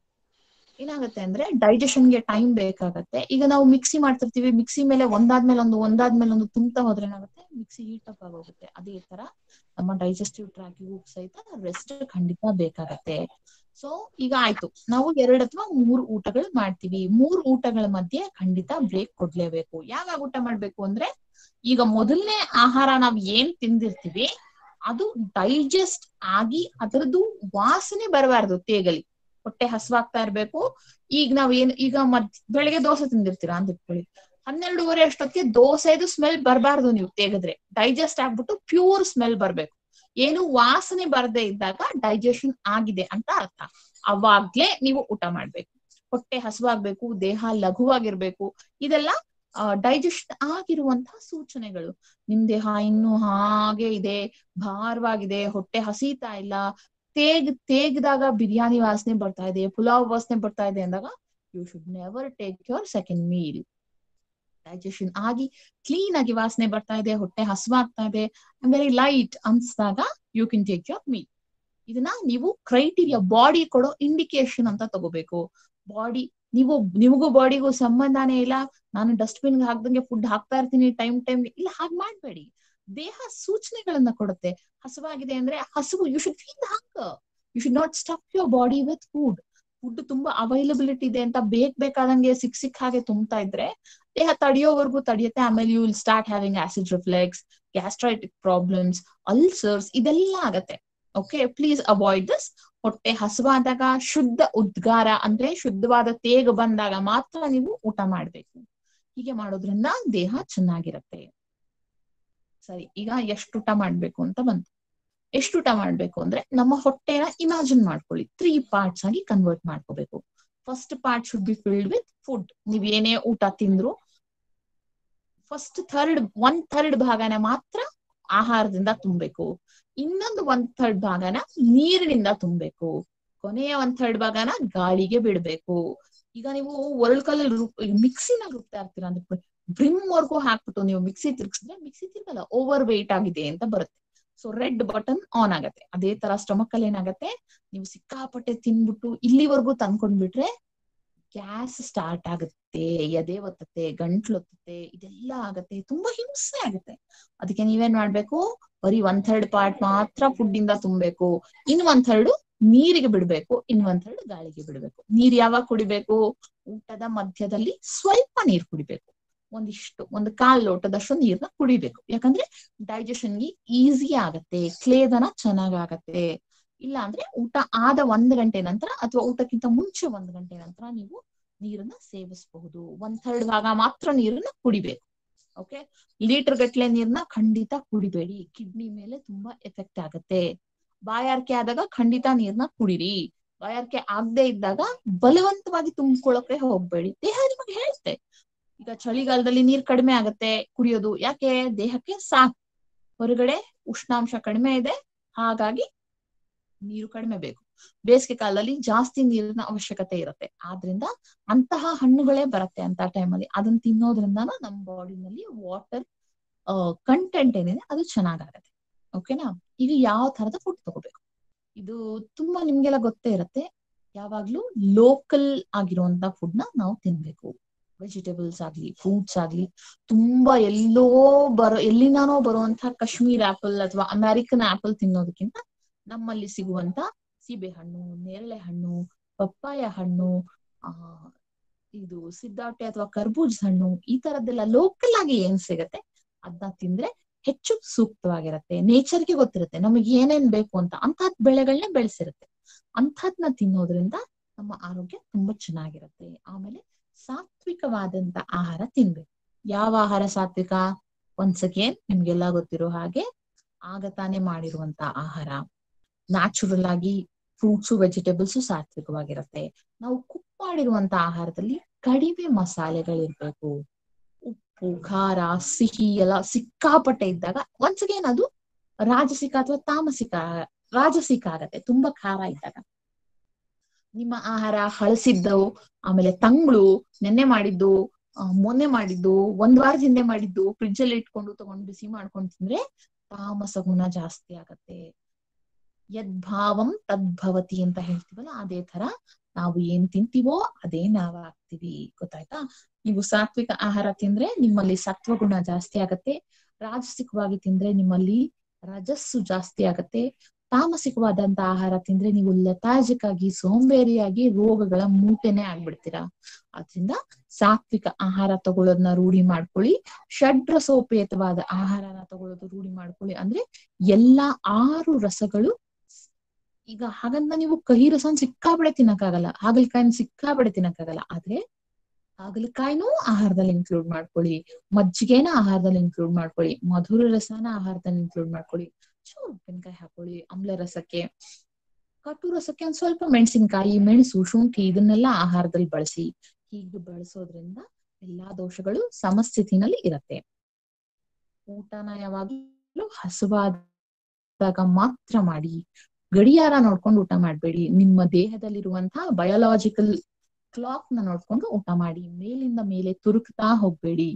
ಏನಾಗುತ್ತೆ ಅಂದ್ರೆ ಡೈಜೆಷನ್ಗೆ ಟೈಮ್ ಬೇಕಾಗತ್ತೆ ಈಗ ನಾವು ಮಿಕ್ಸಿ ಮಾಡ್ತಿರ್ತೀವಿ ಮಿಕ್ಸಿ ಮೇಲೆ ಒಂದಾದ್ಮೇಲೆ ಒಂದು ಒಂದಾದ್ಮೇಲೆ ಒಂದು ತುಂಬ್ತಾ ಹೋದ್ರೆ ಏನಾಗುತ್ತೆ ಮಿಕ್ಸಿ ಹೀಟ್ ಅಪ್ ಆಗೋಗುತ್ತೆ ಅದೇ ತರ ನಮ್ಮ ಡೈಜೆಸ್ಟಿವ್ ಟ್ರ್ಯಾಕಿಗೂ ಸಹಿತ ರೆಸ್ಟ್ ಖಂಡಿತ ಬೇಕಾಗತ್ತೆ ಸೊ ಈಗ ಆಯ್ತು ನಾವು ಎರಡ್ ಅಥವಾ ಮೂರ್ ಊಟಗಳು ಮಾಡ್ತೀವಿ ಮೂರ್ ಊಟಗಳ ಮಧ್ಯೆ ಖಂಡಿತ ಬ್ರೇಕ್ ಕೊಡ್ಲೇಬೇಕು ಯಾವಾಗ ಊಟ ಮಾಡ್ಬೇಕು ಅಂದ್ರೆ ಈಗ ಮೊದಲನೇ ಆಹಾರ ನಾವ್ ಏನ್ ತಿಂದಿರ್ತೀವಿ ಅದು ಡೈಜೆಸ್ಟ್ ಆಗಿ ಅದರದ್ದು ವಾಸನೆ ಬರಬಾರ್ದು ತೇಗಲಿ ಹೊಟ್ಟೆ ಹಸುವಾಗ್ತಾ ಇರ್ಬೇಕು ಈಗ ನಾವ್ ಏನ್ ಈಗ ಮದ್ ಬೆಳಿಗ್ಗೆ ದೋಸೆ ತಿಂದಿರ್ತೀರಾ ಅಂತ ಇಟ್ಕೊಳ್ಳಿ ಹನ್ನೆರಡೂವರೆ ಅಷ್ಟೊತ್ತಿಗೆ ದೋಸೆದು ಸ್ಮೆಲ್ ಬರಬಾರ್ದು ನೀವು ತೆಗೆದ್ರೆ ಡೈಜೆಸ್ಟ್ ಆಗ್ಬಿಟ್ಟು ಪ್ಯೂರ್ ಸ್ಮೆಲ್ ಬರ್ಬೇಕು ಏನು ವಾಸನೆ ಬರದೇ ಇದ್ದಾಗ ಡೈಜೆಷನ್ ಆಗಿದೆ ಅಂತ ಅರ್ಥ ಅವಾಗ್ಲೇ ನೀವು ಊಟ ಮಾಡ್ಬೇಕು ಹೊಟ್ಟೆ ಹಸುವಾಗ್ಬೇಕು ದೇಹ ಲಘುವಾಗಿರ್ಬೇಕು ಇದೆಲ್ಲ ಡೈಜೆಷನ್ ಆಗಿರುವಂತಹ ಸೂಚನೆಗಳು ನಿಮ್ ದೇಹ ಇನ್ನು ಹಾಗೆ ಇದೆ ಭಾರವಾಗಿದೆ ಹೊಟ್ಟೆ ಹಸೀತಾ ಇಲ್ಲ ತೇಗ್ ತೇಗ್ದಾಗ ಬಿರಿಯಾನಿ ವಾಸನೆ ಬರ್ತಾ ಇದೆ ಪುಲಾವ್ ವಾಸನೆ ಬರ್ತಾ ಇದೆ ಅಂದಾಗ you should never take your second meal digestion ಆಗಿ ಕ್ಲೀನ್ ಆಗಿ ವಾಸನೆ ಬರ್ತಾ ಇದೆ ಹೊಟ್ಟೆ ಹಸುವಾಗ್ತಾ ಇದೆ ವೆರಿ ಲೈಟ್ ಅನ್ಸ್ದಾಗ you can take your meal ಇದನ್ನ ನೀವು ಕ್ರೈಟೀರಿಯಾ ಬಾಡಿ ಕೊಡೋ ಇಂಡಿಕೇಶನ್ ಅಂತ ತಗೋಬೇಕು ಬಾಡಿ ನೀವು ನಿಮಗೂ ಬಾಡಿಗೂ ಸಂಬಂಧನೇ ಇಲ್ಲ ನಾನು ಡಸ್ಟ್ಬಿನ್ ಹಾಕ್ದಂಗೆ ಫುಡ್ ಹಾಕ್ತಾ ಇರ್ತೀನಿ ಟೈಮ್ ಟೈಮ್ ಇಲ್ಲ ಹಾಗೆ ಮಾಡ್ಬೇಡಿ ದೇಹ ಸೂಚನೆಗಳನ್ನ ಕೊಡುತ್ತೆ ಹಸುವಾಗಿದೆ ಅಂದ್ರೆ ಹಸುವು ಯು ಶುಡ್ ಫೀಲ್ ಹಂಗ you should not stuff your body with food food ತುಂಬಾ ಅವೈಲಬಿಲಿಟಿ ಇದೆ ಅಂತ ಬೇಕ್ ಬೇಕಾದಂಗೆ ಸಿಕ್ ಸಿಕ್ ಹಾಗೆ ತುಂಬ್ತಾ ಇದ್ರೆ ದೇಹ ತಡೆಯೋವರೆಗೂ ತಡೆಯುತ್ತೆ ಆಮೇಲೆ you will start having acid reflex gastritic problems ulcers ಇದೆಲ್ಲ ಆಗತ್ತೆ ಓಕೆ ಪ್ಲೀಸ್ ಅವಾಯ್ಡ್ ದಿಸ್ ಹೊಟ್ಟೆ ಹಸುವಾದಾಗ ಶುದ್ಧ ಉದ್ಗಾರ ಅಂದ್ರೆ ಶುದ್ಧವಾದ ತೇಗ ಬಂದಾಗ ಮಾತ್ರ ನೀವು ಊಟ ಮಾಡ್ಬೇಕು ಹೀಗೆ ಮಾಡೋದ್ರಿಂದ ದೇಹ ಚೆನ್ನಾಗಿರತ್ತೆ ಸರಿ ಈಗ ಎಷ್ಟು ಊಟ ಮಾಡ್ಬೇಕು ಅಂತ ಬಂತು ಎಷ್ಟು ಊಟ ಮಾಡ್ಬೇಕು ಅಂದ್ರೆ ನಮ್ಮ ಹೊಟ್ಟೆನ ಇಮ್ಯಾಜಿನ್ ಮಾಡ್ಕೊಳ್ಳಿ ತ್ರೀ ಪಾರ್ಟ್ಸ್ ಆಗಿ ಕನ್ವರ್ಟ್ ಮಾಡ್ಕೋಬೇಕು first part should be filled with food ನೀವ್ ಏನೇ ಊಟ ತಿಂದ್ರು ಫಸ್ಟ್ ಥರ್ಡ್ ಒನ್ ಥರ್ಡ್ ಭಾಗನ ಮಾತ್ರ ಆಹಾರದಿಂದ ತುಂಬಬೇಕು ಇನ್ನೊಂದು ಒಂದ್ ಥರ್ಡ್ ಭಾಗನ ನೀರಿನಿಂದ ತುಂಬಬೇಕು ಕೊನೆಯ ಒಂದ್ ಥರ್ಡ್ ಭಾಗನ ಗಾಳಿಗೆ ಬಿಡ್ಬೇಕು ಈಗ ನೀವು ಒರಳ್ ಕಲ್ಲಲ್ಲಿ ರುಬ್ ಮಿಕ್ಸಿನಾಗ ರುಬ್ತಾ ಇರ್ತೀರಾ ಅಂದ್ರೆ ಬ್ರಿಮ್ ವರ್ಗೂ ಹಾಕ್ಬಿಟ್ಟು ನೀವು ಮಿಕ್ಸಿ ತಿರ್ಗಿಸಿದ್ರೆ ಮಿಕ್ಸಿ ತಿರ್ಗಲ್ಲ ಓವರ್ ವೆಯ್ಟ್ ಆಗಿದೆ ಅಂತ ಬರುತ್ತೆ ಸೊ ರೆಡ್ ಬಟನ್ ಆನ್ ಆಗತ್ತೆ ಅದೇ ತರ ಸ್ಟಮಕ್ ಅಲ್ಲಿ ಏನಾಗತ್ತೆ ನೀವು ಸಿಕ್ಕಾಪಟ್ಟೆ ತಿನ್ಬಿಟ್ಟು ಇಲ್ಲಿವರೆಗೂ ತಂದ್ಕೊಂಡ್ಬಿಟ್ರೆ ಗ್ಯಾಸ್ ಸ್ಟಾರ್ಟ್ ಆಗುತ್ತೆ ಎದೆ ಒತ್ತತ್ತೆ ಗಂಟ್ಲು ಒತ್ತತ್ತೆ ಇದೆಲ್ಲ ಆಗತ್ತೆ ತುಂಬಾ ಹಿಂಸೆ ಆಗುತ್ತೆ ಅದಕ್ಕೆ ನೀವೇನ್ ಮಾಡ್ಬೇಕು ಬರೀ ಒನ್ ಥರ್ಡ್ ಪಾರ್ಟ್ ಮಾತ್ರ ಫುಡ್ ಇಂದ ತುಂಬಬೇಕು ಇನ್ ಒನ್ ಥರ್ಡ್ ನೀರಿಗೆ ಬಿಡ್ಬೇಕು ಇನ್ ಒನ್ ಥರ್ಡ್ ಗಾಳಿಗೆ ಬಿಡ್ಬೇಕು ನೀರ್ ಯಾವಾಗ ಕುಡಿಬೇಕು ಊಟದ ಮಧ್ಯದಲ್ಲಿ ಸ್ವಲ್ಪ ನೀರ್ ಕುಡಿಬೇಕು ಒಂದಿಷ್ಟು ಒಂದು ಕಾಲ್ ಲೋಟದಷ್ಟು ನೀರ್ನ ಕುಡಿಬೇಕು ಯಾಕಂದ್ರೆ ಡೈಜೆಷನ್ಗೆ ಈಸಿ ಆಗತ್ತೆ ಕ್ಲೇದನ ಚೆನ್ನಾಗಾಗತ್ತೆ ಇಲ್ಲ ಅಂದ್ರೆ ಊಟ ಆದ ಒಂದ್ ಗಂಟೆ ನಂತರ ಅಥವಾ ಊಟಕ್ಕಿಂತ ಮುಂಚೆ ಒಂದ್ ಗಂಟೆ ನಂತರ ನೀವು ನೀರನ್ನ ಸೇವಿಸಬಹುದು ಒಂದ್ ಥರ್ಡ್ ಭಾಗ ಮಾತ್ರ ನೀರನ್ನ ಕುಡಿಬೇಕು ಓಕೆ ಲೀಟರ್ ಗಟ್ಲೆ ನೀರ್ನ ಖಂಡಿತ ಕುಡಿಬೇಡಿ ಕಿಡ್ನಿ ಮೇಲೆ ತುಂಬಾ ಎಫೆಕ್ಟ್ ಆಗತ್ತೆ ಬಾಯಾರಿಕೆ ಆದಾಗ ಖಂಡಿತ ನೀರ್ನ ಕುಡಿರಿ ಬಾಯಾರಿಕೆ ಆಗದೆ ಇದ್ದಾಗ ಬಲವಂತವಾಗಿ ತುಂಬಿಕೊಳ್ಳಕ್ಕೆ ಹೋಗ್ಬೇಡಿ ದೇಹ ನಿಮಗೆ ಹೇಳುತ್ತೆ ಈಗ ಚಳಿಗಾಲದಲ್ಲಿ ನೀರ್ ಕಡಿಮೆ ಆಗತ್ತೆ ಕುಡಿಯೋದು ಯಾಕೆ ದೇಹಕ್ಕೆ ಸಾಕು ಹೊರಗಡೆ ಉಷ್ಣಾಂಶ ಕಡಿಮೆ ಇದೆ ಹಾಗಾಗಿ ನೀರು ಕಡಿಮೆ ಬೇಕು ಬೇಸಿಗೆ ಕಾಲದಲ್ಲಿ ಜಾಸ್ತಿ ನೀರಿನ ಅವಶ್ಯಕತೆ ಇರುತ್ತೆ ಆದ್ರಿಂದ ಅಂತಹ ಹಣ್ಣುಗಳೇ ಬರುತ್ತೆ ಅಂತ ಟೈಮಲ್ಲಿ ಅದನ್ನ ತಿನ್ನೋದ್ರಿಂದ ನಮ್ಮ ಬಾಡಿನಲ್ಲಿ ವಾಟರ್ ಕಂಟೆಂಟ್ ಏನಿದೆ ಅದು ಚೆನ್ನಾಗಾಗತ್ತೆ ಓಕೆನಾ ಈಗ ಯಾವ ತರದ ಫುಡ್ ತಗೋಬೇಕು ಇದು ತುಂಬಾ ನಿಮ್ಗೆಲ್ಲ ಗೊತ್ತೇ ಇರತ್ತೆ ಯಾವಾಗ್ಲೂ ಲೋಕಲ್ ಆಗಿರುವಂತ ಫುಡ್ ನ ನಾವು ತಿನ್ಬೇಕು ವೆಜಿಟೇಬಲ್ಸ್ ಆಗ್ಲಿ ಫ್ರೂಟ್ಸ್ ಆಗ್ಲಿ ತುಂಬಾ ಎಲ್ಲೋ ಬರೋ ಎಲ್ಲಿಂದಾನೋ ಬರುವಂತ ಕಾಶ್ಮೀರ್ ಆಪಲ್ ಅಥವಾ ಅಮೆರಿಕನ್ ಆಪಲ್ ತಿನ್ನೋದಕ್ಕಿಂತ ನಮ್ಮಲ್ಲಿ ಸಿಗುವಂತ ಸೀಬೆ ಹಣ್ಣು ನೇರಳೆ ಹಣ್ಣು ಪಪ್ಪಾಯ ಹಣ್ಣು ಆ ಇದು ಸಿದ್ದಾಟೆ ಅಥವಾ ಕರ್ಬೂಜ್ ಹಣ್ಣು ಈ ತರದ್ದೆಲ್ಲ ಲೋಕಲ್ ಆಗಿ ಏನ್ ಸಿಗತ್ತೆ ಅದನ್ನ ತಿಂದ್ರೆ ಹೆಚ್ಚು ಸೂಕ್ತವಾಗಿರತ್ತೆ ನೇಚರ್ಗೆ ಗೊತ್ತಿರುತ್ತೆ ನಮಗೆ ಏನೇನ್ ಬೇಕು ಅಂತ ಅಂತಹದ್ ಬೆಳೆಗಳನ್ನೇ ಬೆಳೆಸಿರುತ್ತೆ ಅಂತಹದ್ನ ತಿನ್ನೋದ್ರಿಂದ ನಮ್ಮ ಆರೋಗ್ಯ ತುಂಬಾ ಚೆನ್ನಾಗಿರುತ್ತೆ ಆಮೇಲೆ ಸಾತ್ವಿಕವಾದಂತ ಆಹಾರ ತಿನ್ಬೇಕು ಯಾವ ಆಹಾರ ಸಾತ್ವಿಕ ಒನ್ಸ್ ಅಗೇನ್ ನಿಮ್ಗೆಲ್ಲ ಗೊತ್ತಿರೋ ಹಾಗೆ ಆಗ ತಾನೇ ಮಾಡಿರುವಂತ ಆಹಾರ ನ್ಯಾಚುರಲ್ ಆಗಿ ಫ್ರೂಟ್ಸ್ ವೆಜಿಟೇಬಲ್ಸ್ ಸಾತ್ವಿಕವಾಗಿರತ್ತೆ ನಾವು ಕುಕ್ ಮಾಡಿರುವಂತ ಆಹಾರದಲ್ಲಿ ಕಡಿಮೆ ಮಸಾಲೆಗಳಿರ್ಬೇಕು ಉಪ್ಪು ಖಾರ ಸಿಹಿ ಎಲ್ಲ ಸಿಕ್ಕಾಪಟ್ಟೆ ಇದ್ದಾಗ ಒನ್ಸ್ ಅಗೇನ್ ಅದು ರಾಜಸಿಕ ಅಥವಾ ತಾಮಸಿಕ ರಾಜಸಿಕ ಆಗತ್ತೆ ತುಂಬಾ ಖಾರ ಇದ್ದಾಗ ನಿಮ್ಮ ಆಹಾರ ಹಳಸಿದ್ದವು ಆಮೇಲೆ ತಂಗಳು ನೆನ್ನೆ ಮಾಡಿದ್ದು ಆ, ಮೊನ್ನೆ ಮಾಡಿದ್ದು ಒಂದ್ ವಾರದ ಹಿಂದೆ ಮಾಡಿದ್ದು ಫ್ರಿಡ್ಜ್ ಅಲ್ಲಿ ಇಟ್ಕೊಂಡು ತಗೊಂಡು ಬಿಸಿ ಮಾಡ್ಕೊಂಡು ತಿಂದ್ರೆ ತಾಮಸ ಗುಣ ಜಾಸ್ತಿ ಆಗತ್ತೆ ಯದ್ಭಾವಂ ತದ್ಭವತಿ ಅಂತ ಹೇಳ್ತೀವಲ್ಲ ಅದೇ ತರ ನಾವು ಏನ್ ತಿಂತೀವೋ ಅದೇ ನಾವ್ ಆಗ್ತೀವಿ ಗೊತ್ತಾಯ್ತಾ ನೀವು ಸಾತ್ವಿಕ ಆಹಾರ ತಿಂದ್ರೆ ನಿಮ್ಮಲ್ಲಿ ಸತ್ವಗುಣ ಜಾಸ್ತಿ ಆಗತ್ತೆ ರಾಜಸಿಕವಾಗಿ ತಿಂದ್ರೆ ನಿಮ್ಮಲ್ಲಿ ರಜಸ್ಸು ಜಾಸ್ತಿ ಆಗತ್ತೆ ತಾಮಸಿಕವಾದಂತ ಆಹಾರ ತಿಂದ್ರೆ ನೀವು ಲತಾಜಿಕಾಗಿ ಸೋಂಬೇರಿಯಾಗಿ ರೋಗಗಳ ಮೂಟೆನೆ ಆಗ್ಬಿಡ್ತೀರಾ ಆದ್ರಿಂದ ಸಾತ್ವಿಕ ಆಹಾರ ತಗೊಳ್ಳೋದನ್ನ ರೂಢಿ ಮಾಡ್ಕೊಳ್ಳಿ ಷಡ್ರಸೋಪೇತವಾದ ಆಹಾರನ ತಗೊಳ್ಳೋದು ರೂಢಿ ಮಾಡ್ಕೊಳ್ಳಿ ಅಂದ್ರೆ ಎಲ್ಲಾ ಆರು ರಸಗಳು ಈಗ ಹಾಗಂತ ನೀವು ಕಹಿ ರಸನ್ ಸಿಕ್ಕಾಪಡೆ ತಿನ್ನಕ್ಕಾಗಲ್ಲ ಹಾಗಲಕಾಯಿನ ಸಿಕ್ಕಾಪಡೆ ತಿನ್ನಕ್ಕಾಗಲ್ಲ ಆದ್ರೆ ಹಾಗಲಕಾಯಿನೂ ಆಹಾರದಲ್ಲಿ ಇನ್ಕ್ಲೂಡ್ ಮಾಡ್ಕೊಳ್ಳಿ ಮಜ್ಜಿಗೆನ ಆಹಾರದಲ್ಲಿ ಇನ್ಕ್ಲೂಡ್ ಮಾಡ್ಕೊಳ್ಳಿ ಮಧುರ ರಸನ ಆಹಾರದಲ್ಲಿ ಇನ್ಕ್ಲೂಡ್ ಮಾಡ್ಕೊಳ್ಳಿ ಚೂರು ಉಪ್ಪಿನಕಾಯಿ ಹಾಕೊಳ್ಳಿ ಆಮ್ಲ ರಸಕ್ಕೆ ಕಟು ರಸಕ್ಕೆ ಒಂದ್ ಸ್ವಲ್ಪ ಮೆಣಸಿನಕಾಯಿ ಮೆಣಸು ಶುಂಠಿ ಇದನ್ನೆಲ್ಲ ಆಹಾರದಲ್ಲಿ ಬಳಸಿ ಹೀಗೆ ಬಳಸೋದ್ರಿಂದ ಎಲ್ಲಾ ದೋಷಗಳು ಸಮಸ್ಥಿತಿನಲ್ಲಿ ಇರತ್ತೆ ಊಟನ ಯಾವಾಗ್ಲೂ ಹಸುವಾದಾಗ ಮಾತ್ರ ಮಾಡಿ ಗಡಿಯಾರ ನೋಡ್ಕೊಂಡು ಊಟ ಮಾಡ್ಬೇಡಿ ನಿಮ್ಮ ದೇಹದಲ್ಲಿರುವಂತಹ ಬಯೋಲಾಜಿಕಲ್ ಕ್ಲಾಕ್ ನ ನೋಡ್ಕೊಂಡು ಊಟ ಮಾಡಿ ಮೇಲಿಂದ ಮೇಲೆ ತುರುಕ್ತಾ ಹೋಗ್ಬೇಡಿ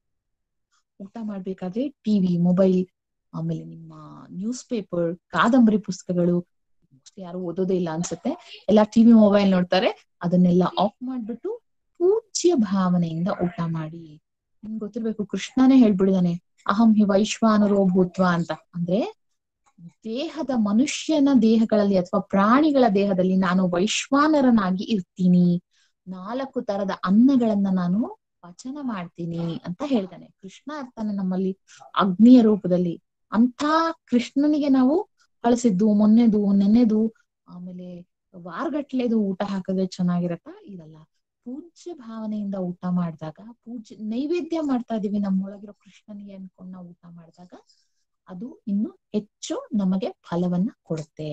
ಊಟ ಮಾಡ್ಬೇಕಾದ್ರೆ ಟಿವಿ ಮೊಬೈಲ್ ಆಮೇಲೆ ನಿಮ್ಮ ನ್ಯೂಸ್ ಪೇಪರ್ ಕಾದಂಬರಿ ಪುಸ್ತಕಗಳು ಯಾರು ಓದೋದೇ ಇಲ್ಲ ಅನ್ಸುತ್ತೆ ಎಲ್ಲಾ ಟಿವಿ ಮೊಬೈಲ್ ನೋಡ್ತಾರೆ ಅದನ್ನೆಲ್ಲ ಆಫ್ ಮಾಡ್ಬಿಟ್ಟು ಪೂಜ್ಯ ಭಾವನೆಯಿಂದ ಊಟ ಮಾಡಿ ನಿಮ್ಗೆ ಗೊತ್ತಿರ್ಬೇಕು ಕೃಷ್ಣನೇ ಹೇಳ್ಬಿಡಿದಾನೆ ಅಹಂ ಹಿ ವೈಶ್ವಾನರೋ ಭೂತ್ವ ಅಂತ ಅಂದ್ರೆ ದೇಹದ ಮನುಷ್ಯನ ದೇಹಗಳಲ್ಲಿ ಅಥವಾ ಪ್ರಾಣಿಗಳ ದೇಹದಲ್ಲಿ ನಾನು ವೈಶ್ವಾನರನಾಗಿ ಇರ್ತೀನಿ ನಾಲ್ಕು ತರದ ಅನ್ನಗಳನ್ನ ನಾನು ಪಚನ ಮಾಡ್ತೀನಿ ಅಂತ ಹೇಳ್ತಾನೆ ಕೃಷ್ಣ ಇರ್ತಾನೆ ನಮ್ಮಲ್ಲಿ ಅಗ್ನಿಯ ರೂಪದಲ್ಲಿ ಅಂತ ಕೃಷ್ಣನಿಗೆ ನಾವು ಕಳಿಸಿದ್ದು ಮೊನ್ನೆದು ನೆನ್ನೆದು ಆಮೇಲೆ ವಾರಗಟ್ಲೆದು ಊಟ ಹಾಕಿದ್ರೆ ಚೆನ್ನಾಗಿರತ್ತಾ ಇರಲ್ಲ ಪೂಜ್ಯ ಭಾವನೆಯಿಂದ ಊಟ ಮಾಡಿದಾಗ ಪೂಜ್ಯ ನೈವೇದ್ಯ ಮಾಡ್ತಾ ಇದೀವಿ ನಮ್ಮೊಳಗಿರೋ ಕೃಷ್ಣನಿಗೆ ಅನ್ಕೊಂಡು ನಾವು ಊಟ ಮಾಡಿದಾಗ ಅದು ಇನ್ನು ಹೆಚ್ಚು ನಮಗೆ ಫಲವನ್ನ ಕೊಡುತ್ತೆ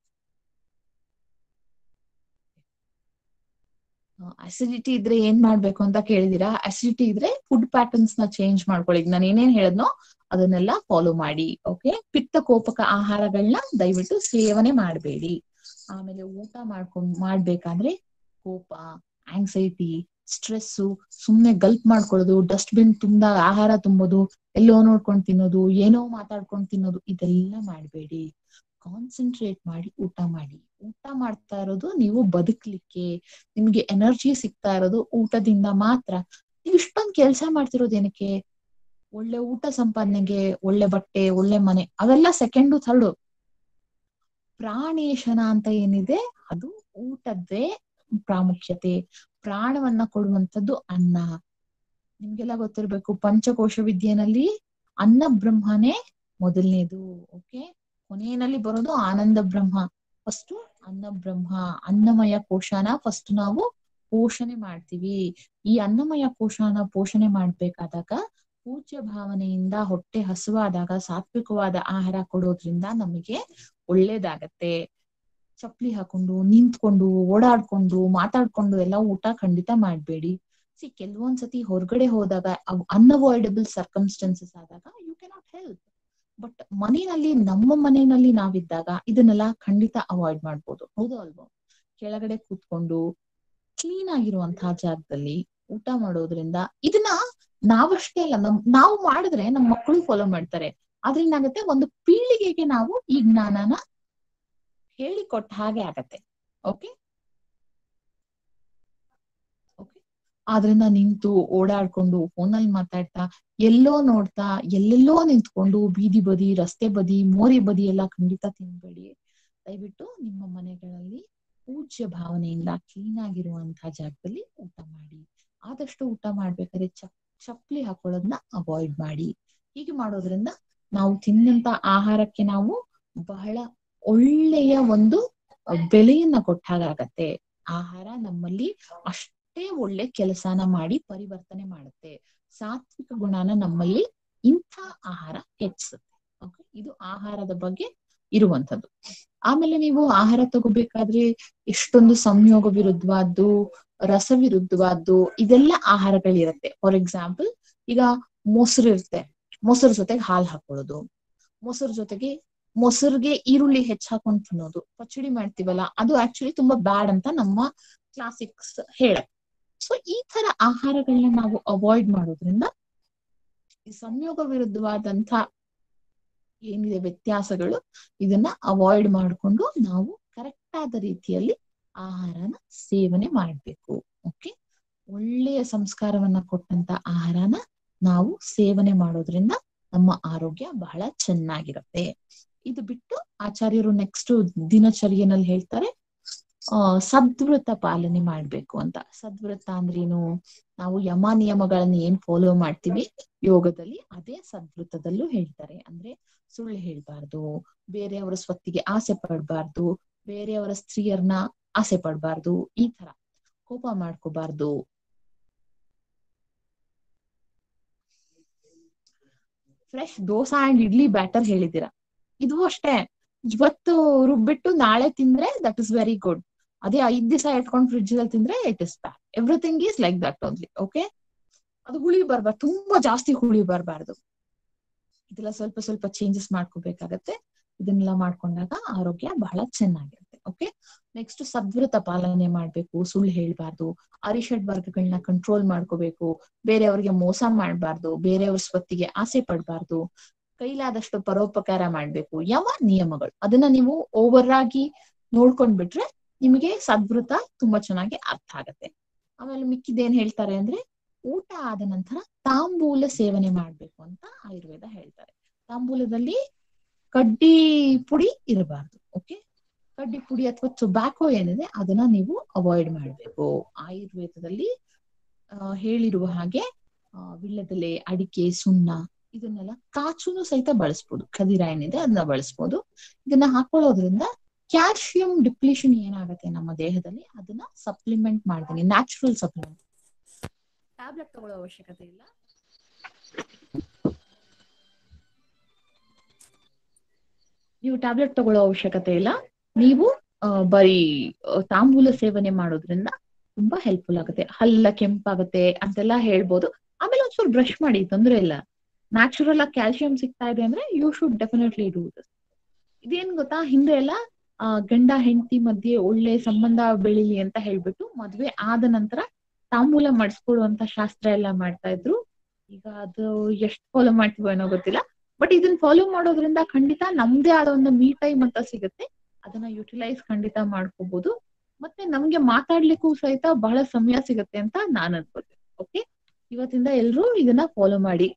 ಅಸಿಡಿಟಿ ಇದ್ರೆ ಏನ್ ಮಾಡ್ಬೇಕು ಅಂತ ಕೇಳಿದೀರಾ ಅಸಿಡಿಟಿ ಇದ್ರೆ ಫುಡ್ ಪ್ಯಾಟರ್ನ್ಸ್ ನ ಚೇಂಜ್ ಮಾಡ್ಕೊಳ್ಳಿ ಈಗ ನಾನು ಏನೇನ್ ಹೇಳದ್ನೋ ಅದನ್ನೆಲ್ಲ ಫಾಲೋ ಮಾಡಿ ಓಕೆ ಪಿತ್ತ ಕೋಪಕ ಆಹಾರಗಳನ್ನ ದಯವಿಟ್ಟು ಸೇವನೆ ಮಾಡಬೇಡಿ ಆಮೇಲೆ ಊಟ ಮಾಡ್ಕೊಂಡ್ ಮಾಡ್ಬೇಕಾದ್ರೆ ಕೋಪ ಆಂಗ್ಸೈಟಿ ಸ್ಟ್ರೆಸ್ಸು ಸುಮ್ನೆ ಗಲ್ಪ್ ಮಾಡ್ಕೊಳ್ಳೋದು ಡಸ್ಟ್ ಬಿನ್ ತುಂಬ ಆಹಾರ ತುಂಬೋದು ಎಲ್ಲೋ ನೋಡ್ಕೊಂಡು ತಿನ್ನೋದು ಏನೋ ಮಾತಾಡ್ಕೊಂಡು ತಿನ್ನೋದು ಇದೆಲ್ಲ ಮಾಡಬೇಡಿ ಕಾನ್ಸಂಟ್ರೇಟ್ ಮಾಡಿ ಊಟ ಮಾಡಿ ಊಟ ಮಾಡ್ತಾ ಇರೋದು ನೀವು ಬದುಕ್ಲಿಕ್ಕೆ ನಿಮ್ಗೆ ಎನರ್ಜಿ ಸಿಗ್ತಾ ಇರೋದು ಊಟದಿಂದ ಮಾತ್ರ ನೀವು ಇಷ್ಟೊಂದು ಕೆಲಸ ಮಾಡ್ತಿರೋದು ಏನಕ್ಕೆ ಒಳ್ಳೆ ಊಟ ಸಂಪಾದನೆಗೆ ಒಳ್ಳೆ ಬಟ್ಟೆ ಒಳ್ಳೆ ಮನೆ ಅವೆಲ್ಲ ಸೆಕೆಂಡು ಥರ್ಡು ಪ್ರಾಣೇಶನ ಅಂತ ಏನಿದೆ ಅದು ಊಟದ್ದೇ ಪ್ರಾಮುಖ್ಯತೆ ಪ್ರಾಣವನ್ನ ಕೊಡುವಂಥದ್ದು ಅನ್ನ ನಿಮ್ಗೆಲ್ಲ ಗೊತ್ತಿರ್ಬೇಕು ಪಂಚಕೋಶ ವಿದ್ಯೆನಲ್ಲಿ ಅನ್ನ ಬ್ರಹ್ಮನೇ ಮೊದಲನೇದು ಓಕೆ ಕೊನೆಯಲ್ಲಿ ಬರೋದು ಆನಂದ ಬ್ರಹ್ಮ ಫಸ್ಟ್ ಅನ್ನ ಬ್ರಹ್ಮ ಅನ್ನಮಯ ಕೋಶನ ಫಸ್ಟ್ ನಾವು ಪೋಷಣೆ ಮಾಡ್ತೀವಿ ಈ ಅನ್ನಮಯ ಕೋಶನ ಪೋಷಣೆ ಮಾಡ್ಬೇಕಾದಾಗ ಪೂಜ್ಯ ಭಾವನೆಯಿಂದ ಹೊಟ್ಟೆ ಹಸುವಾದಾಗ ಸಾತ್ವಿಕವಾದ ಆಹಾರ ಕೊಡೋದ್ರಿಂದ ನಮಗೆ ಒಳ್ಳೇದಾಗತ್ತೆ ಚಪ್ಲಿ ಹಾಕೊಂಡು ನಿಂತ್ಕೊಂಡು ಓಡಾಡ್ಕೊಂಡು ಮಾತಾಡ್ಕೊಂಡು ಎಲ್ಲ ಊಟ ಖಂಡಿತ ಮಾಡ್ಬೇಡಿ ಸಿ ಕೆಲವೊಂದ್ಸತಿ ಹೊರಗಡೆ ಹೋದಾಗ ಅನ್ಅವಾಯ್ಡಬಲ್ ಸರ್ಕಮ್ಸ್ಟೆನ್ಸಸ್ ಆದಾಗ ಯು ಕೆನಾಟ್ ಹೆಲ್ಪ್ ಬಟ್ ಮನೆಯಲ್ಲಿ ನಮ್ಮ ಮನೆಯಲ್ಲಿ ನಾವಿದ್ದಾಗ ಇದನ್ನೆಲ್ಲ ಖಂಡಿತ ಅವಾಯ್ಡ್ ಮಾಡ್ಬೋದು ಹೌದು ಅಲ್ವೋ ಕೆಳಗಡೆ ಕೂತ್ಕೊಂಡು ಕ್ಲೀನ್ ಆಗಿರುವಂತಹ ಜಾಗದಲ್ಲಿ ಊಟ ಮಾಡೋದ್ರಿಂದ ಇದನ್ನ ನಾವಷ್ಟೇ ಅಲ್ಲ ನಮ್ ನಾವು ಮಾಡಿದ್ರೆ ನಮ್ಮ ಮಕ್ಕಳು ಫಾಲೋ ಮಾಡ್ತಾರೆ ಆದ್ರೆ ಏನಾಗುತ್ತೆ ಒಂದು ಪೀಳಿಗೆಗೆ ನಾವು ಈ ಜ್ಞಾನನ ಹೇಳಿಕೊಟ್ಟ ಹಾಗೆ ಆಗತ್ತೆ ಓಕೆ ಓಕೆ ಆದ್ರಿಂದ ನಿಂತು ಓಡಾಡ್ಕೊಂಡು ಫೋನಲ್ಲಿ ಮಾತಾಡ್ತಾ ಎಲ್ಲೋ ನೋಡ್ತಾ ಎಲ್ಲೆಲ್ಲೋ ನಿಂತ್ಕೊಂಡು ಬೀದಿ ಬದಿ ರಸ್ತೆ ಬದಿ ಮೋರಿ ಬದಿ ಎಲ್ಲ ಖಂಡಿತ ತಿನ್ಬೇಡಿ ದಯವಿಟ್ಟು ನಿಮ್ಮ ಮನೆಗಳಲ್ಲಿ ಪೂಜ್ಯ ಭಾವನೆಯಿಂದ ಕ್ಲೀನ್ ಆಗಿರುವಂತಹ ಜಾಗದಲ್ಲಿ ಊಟ ಮಾಡಿ ಆದಷ್ಟು ಊಟ ಮಾಡ್ಬೇಕಾದ್ರೆ ಚಪ್ ಚಪ್ಪಲಿ ಹಾಕೊಳ್ಳೋದನ್ನ ಅವಾಯ್ಡ್ ಮಾಡಿ ಹೀಗೆ ಮಾಡೋದ್ರಿಂದ ನಾವು ತಿನ್ನಂತ ಆಹಾರಕ್ಕೆ ನಾವು ಬಹಳ ಒಳ್ಳೆಯ ಒಂದು ಬೆಲೆಯನ್ನ ಕೊಟ್ಟಾಗತ್ತೆ ಆಹಾರ ನಮ್ಮಲ್ಲಿ ಅಷ್ಟೇ ಒಳ್ಳೆ ಕೆಲಸನ ಮಾಡಿ ಪರಿವರ್ತನೆ ಮಾಡುತ್ತೆ ಸಾತ್ವಿಕ ಗುಣನ ನಮ್ಮಲ್ಲಿ ಇಂಥ ಆಹಾರ ಹೆಚ್ಚಿಸುತ್ತೆ ಓಕೆ ಇದು ಆಹಾರದ ಬಗ್ಗೆ ಇರುವಂತದ್ದು ಆಮೇಲೆ ನೀವು ಆಹಾರ ತಗೋಬೇಕಾದ್ರೆ ಎಷ್ಟೊಂದು ಸಂಯೋಗ ವಿರುದ್ಧವಾದ್ದು ರಸ ವಿರುದ್ಧವಾದ್ದು ಇದೆಲ್ಲ ಆಹಾರಗಳಿರುತ್ತೆ ಫಾರ್ ಎಕ್ಸಾಂಪಲ್ ಈಗ ಮೊಸರು ಇರುತ್ತೆ ಮೊಸರು ಜೊತೆಗೆ ಹಾಲು ಹಾಕೊಳ್ಳೋದು ಮೊಸರು ಜೊತೆಗೆ ಮೊಸರಿಗೆ ಈರುಳ್ಳಿ ಹೆಚ್ಚ ಹಾಕೊಂಡು ತಿನ್ನೋದು ಪಚಡಿ ಮಾಡ್ತೀವಲ್ಲ ಅದು ಆಕ್ಚುಲಿ ತುಂಬಾ ಬ್ಯಾಡ್ ಅಂತ ನಮ್ಮ ಕ್ಲಾಸಿಕ್ಸ್ ಹೇಳ ಸೊ ಈ ತರ ಆಹಾರಗಳನ್ನ ನಾವು ಅವಾಯ್ಡ್ ಮಾಡೋದ್ರಿಂದ ಈ ಸಂಯೋಗ ವಿರುದ್ಧವಾದಂತ ಏನಿದೆ ವ್ಯತ್ಯಾಸಗಳು ಇದನ್ನ ಅವಾಯ್ಡ್ ಮಾಡಿಕೊಂಡು ನಾವು ಕರೆಕ್ಟ್ ಆದ ರೀತಿಯಲ್ಲಿ ಆಹಾರನ ಸೇವನೆ ಮಾಡ್ಬೇಕು ಓಕೆ ಒಳ್ಳೆಯ ಸಂಸ್ಕಾರವನ್ನ ಕೊಟ್ಟಂತ ಆಹಾರನ ನಾವು ಸೇವನೆ ಮಾಡೋದ್ರಿಂದ ನಮ್ಮ ಆರೋಗ್ಯ ಬಹಳ ಚೆನ್ನಾಗಿರುತ್ತೆ ಇದು ಬಿಟ್ಟು ಆಚಾರ್ಯರು ನೆಕ್ಸ್ಟ್ ದಿನಚರ್ಯನಲ್ಲಿ ಹೇಳ್ತಾರೆ ಆ ಸದ್ವೃತ ಪಾಲನೆ ಮಾಡ್ಬೇಕು ಅಂತ ಸದ್ವೃತ ಅಂದ್ರೇನು ನಾವು ಯಮ ನಿಯಮಗಳನ್ನ ಏನ್ ಫಾಲೋ ಮಾಡ್ತೀವಿ ಯೋಗದಲ್ಲಿ ಅದೇ ಸದ್ವೃತದಲ್ಲೂ ಹೇಳ್ತಾರೆ ಅಂದ್ರೆ ಸುಳ್ಳು ಹೇಳ್ಬಾರ್ದು ಬೇರೆಯವರ ಸ್ವತ್ತಿಗೆ ಆಸೆ ಪಡಬಾರ್ದು ಬೇರೆಯವರ ಸ್ತ್ರೀಯರ್ನ ಆಸೆ ಪಡಬಾರ್ದು ಈ ತರ ಕೋಪ ಮಾಡ್ಕೋಬಾರ್ದು fresh dosa and idli batter ಹೇಳಿದ್ದೀರಾ ಇದು ಅಷ್ಟೇ ಇವತ್ತು ರುಬ್ಬಿಟ್ಟು ನಾಳೆ ತಿಂದ್ರೆ ದಟ್ ಇಸ್ ವೆರಿ ಗುಡ್ ಅದೇ ಐದ್ ದಿವಸ ಇಟ್ಕೊಂಡು ಫ್ರಿಡ್ಜ್ ಅಲ್ಲಿ ತಿಂದ್ರೆ it is bad everything is like that only okay ಅದು ಹುಳಿ ಬರ್ಬಾರ್ದು ತುಂಬಾ ಜಾಸ್ತಿ ಹುಳಿ ಬರಬಾರ್ದು ಇದೆಲ್ಲ ಸ್ವಲ್ಪ ಸ್ವಲ್ಪ ಚೇಂಜಸ್ ಮಾಡ್ಕೋಬೇಕಾಗತ್ತೆ ಇದನ್ನೆಲ್ಲ ಮಾಡ್ಕೊಂಡಾಗ ಆರೋಗ್ಯ ಬಹಳ ಚೆನ್ನಾಗಿರುತ್ತೆ ಓಕೆ ನೆಕ್ಸ್ಟ್ ಸದ್ವೃತ ಪಾಲನೆ ಮಾಡ್ಬೇಕು ಸುಳ್ಳು ಹೇಳ್ಬಾರ್ದು ಅರಿಷಡ್ ವರ್ಗಗಳನ್ನ ಕಂಟ್ರೋಲ್ ಮಾಡ್ಕೋಬೇಕು ಬೇರೆಯವ್ರಿಗೆ ಮೋಸ ಮಾಡ್ಬಾರ್ದು ಬೇರೆಯವ್ರ ಸ್ವತ್ತಿಗೆ ಆಸೆ ಪಡ್ಬಾರ್ದು ಕೈಲಾದಷ್ಟು ಪರೋಪಕಾರ ಮಾಡ್ಬೇಕು ಯಮ ನಿಯಮಗಳು ಅದನ್ನ ನೀವು ಓವರ್ ಆಗಿ ನೋಡ್ಕೊಂಡ್ಬಿಟ್ರೆ ನಿಮಗೆ ಸದ್ವೃತ ತುಂಬಾ ಚೆನ್ನಾಗಿ ಅರ್ಥ ಆಗತ್ತೆ ಆಮೇಲೆ ಮಿಕ್ಕಿದೇನ್ ಹೇಳ್ತಾರೆ ಅಂದ್ರೆ ಊಟ ಆದ ನಂತರ ತಾಂಬೂಲ ಸೇವನೆ ಮಾಡ್ಬೇಕು ಅಂತ ಆಯುರ್ವೇದ ಹೇಳ್ತಾರೆ ತಾಂಬೂಲದಲ್ಲಿ ಕಡ್ಡಿ ಪುಡಿ ಇರಬಾರ್ದು ಓಕೆ ಕಡ್ಡಿ ಪುಡಿ ಅಥವಾ ಟೊಬ್ಯಾಕೋ ಏನಿದೆ ಅದನ್ನ ನೀವು ಅವಾಯ್ಡ್ ಮಾಡ್ಬೇಕು ಆಯುರ್ವೇದದಲ್ಲಿ ಆ ಹೇಳಿರುವ ಹಾಗೆ ಆ ವಿಳ್ಯದೆಲೆ ಅಡಿಕೆ ಸುಣ್ಣ ಇದನ್ನೆಲ್ಲ ಕಾಚುನು ಸಹಿತ ಬಳಸ್ಬೋದು ಖದಿರ ಏನಿದೆ ಅದನ್ನ ಬಳಸ್ಬೋದು ಇದನ್ನ ಹಾಕೊಳ್ಳೋದ್ರಿಂದ ಕ್ಯಾಲ್ಸಿಯಂ ಡಿಪ್ಲೀಷನ್ ಏನಾಗುತ್ತೆ ನಮ್ಮ ದೇಹದಲ್ಲಿ ಅದನ್ನ ಸಪ್ಲಿಮೆಂಟ್ ಮಾಡ್ತೀನಿ ನ್ಯಾಚುರಲ್ ಸಪ್ಲಿಮೆಂಟ್ ಟ್ಯಾಬ್ಲೆಟ್ ತಗೊಳ್ಳೋ ಅವಶ್ಯಕತೆ ಇಲ್ಲ ನೀವು ಟ್ಯಾಬ್ಲೆಟ್ ತಗೊಳ್ಳೋ ಅವಶ್ಯಕತೆ ಇಲ್ಲ ನೀವು ಬರೀ ತಾಂಬೂಲ ಸೇವನೆ ಮಾಡೋದ್ರಿಂದ ತುಂಬಾ ಹೆಲ್ಪ್ಫುಲ್ ಆಗುತ್ತೆ ಹಲ್ಲ ಕೆಂಪಾಗುತ್ತೆ ಅಂತೆಲ್ಲ ಹೇಳ್ಬೋದು ಆಮೇಲೆ ಒಂಚೂರು ಬ್ರಷ್ ಮಾಡಿ ತೊಂದ್ರೆ ಇಲ್ಲ ನ್ಯಾಚುರಲ್ ಆಗಿ ಕ್ಯಾಲ್ಸಿಯಂ ಸಿಗ್ತಾ ಇದೆ ಅಂದ್ರೆ you should definitely do this ಇದೇನ್ ಗೊತ್ತಾ ಹಿಂದೆ ಎಲ್ಲ ಆ ಗಂಡ ಹೆಂಡತಿ ಮಧ್ಯೆ ಒಳ್ಳೆ ಸಂಬಂಧ ಬೆಳಿಲಿ ಅಂತ ಹೇಳ್ಬಿಟ್ಟು ಮದ್ವೆ ಆದ ನಂತರ ತಾಂಬೂಲ ಮಾಡಿಸ್ಕೊಳ್ಳುವಂತ ಶಾಸ್ತ್ರ ಎಲ್ಲ ಮಾಡ್ತಾ ಇದ್ರು ಈಗ ಅದು ಎಷ್ಟ್ ಫಾಲೋ ಮಾಡ್ತೀವೋ ಏನೋ ಗೊತ್ತಿಲ್ಲ ಬಟ್ ಇದನ್ನ ಫಾಲೋ ಮಾಡೋದ್ರಿಂದ ಖಂಡಿತ ನಮ್ದೇ ಆದ ಒಂದು ಮೀ ಟೈಮ್ ಅಂತ ಸಿಗುತ್ತೆ ಅದನ್ನ ಯುಟಿಲೈಸ್ ಖಂಡಿತ ಮಾಡ್ಕೋಬಹುದು ಮತ್ತೆ ನಮ್ಗೆ ಮಾತಾಡ್ಲಿಕ್ಕೂ ಸಹಿತ ಬಹಳ ಸಮಯ ಸಿಗುತ್ತೆ ಅಂತ ನಾನ್ ಅನ್ಕೋತೀನಿ ಓಕೆ ಇವತ್ತಿಂದ ಎಲ್ರು ಇದನ್ನ ಫಾಲೋ ಮಾಡಿ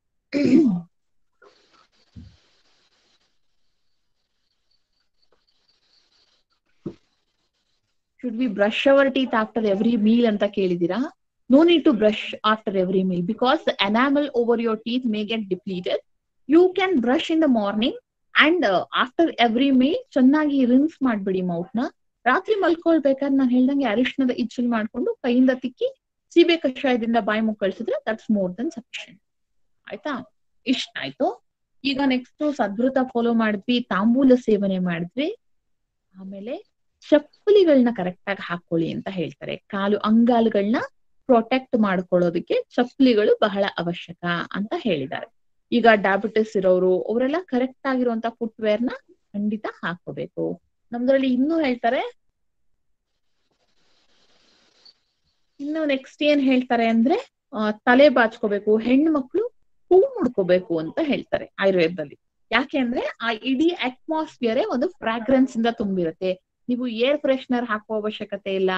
should we brush our teeth after every meal ಅಂತ ಕೇಳಿದೀರಾ no need to brush after every meal because the enamel over your teeth may get depleted you can brush in the morning and after every meal ಚೆನ್ನಾಗಿ rinse ಮಾಡ್ಬಿಡಿ mouth ನ ರಾತ್ರಿ ಮಲ್ಕೊಳ್ಬೇಕಾದ್ರೆ ನಾನು ಹೇಳ್ದಂಗೆ ಅರಿಶಿಣದ ಇಚ್ಚಲ್ ಮಾಡ್ಕೊಂಡು ಕೈಯಿಂದ ತಿಕ್ಕಿ ಸೀಬೆ ಕಷಾಯದಿಂದ ಬಾಯಿ ಮುಕ್ಕಳಿಸಿದ್ರೆ ದಟ್ಸ್ ಮೋರ್ ದನ್ ಸಫಿಷಿಯಂಟ್ ಆಯ್ತಾ ಇಷ್ಟ ಆಯ್ತು ಈಗ ನೆಕ್ಸ್ಟ್ ಸದ್ವೃತ ಫಾಲೋ ಮಾಡಿದ್ವಿ ತಾಂಬೂಲ ಸೇವನೆ ಮಾಡಿದ್ವಿ ಆಮೇಲೆ ಚಪ್ಪಲಿಗಳನ್ನ ಕರೆಕ್ಟ್ ಆಗಿ ಹಾಕೊಳ್ಳಿ ಅಂತ ಹೇಳ್ತಾರೆ ಕಾಲು ಅಂಗಾಲುಗಳನ್ನ ಪ್ರೊಟೆಕ್ಟ್ ಮಾಡ್ಕೊಳ್ಳೋದಕ್ಕೆ ಚಪ್ಪಲಿಗಳು ಬಹಳ ಅವಶ್ಯಕ ಅಂತ ಹೇಳಿದ್ದಾರೆ ಈಗ ಡಯಾಬಿಟಿಸ್ ಇರೋರು ಅವರೆಲ್ಲ ಕರೆಕ್ಟ್ ಆಗಿರುವಂತ ಫುಟ್ವೇರ್ ನ ಖಂಡಿತ ಹಾಕೋಬೇಕು ನಮ್ದ್ರಲ್ಲಿ ಇನ್ನೂ ಹೇಳ್ತಾರೆ ಇನ್ನು ನೆಕ್ಸ್ಟ್ ಏನ್ ಹೇಳ್ತಾರೆ ಅಂದ್ರೆ ತಲೆ ಬಾಚ್ಕೋಬೇಕು ಹೆಣ್ಣು ಮಕ್ಳು ಹೂ ಮುಡ್ಕೋಬೇಕು ಅಂತ ಹೇಳ್ತಾರೆ ಆಯುರ್ವೇದದಲ್ಲಿ ಯಾಕೆ ಅಂದ್ರೆ ಆ ಇಡೀ ಅಟ್ಮಾಸ್ಫಿಯರೇ ಒಂದು ಫ್ರಾಗ್ರೆನ್ಸ್ ಇಂದ ತುಂಬಿರುತ್ತೆ ನೀವು ಏರ್ ಫ್ರೆಶ್ನರ್ ಹಾಕೋ ಅವಶ್ಯಕತೆ ಇಲ್ಲ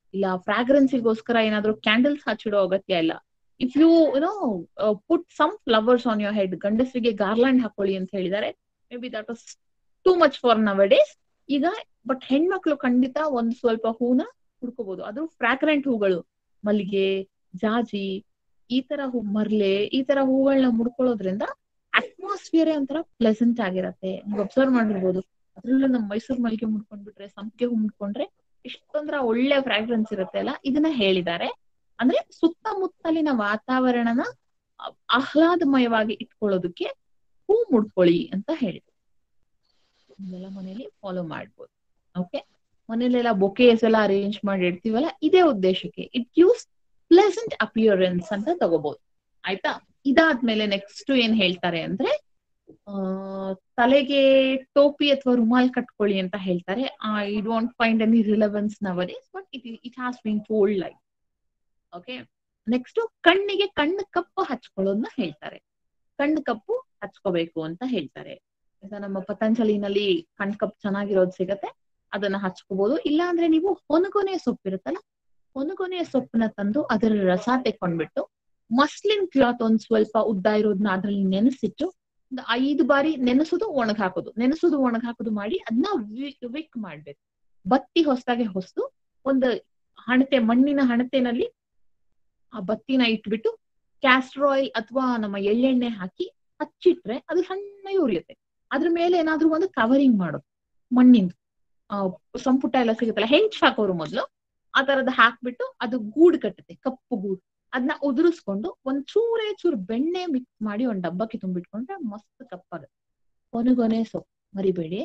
ಇಲ್ಲ ಫ್ರಾಗ್ರೆನ್ಸಿಗೋಸ್ಕರ ಏನಾದ್ರು ಕ್ಯಾಂಡಲ್ಸ್ ಹಚ್ಚಿಡೋ ಅಗತ್ಯ ಇಲ್ಲ if you you know put some flowers on your head ಗಂಡಸರಿಗೆ ಗಾರ್ಲ್ಯಾಂಡ್ ಹಾಕೊಳ್ಳಿ ಅಂತ ಹೇಳಿದ್ದಾರೆ maybe that was too much for nowadays ಈಗ ಬಟ್ ಹೆಣ್ಮಕ್ಳು ಖಂಡಿತ ಒಂದ್ ಸ್ವಲ್ಪ ಹೂನ ಹುಡ್ಕೋಬಹುದು ಅದು ಫ್ರಾಗ್ರೆಂಟ್ ಹೂಗಳು ಮಲ್ಲಿಗೆ ಜಾಜಿ ಈ ತರ ಹೂ ಮರ್ಲೆ ಈ ತರ ಹೂಗಳನ್ನ ಮುಡ್ಕೊಳ್ಳೋದ್ರಿಂದ ಅಟ್ಮಾಸ್ಫಿಯರ್ ಒಂಥರ ಪ್ಲೆಸೆಂಟ್ ಆಗಿರತ್ತೆ ನೀವು ಅಬ್ಸರ್ವ್ ಮಾಡಿರ್ಬೋದು ಅದ್ರಲ್ಲೂ ನಮ್ಮ ಮೈಸೂರು ಮಲ್ಲಿಗೆ ಮುಡ್ಕೊಂಡ್ಬಿಟ್ರೆ ಸಂಪಿಗೆ ಹೂ ಮುಡ್ಕೊಂಡ್ರೆ ಎಷ್ಟೊಂದ್ರ ಒಳ್ಳೆ ಫ್ರಾಗ್ರೆನ್ಸ್ ಇರುತ್ತೆ ಅಲ್ಲ ಇದನ್ನ ಹೇಳಿದ್ದಾರೆ ಅಂದ್ರೆ ಸುತ್ತಮುತ್ತಲಿನ ವಾತಾವರಣನ ಆಹ್ಲಾದಮಯವಾಗಿ ಇಟ್ಕೊಳ್ಳೋದಕ್ಕೆ ಹೂ ಮುಡ್ಕೊಳ್ಳಿ ಅಂತ ಹೇಳಿದ್ರು ಇದೆಲ್ಲ ಮನೇಲಿ ಫಾಲೋ ಮಾಡ್ಬೋದು ಓಕೆ ಮನೇಲೆಲ್ಲ ಬೊಕೇಸ್ ಎಲ್ಲ ಅರೇಂಜ್ ಮಾಡಿ ಇಡ್ತೀವಲ್ಲ ಇದೇ ಉದ್ದೇಶಕ್ಕೆ ಇಟ್ ಗಿವ್ಸ್ ಪ್ಲೆಸೆಂಟ್ ಅಪಿಯರೆನ್ಸ್ ಅಂತ ತಗೋಬಹುದು ಆಯ್ತಾ ಇದಾದ್ಮೇಲೆ ನೆಕ್ಸ್ಟ್ ಏನ್ ಹೇಳ್ತಾರೆ ಅಂದ್ರೆ ಆ ತಲೆಗೆ ಟೋಪಿ ಅಥವಾ ರುಮಾಲ್ ಕಟ್ಕೊಳ್ಳಿ ಅಂತ ಹೇಳ್ತಾರೆ I don't find any relevance nowadays but it it has been told like okay next ಕಣ್ಣಿಗೆ ಕಣ್ಣು ಕಪ್ಪು ಹಚ್ಕೊಳ್ಳೋದನ್ನ ಹೇಳ್ತಾರೆ ಕಣ್ಣು ಕಪ್ಪು ಹಚ್ಕೋಬೇಕು ಅಂತ ಹೇಳ್ತಾರೆ ಈಗ ನಮ್ಮ ಪತಂಜಲಿನಲ್ಲಿ ಕಣ್ ಕಪ್ಪು ಚೆನ್ನಾಗಿರೋದು ಸಿಗತ್ತೆ ಅದನ್ನ ಹಚ್ಕೋಬಹುದು ಇಲ್ಲ ಅಂದ್ರೆ ನೀವು ಹೊನಗೊನೆ ಸೊಪ್ಪಿರುತ್ತಲ್ಲ ಹೊನಗೊನೆ ಸೊಪ್ಪನ್ನ ತಂದು ಅದರ ರಸ ತೆಕ್ಕೊಂಡ್ಬಿಟ್ಟು ಮಸ್ಲಿನ್ ಕ್ಲಾತ್ ಒಂದ್ ಸ್ವಲ್ಪ ಉದ್ದ ಇರೋದನ್ನ ಅದ್ರಲ್ಲಿ ನೆನೆಸಿಟ್ಟು ಒಂದು ಐದು ಬಾರಿ ನೆನೆಸೋದು ಒಣಗ್ ಹಾಕೋದು ನೆನೆಸೋದು ಒಣಗ್ ಹಾಕೋದು ಮಾಡಿ ಅದನ್ನ ವಿಕ್ ಮಾಡ್ಬೇಕು ಬತ್ತಿ ಹೊಸದಾಗೆ ಹೊಸದು ಒಂದು ಹಣತೆ ಮಣ್ಣಿನ ಹಣತೆನಲ್ಲಿ ಆ ಬತ್ತಿನ ಇಟ್ಬಿಟ್ಟು ಕ್ಯಾಸ್ಟರ್ ಆಯಿಲ್ ಅಥವಾ ನಮ್ಮ ಎಳ್ಳೆಣ್ಣೆ ಹಾಕಿ ಹಚ್ಚಿಟ್ರೆ ಅದು ಸಣ್ಣ ಉರಿಯುತ್ತೆ ಅದ್ರ ಮೇಲೆ ಏನಾದ್ರೂ ಒಂದು ಕವರಿಂಗ್ ಮಾಡೋದು ಮಣ್ಣಿಂದು ಆ ಸಂಪುಟ ಎಲ್ಲ ಸಿಗುತ್ತಲ್ಲ ಹೆಂಚ್ ಹಾಕೋರು ಮೊದ್ಲು ಆ ತರದ್ ಹಾಕ್ಬಿಟ್ಟು ಅದು ಗೂಡು ಕಟ್ಟುತ್ತೆ ಕಪ್ಪು ಗೂಡು ಅದನ್ನ ಉದುರಿಸ್ಕೊಂಡು ಒಂದ್ ಚೂರೇ ಚೂರು ಬೆಣ್ಣೆ ಮಿಕ್ಸ್ ಮಾಡಿ ಒಂದ್ ಡಬ್ಬಕ್ಕೆ ತುಂಬಿಟ್ಕೊಂಡ್ರೆ ಮಸ್ತ್ ಕಪ್ಪಾಗುತ್ತೆ ಕೊನೆಗೊನೆ ಸೊಪ್ಪು ಮರಿಬೇಡಿ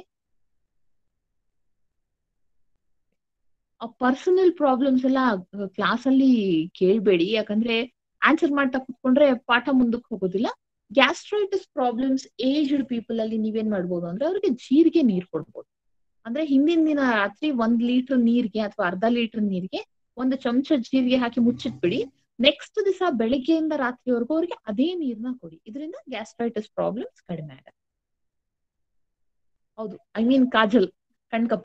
ಆ ಪರ್ಸನಲ್ ಪ್ರಾಬ್ಲಮ್ಸ್ ಎಲ್ಲ ಕ್ಲಾಸ್ ಅಲ್ಲಿ ಕೇಳ್ಬೇಡಿ ಯಾಕಂದ್ರೆ ಆನ್ಸರ್ ಮಾಡ್ತಾ ಕುತ್ಕೊಂಡ್ರೆ ಪಾಠ ಮುಂದಕ್ಕೆ ಹೋಗೋದಿಲ್ಲ ಗ್ಯಾಸ್ಟ್ರೈಟಿಸ್ ಪ್ರಾಬ್ಲಮ್ಸ್ ಏಜ್ಡ್ ಪೀಪಲ್ ಅಲ್ಲಿ ನೀವೇನ್ ಮಾಡ್ಬೋದು ಅಂದ್ರೆ ಅವ್ರಿಗೆ ಜೀರಿಗೆ ನೀರ್ ಕೊಡ್ಬೋದು ಅಂದ್ರೆ ಹಿಂದಿನ ದಿನ ರಾತ್ರಿ ಒಂದ್ ಲೀಟರ್ ನೀರ್ಗೆ ಅಥವಾ ಅರ್ಧ ಲೀಟರ್ ನೀರ್ಗೆ ಒಂದು ಚಮಚ ಜೀರಿಗೆ ಹಾಕಿ ಮುಚ್ಚಿಟ್ಬಿಡಿ ನೆಕ್ಸ್ಟ್ ದಿವಸ ಬೆಳಿಗ್ಗೆಯಿಂದ ರಾತ್ರಿವರೆಗೂ ಅವ್ರಿಗೆ ಅದೇ ನೀರ್ನ ಕೊಡಿ ಇದರಿಂದ ಗ್ಯಾಸ್ಟ್ರೈಟಿಸ್ ಪ್ರಾಬ್ಲಮ್ಸ್ ಕಡಿಮೆ ಆಗತ್ತೆ ಹೌದು ಐ ಮೀನ್ ಕಾಜಲ್ ಕಣ್ಕಪ್ಪು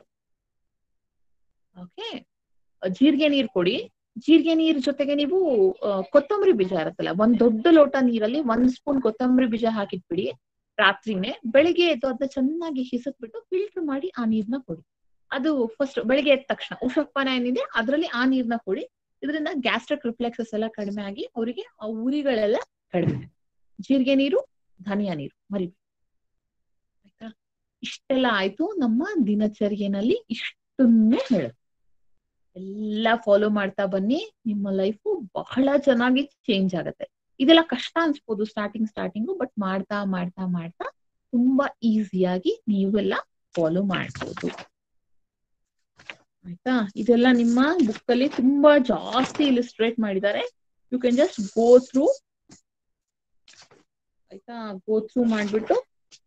ಓಕೆ ಜೀರಿಗೆ ನೀರ್ ಕೊಡಿ ಜೀರಿಗೆ ನೀರ್ ಜೊತೆಗೆ ನೀವು ಕೊತ್ತಂಬರಿ ಬೀಜ ಇರುತ್ತಲ್ಲ ಒಂದ್ ದೊಡ್ಡ ಲೋಟ ನೀರಲ್ಲಿ ಒಂದ್ ಸ್ಪೂನ್ ಕೊತ್ತಂಬರಿ ಬೀಜ ಹಾಕಿಟ್ಬಿಡಿ ರಾತ್ರಿನೇ ಬೆಳಿಗ್ಗೆ ಎದ್ದು ಅದನ್ನ ಚೆನ್ನಾಗಿ ಹಿಸಕ್ಬಿಟ್ಟು ಫಿಲ್ಟರ್ ಮಾಡಿ ಆ ನೀರ್ನ ಕೊಡಿ ಅದು ಫಸ್ಟ್ ಬೆಳಿಗ್ಗೆ ಎದ್ದ ತಕ್ಷಣ ಉಷಪಾನ ಏನಿದೆ ಅದ್ರಲ್ಲಿ ಆ ನೀರ್ನ ಕೊಡಿ ಇದರಿಂದ ಗ್ಯಾಸ್ಟ್ರಿಕ್ ರಿಫ್ಲೆಕ್ಸಸ್ ಎಲ್ಲ ಕಡಿಮೆ ಆಗಿ ಅವರಿಗೆ ಆ ಉರಿಗಳೆಲ್ಲ ಕಡಿಮೆ ಜೀರಿಗೆ ನೀರು ಧನಿಯಾ ನೀರು ಮರಿ ಆಯ್ತಾ ಇಷ್ಟೆಲ್ಲ ಆಯ್ತು ನಮ್ಮ ದಿನಚರಿಯಲ್ಲಿ ಇಷ್ಟನ್ನೇ ಹೇಳುತ್ತೆ ಎಲ್ಲ ಫಾಲೋ ಮಾಡ್ತಾ ಬನ್ನಿ ನಿಮ್ಮ ಲೈಫು ಬಹಳ ಚೆನ್ನಾಗಿ ಚೇಂಜ್ ಆಗತ್ತೆ ಇದೆಲ್ಲ ಕಷ್ಟ ಅನ್ಸ್ಬೋದು ಸ್ಟಾರ್ಟಿಂಗ್ ಸ್ಟಾರ್ಟಿಂಗು ಬಟ್ ಮಾಡ್ತಾ ಮಾಡ್ತಾ ಮಾಡ್ತಾ ತುಂಬಾ ಈಸಿಯಾಗಿ ನೀವೆಲ್ಲ ಫಾಲೋ ಮಾಡ್ಬೋದು ಆಯ್ತಾ ಇದೆಲ್ಲ ನಿಮ್ಮ ಬುಕ್ ಅಲ್ಲಿ ತುಂಬಾ ಜಾಸ್ತಿ ಇಲಿಸ್ಟ್ರೇಟ್ ಮಾಡಿದ್ದಾರೆ you can just go through ಆಯ್ತಾ ಗೋ ಥ್ರೂ ಮಾಡ್ಬಿಟ್ಟು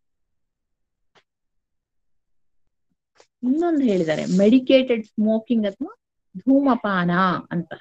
ಇನ್ನೊಂದು ಹೇಳಿದ್ದಾರೆ ಮೆಡಿಕೇಟೆಡ್ ಸ್ಮೋಕಿಂಗ್ ಅಥವಾ ಧೂಮಪಾನ ಅಂತ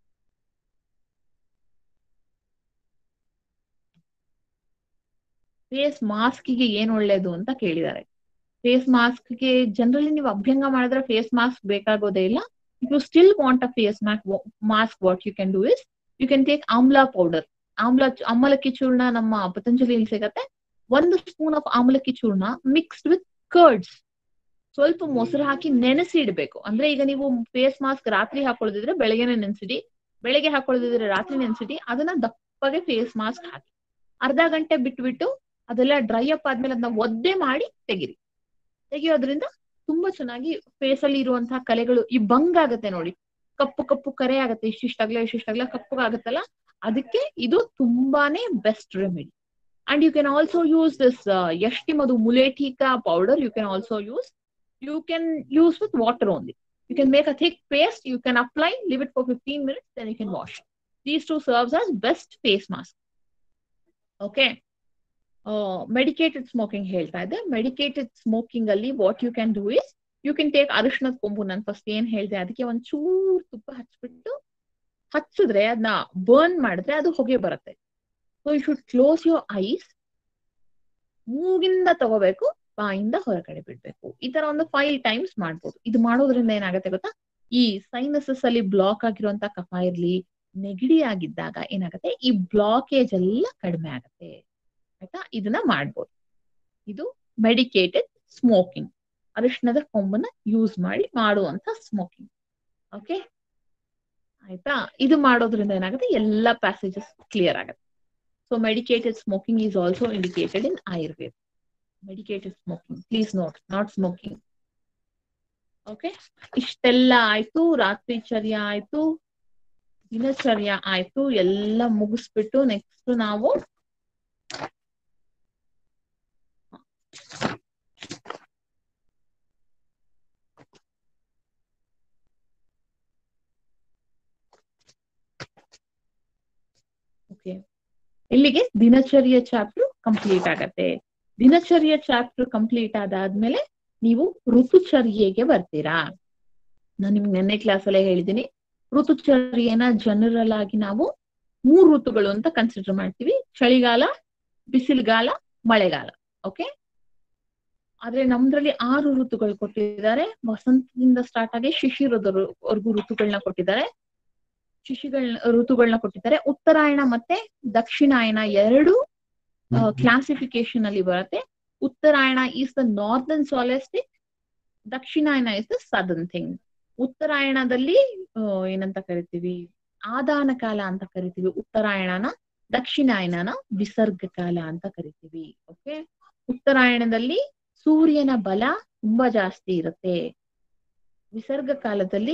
ಫೇಸ್ ಮಾಸ್ಕ್ಗೆ ಏನ್ ಒಳ್ಳೇದು ಅಂತ ಕೇಳಿದ್ದಾರೆ ಫೇಸ್ ಮಾಸ್ಕ್ಗೆ ಜನರಲಿ ನೀವು ಅಭ್ಯಂಗ ಮಾಡಿದ್ರೆ ಫೇಸ್ ಮಾಸ್ಕ್ ಬೇಕಾಗೋದೇ ಇಲ್ಲ if you still want a face mask mask what you can do is you can take amla powder amla ಅಮಲಕ್ಕಿ ಚೂರ್ಣ ನಮ್ಮ ಪತಂಜಲಿಯಲ್ಲಿ ಸಿಗತ್ತೆ ಒಂದು ಸ್ಪೂನ್ ಆಫ್ ಆಮ್ಲಕ್ಕಿ ಚೂರ್ಣ ಮಿಕ್ಸ್ಡ್ ವಿತ್ ಕರ್ಡ್ಸ್ ಸ್ವಲ್ಪ ಮೊಸರು ಹಾಕಿ ನೆನೆಸಿ ಇಡ್ಬೇಕು ಅಂದ್ರೆ ಈಗ ನೀವು ಫೇಸ್ ಮಾಸ್ಕ್ ರಾತ್ರಿ ಹಾಕೊಳ್ಳೋದಿದ್ರೆ ಬೆಳಗ್ಗೆನೆ ನೆನ್ಸಿಡಿ ಬೆಳಗ್ಗೆ ಹಾಕೊಳ್ಳೋದಿದ್ರೆ ರಾತ್ರಿ ನೆನ್ಸಿಡಿ ಅದನ್ನ ದಪ್ಪಗೆ ಫೇಸ್ ಮಾಸ್ಕ್ ಹಾಕಿ ಅರ್ಧ ಗಂಟೆ ಬಿಟ್ಬಿಟ್ಟು ಅದೆಲ್ಲ ಡ್ರೈ ಅಪ್ ಆದ್ಮೇಲೆ ಅದನ್ನ ಒದ್ದೆ ಮಾಡಿ ತೆಗಿರಿ ತೆಗಿಯೋದ್ರಿಂದ ತುಂಬಾ ಚೆನ್ನಾಗಿ ಫೇಸ್ ಅಲ್ಲಿ ಇರುವಂತಹ ಕಲೆಗಳು ಈ ಬಂಗ್ ಆಗತ್ತೆ ನೋಡಿ ಕಪ್ಪು ಕಪ್ಪು ಕರೆ ಆಗತ್ತೆ ಇಷ್ಟಿಷ್ಟಾಗ್ಲ ಇಷ್ಟಿಷ್ಟಾಗ್ಲ ಕಪ್ಪುಗಾಗತ್ತಲ್ಲ ಅದಕ್ಕೆ ಇದು ತುಂಬಾನೇ best remedy and you can also use this ಎಷ್ಟಿ ಮಧು ಮುಲೇಟಿಕಾ powder you can also use you can use with water only. You can make a thick paste, you can apply, leave it for 15 minutes, then you can wash. These two serves as best face mask. Okay. Uh, medicated smoking ಹೇಳ್ತಾ ಇದೆ medicated smoking ಅಲ್ಲಿ what you can do is you can take ಅರಿಶಿಣದ ಕೊಂಬು ನಾನು first ಏನ್ ಹೇಳಿದೆ ಅದಕ್ಕೆ ಒಂದ್ ಚೂರ್ ತುಪ್ಪ ಹಚ್ಬಿಟ್ಟು ಹಚ್ಚಿದ್ರೆ ಅದನ್ನ ಬರ್ನ್ ಮಾಡಿದ್ರೆ ಅದು ಹೊಗೆ ಬರುತ್ತೆ so you should close your eyes ಮೂಗಿಂದ ತಗೋಬೇಕು ಬಾಯಿಂದ ಹೊರಗಡೆ ಬಿಡ್ಬೇಕು ಈ ತರ ಒಂದು ಫೈವ್ ಟೈಮ್ಸ್ ಮಾಡ್ಬೋದು ಇದು ಮಾಡೋದ್ರಿಂದ ಏನಾಗುತ್ತೆ ಗೊತ್ತಾ ಈ ಸೈನಸಸ್ ಅಲ್ಲಿ ಬ್ಲಾಕ್ ಆಗಿರುವಂತ ಕಫ ಇರ್ಲಿ ನೆಗಡಿ ಆಗಿದ್ದಾಗ ಏನಾಗುತ್ತೆ ಈ ಬ್ಲಾಕೇಜ್ ಎಲ್ಲ ಕಡಿಮೆ ಆಗುತ್ತೆ ಆಯ್ತಾ ಇದನ್ನ ಮಾಡ್ಬೋದು ಇದು ಮೆಡಿಕೇಟೆಡ್ ಸ್ಮೋಕಿಂಗ್ ಅರಿಶಿಣದ ಕೊಂಬನ್ನ ಯೂಸ್ ಮಾಡಿ ಮಾಡುವಂತ ಸ್ಮೋಕಿಂಗ್ ಓಕೆ ಆಯ್ತಾ ಇದು ಮಾಡೋದ್ರಿಂದ ಏನಾಗುತ್ತೆ ಎಲ್ಲ ಪ್ಯಾಸೇಜಸ್ ಕ್ಲಿಯರ್ ಆಗುತ್ತೆ so medicated smoking is also indicated in Ayurveda medicated smoking please note not smoking okay ಇಷ್ಟೆಲ್ಲ ಆಯ್ತು ರಾತ್ರಿ ಚರ್ಯ ಆಯ್ತು ದಿನಚರ್ಯ ಆಯ್ತು ಎಲ್ಲ ಮುಗಿಸ್ಬಿಟ್ಟು ನೆಕ್ಸ್ಟ್ ನಾವು ಓಕೆ ಇಲ್ಲಿಗೆ ದಿನಚರ್ಯ ಚಾಪ್ಟರ್ ಕಂಪ್ಲೀಟ್ ಆಗತ್ತೆ ದಿನಚರ್ಯ ಚಾಪ್ಟರ್ ಕಂಪ್ಲೀಟ್ ಆದಾದ್ಮೇಲೆ ನೀವು ಋತುಚರ್ಯೆಗೆ ಬರ್ತೀರಾ ನಾನು ನಿಮ್ಗೆ ನೆನ್ನೆ ಕ್ಲಾಸ್ ಅಲ್ಲೇ ಹೇಳಿದ್ದೀನಿ ಋತುಚರ್ಯೆನ ಜನರಲ್ ಆಗಿ ನಾವು ಮೂರು ಋತುಗಳು ಅಂತ ಕನ್ಸಿಡರ್ ಮಾಡ್ತೀವಿ ಚಳಿಗಾಲ ಬಿಸಿಲುಗಾಲ ಮಳೆಗಾಲ ಓಕೆ ಆದ್ರೆ ನಮ್ದ್ರಲ್ಲಿ ಆರು ಋತುಗಳು ಕೊಟ್ಟಿದ್ದಾರೆ ವಸಂತದಿಂದ ಸ್ಟಾರ್ಟ್ ಆಗಿ ಶಿಶಿರದವರೆಗೂ ಋತುಗಳನ್ನ ಕೊಟ್ಟಿದ್ದಾರೆ ಶಿಶಿಗಳನ್ನ ಋತುಗಳನ್ನ ಕೊಟ್ಟಿದ್ದಾರೆ ಉತ್ತರಾಯಣ ಮತ್ತೆ ದಕ್ಷಿಣಾಯಣ ಎರಡು ಕ್ಲಾಸಿಫಿಕೇಶನ್ ಅಲ್ಲಿ ಬರುತ್ತೆ Uttarayana is the northern solstice Dakshinayana is the southern thing ಉತ್ತರಾಯಣದಲ್ಲಿ ಏನಂತ ಕರಿತೀವಿ ಆದಾನ ಕಾಲ ಅಂತ ಕರಿತೀವಿ ಉತ್ತರಾಯಣನ ದಕ್ಷಿಣಾಯನನ ವಿಸರ್ಗ ಕಾಲ ಅಂತ ಕರಿತೀವಿ ಓಕೆ ಉತ್ತರಾಯಣದಲ್ಲಿ ಸೂರ್ಯನ ಬಲ ತುಂಬಾ ಜಾಸ್ತಿ ಇರುತ್ತೆ ವಿಸರ್ಗ ಕಾಲದಲ್ಲಿ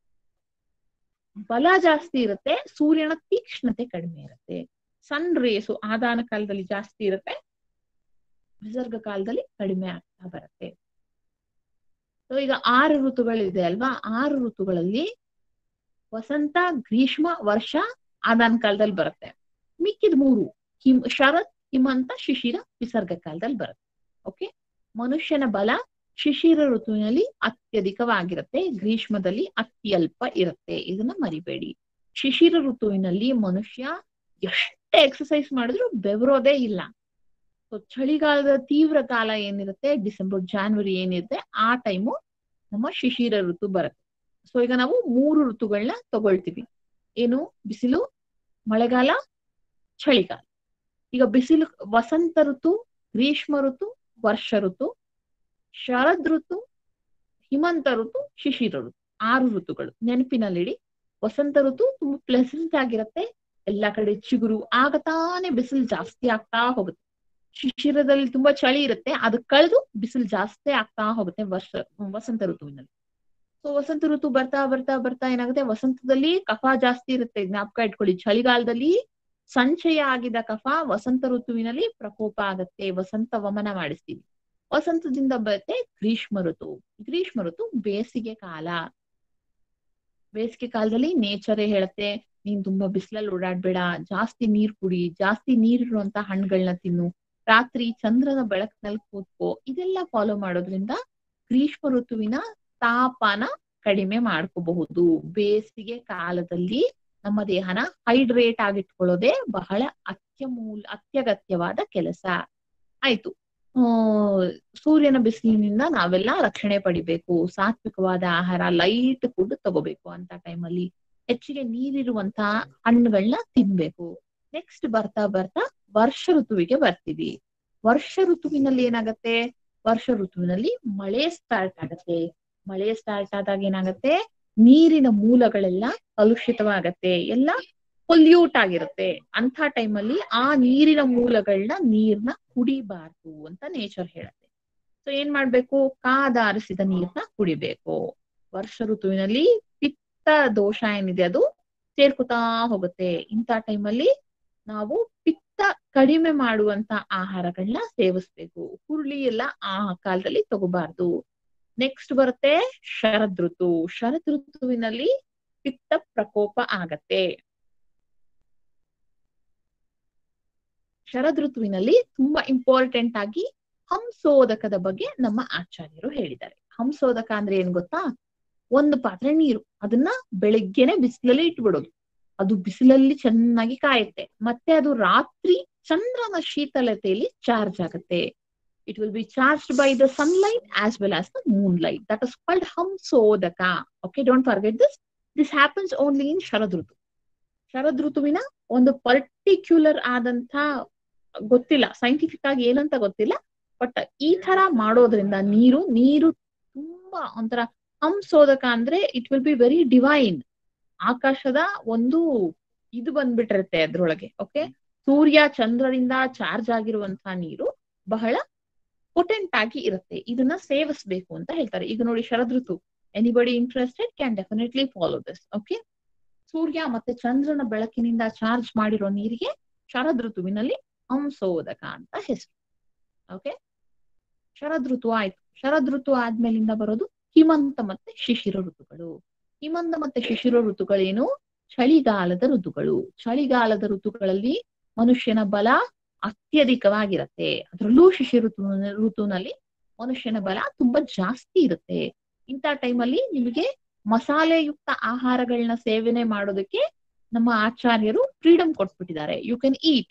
ಬಲ ಜಾಸ್ತಿ ಇರುತ್ತೆ ಸೂರ್ಯನ ತೀಕ್ಷ್ಣತೆ ಕಡಿಮೆ ಇರುತ್ತೆ ಸನ್ ರೇಸು ಆದಾನ ಕಾಲದಲ್ಲಿ ಜಾಸ್ತಿ ಇರುತ್ತೆ ವಿಸರ್ಗ ಕಾಲದಲ್ಲಿ ಕಡಿಮೆ ಆಗ್ತಾ ಬರುತ್ತೆ ಸೊ ಈಗ ಆರು ಋತುಗಳಿದೆ ಅಲ್ವಾ ಆರು ಋತುಗಳಲ್ಲಿ ವಸಂತ ಗ್ರೀಷ್ಮ ವರ್ಷ ಆದಾನ ಕಾಲದಲ್ಲಿ ಬರುತ್ತೆ ಮಿಕ್ಕಿದ ಮೂರು ಹಿಮ್ ಶರತ್ ಹಿಮಂತ ಶಿಶಿರ ವಿಸರ್ಗ ಕಾಲದಲ್ಲಿ ಬರುತ್ತೆ ಓಕೆ ಮನುಷ್ಯನ ಬಲ ಶಿಶಿರ ಋತುವಿನಲ್ಲಿ ಅತ್ಯಧಿಕವಾಗಿರುತ್ತೆ ಗ್ರೀಷ್ಮದಲ್ಲಿ ಅತ್ಯಲ್ಪ ಇರುತ್ತೆ ಇದನ್ನ ಮರಿಬೇಡಿ ಶಿಶಿರ ಋತುವಿನಲ್ಲಿ ಮನುಷ್ಯ ಎಷ್ಟೇ ಎಕ್ಸಸೈಸ್ ಮಾಡಿದ್ರು ಬೆವರೋದೇ ಇಲ್ಲ ಸೊ ಚಳಿಗಾಲದ ತೀವ್ರ ಕಾಲ ಏನಿರುತ್ತೆ ಡಿಸೆಂಬರ್ ಜಾನ್ವರಿ ಏನಿರುತ್ತೆ ಆ ಟೈಮು ನಮ್ಮ ಶಿಶಿರ ಋತು ಬರುತ್ತೆ ಸೊ ಈಗ ನಾವು ಮೂರು ಋತುಗಳನ್ನ ತಗೊಳ್ತೀವಿ ಏನು ಬಿಸಿಲು ಮಳೆಗಾಲ ಚಳಿಗಾಲ ಈಗ ಬಿಸಿಲು ವಸಂತ ಋತು ಗ್ರೀಷ್ಮ ಋತು ವರ್ಷ ಋತು ಶರದ್ ಋತು ಹಿಮಂತ ಋತು ಶಿಶಿರ ಋತು ಆರು ಋತುಗಳು ನೆನಪಿನಲ್ಲಿಡಿ ವಸಂತ ಋತು ತುಂಬಾ ಪ್ಲೆಸೆಂಟ್ ಆಗಿರುತ್ತೆ ಎಲ್ಲಾ ಕಡೆ ಚಿಗುರು ಆಗತಾನೆ ಬಿಸಿಲು ಜಾಸ್ತಿ ಆಗ್ತಾ ಹೋಗುತ್ತೆ ಶಿಶಿರದಲ್ಲಿ ತುಂಬಾ ಚಳಿ ಇರುತ್ತೆ ಅದು ಕಳೆದು ಬಿಸಿಲು ಜಾಸ್ತಿ ಆಗ್ತಾ ಹೋಗುತ್ತೆ ವರ್ಷ ವಸಂತ ಋತುವಿನಲ್ಲಿ ಸೊ ವಸಂತ ಋತು ಬರ್ತಾ ಬರ್ತಾ ಬರ್ತಾ ಏನಾಗುತ್ತೆ ವಸಂತದಲ್ಲಿ ಕಫ ಜಾಸ್ತಿ ಇರುತ್ತೆ ಜ್ಞಾಪಕ ಇಟ್ಕೊಳ್ಳಿ ಚಳಿಗಾಲದಲ್ಲಿ ಸಂಚಯ ಆಗಿದ ಕಫ ವಸಂತ ಋತುವಿನಲ್ಲಿ ಪ್ರಕೋಪ ಆಗತ್ತೆ ವಸಂತ ವಮನ ಮಾಡಿಸ್ತೀವಿ ವಸಂತದಿಂದ ಬರುತ್ತೆ ಗ್ರೀಷ್ಮ ಋತು ಗ್ರೀಷ್ಮ ಋತು ಬೇಸಿಗೆ ಕಾಲ ಬೇಸಿಗೆ ಕಾಲದಲ್ಲಿ ನೇಚರೇ ಹೇಳುತ್ತೆ ನೀನ್ ತುಂಬಾ ಬಿಸಿಲಲ್ಲಿ ಓಡಾಡ್ಬೇಡ ಜಾಸ್ತಿ ನೀರ್ ಕುಡಿ ಜಾಸ್ತಿ ನೀರಿರುವಂತ ಹಣ್ಣುಗಳನ್ನ ತಿನ್ನು ರಾತ್ರಿ ಚಂದ್ರನ ಬೆಳಕಿನಲ್ಲಿ ಕೂತ್ಕೋ ಇದೆಲ್ಲ ಫಾಲೋ ಮಾಡೋದ್ರಿಂದ ಗ್ರೀಷ್ಮ ಋತುವಿನ ತಾಪನ ಕಡಿಮೆ ಮಾಡ್ಕೋಬಹುದು ಬೇಸಿಗೆ ಕಾಲದಲ್ಲಿ ನಮ್ಮ ದೇಹನ ಹೈಡ್ರೇಟ್ ಆಗಿಟ್ಕೊಳ್ಳೋದೇ ಬಹಳ ಅತ್ಯಮೂಲ ಅತ್ಯಗತ್ಯವಾದ ಕೆಲಸ ಆಯ್ತು ಸೂರ್ಯನ ಬಿಸಿಲಿನಿಂದ ನಾವೆಲ್ಲ ರಕ್ಷಣೆ ಪಡಿಬೇಕು ಸಾತ್ವಿಕವಾದ ಆಹಾರ ಲೈಟ್ ಫುಡ್ ತಗೋಬೇಕು ಅಂತ ಟೈಮಲ್ಲಿ ಹೆಚ್ಚಿಗೆ ನೀರಿರುವಂತ ಹಣ್ಣುಗಳನ್ನ ತಿನ್ಬೇಕು ನೆಕ್ಸ್ಟ್ ಬರ್ತಾ ಬರ್ತಾ ವರ್ಷ ಋತುವಿಗೆ ಬರ್ತೀವಿ ವರ್ಷ ಋತುವಿನಲ್ಲಿ ಏನಾಗತ್ತೆ ವರ್ಷ ಋತುವಿನಲ್ಲಿ ಮಳೆ ಸ್ಟಾರ್ಟ್ ಆಗತ್ತೆ ಮಳೆ ಸ್ಟಾರ್ಟ್ ಆದಾಗ ಏನಾಗತ್ತೆ ನೀರಿನ ಮೂಲಗಳೆಲ್ಲ ಕಲುಷಿತವಾಗತ್ತೆ ಎಲ್ಲ ಪೊಲ್ಯೂಟ್ ಆಗಿರುತ್ತೆ ಅಂತ ಟೈಮಲ್ಲಿ ಆ ನೀರಿನ ಮೂಲಗಳನ್ನ ನೀರ್ನ ಕುಡಿಬಾರ್ದು ಅಂತ ನೇಚರ್ ಹೇಳುತ್ತೆ ಸೊ ಏನ್ ಮಾಡ್ಬೇಕು ಕಾದಾರಿಸಿದ ನೀರ್ನ ಕುಡಿಬೇಕು ವರ್ಷ ಋತುವಿನಲ್ಲಿ ಪಿತ್ತ ದೋಷ ಏನಿದೆ ಅದು ಸೇರ್ಕೊತಾ ಹೋಗುತ್ತೆ ಇಂಥ ಟೈಮಲ್ಲಿ ನಾವು ಪಿತ್ತ ಕಡಿಮೆ ಮಾಡುವಂತ ಆಹಾರಗಳನ್ನ ಸೇವಿಸ್ಬೇಕು ಹುರುಳಿ ಎಲ್ಲ ಆ ಕಾಲದಲ್ಲಿ ತಗೋಬಾರ್ದು ನೆಕ್ಸ್ಟ್ ಬರುತ್ತೆ ಶರದ್ ಋತು ಶರದ್ ಋತುವಿನಲ್ಲಿ ಪಿತ್ತ ಪ್ರಕೋಪ ಆಗತ್ತೆ ಶರದ್ ಋತುವಿನಲ್ಲಿ ತುಂಬಾ ಇಂಪಾರ್ಟೆಂಟ್ ಆಗಿ ಹಂಸೋದಕದ ಬಗ್ಗೆ ನಮ್ಮ ಆಚಾರ್ಯರು ಹೇಳಿದ್ದಾರೆ ಹಂಸೋದಕ ಅಂದ್ರೆ ಏನ್ ಗೊತ್ತಾ ಒಂದು ಪಾತ್ರೆ ನೀರು ಅದನ್ನ ಬೆಳಿಗ್ಗೆನೆ ಬಿಸಿಲಲ್ಲಿ ಇಟ್ಬಿಡೋದು ಅದು ಬಿಸಿಲಲ್ಲಿ ಚೆನ್ನಾಗಿ ಕಾಯುತ್ತೆ ಮತ್ತೆ ಅದು ರಾತ್ರಿ ಚಂದ್ರನ ಶೀತಲತೆಯಲ್ಲಿ ಚಾರ್ಜ್ ಆಗುತ್ತೆ It will be charged by the sunlight as well as the moonlight. That is called Hamsodaka. Okay, don't forget this. This happens only in Sharadrutu. ಶರದ್ ಋತುವಿನ ಒಂದು ಪರ್ಟಿಕ್ಯುಲರ್ ಆದಂತ ಗೊತ್ತಿಲ್ಲ ಸೈಂಟಿಫಿಕ್ ಆಗಿ ಏನಂತ ಗೊತ್ತಿಲ್ಲ ಬಟ್ ಈ ತರ ಮಾಡೋದ್ರಿಂದ ನೀರು ನೀರು ತುಂಬಾ ಒಂಥರ ಹಂಸೋದಕ ಅಂದ್ರೆ it will be very divine ಆಕಾಶದ ಒಂದು ಇದು ಬಂದ್ಬಿಟ್ಟಿರುತ್ತೆ ಅದ್ರೊಳಗೆ ಓಕೆ ಸೂರ್ಯ ಚಂದ್ರರಿಂದ ಚಾರ್ಜ್ ಆಗಿರುವಂತಹ ನೀರು ಬಹಳ ಪೊಟೆಂಟ್ ಆಗಿ ಇರುತ್ತೆ ಇದನ್ನ ಸೇವಿಸ್ಬೇಕು ಅಂತ ಹೇಳ್ತಾರೆ ಈಗ ನೋಡಿ ಶರದ್ ಋತು anybody interested can definitely follow this okay ಸೂರ್ಯ ಮತ್ತೆ ಚಂದ್ರನ ಬೆಳಕಿನಿಂದ ಚಾರ್ಜ್ ಮಾಡಿರೋ ನೀರಿಗೆ ಶರದ್ ಋತುವಿನಲ್ಲಿ ಹಂಸೋದಕ ಅಂತ ಹೆಸರು ಓಕೆ ಶರದ್ ಋತು ಆಯ್ತು ಶರದ್ ಋತು ಆದ್ಮೇಲಿಂದ ಬರೋದು ಹಿಮಂತ ಮತ್ತೆ ಶಿಶಿರ ಋತುಗಳು ಹಿಮಂತ ಮತ್ತೆ ಶಿಶಿರ ಋತುಗಳೇನು ಚಳಿಗಾಲದ ಋತುಗಳು ಚಳಿಗಾಲದ ಋತುಗಳಲ್ಲಿ ಮನುಷ್ಯನ ಬಲ ಅತ್ಯಧಿಕವಾಗಿರತ್ತೆ ಅದರಲ್ಲೂ ಶಿಶಿರ ಋತು ಋತುನಲ್ಲಿ ಮನುಷ್ಯನ ಬಲ ತುಂಬಾ ಜಾಸ್ತಿ ಇರುತ್ತೆ ಇಂಥ ಟೈಮಲ್ಲಿ ನಿಮಗೆ ಮಸಾಲೆಯುಕ್ತ ಆಹಾರಗಳನ್ನ ಸೇವನೆ ಮಾಡೋದಕ್ಕೆ ನಮ್ಮ ಆಚಾರ್ಯರು ಫ್ರೀಡಮ್ ಕೊಟ್ಬಿಟ್ಟಿದ್ದಾರೆ ಯು ಕ್ಯಾನ್ ಈಟ್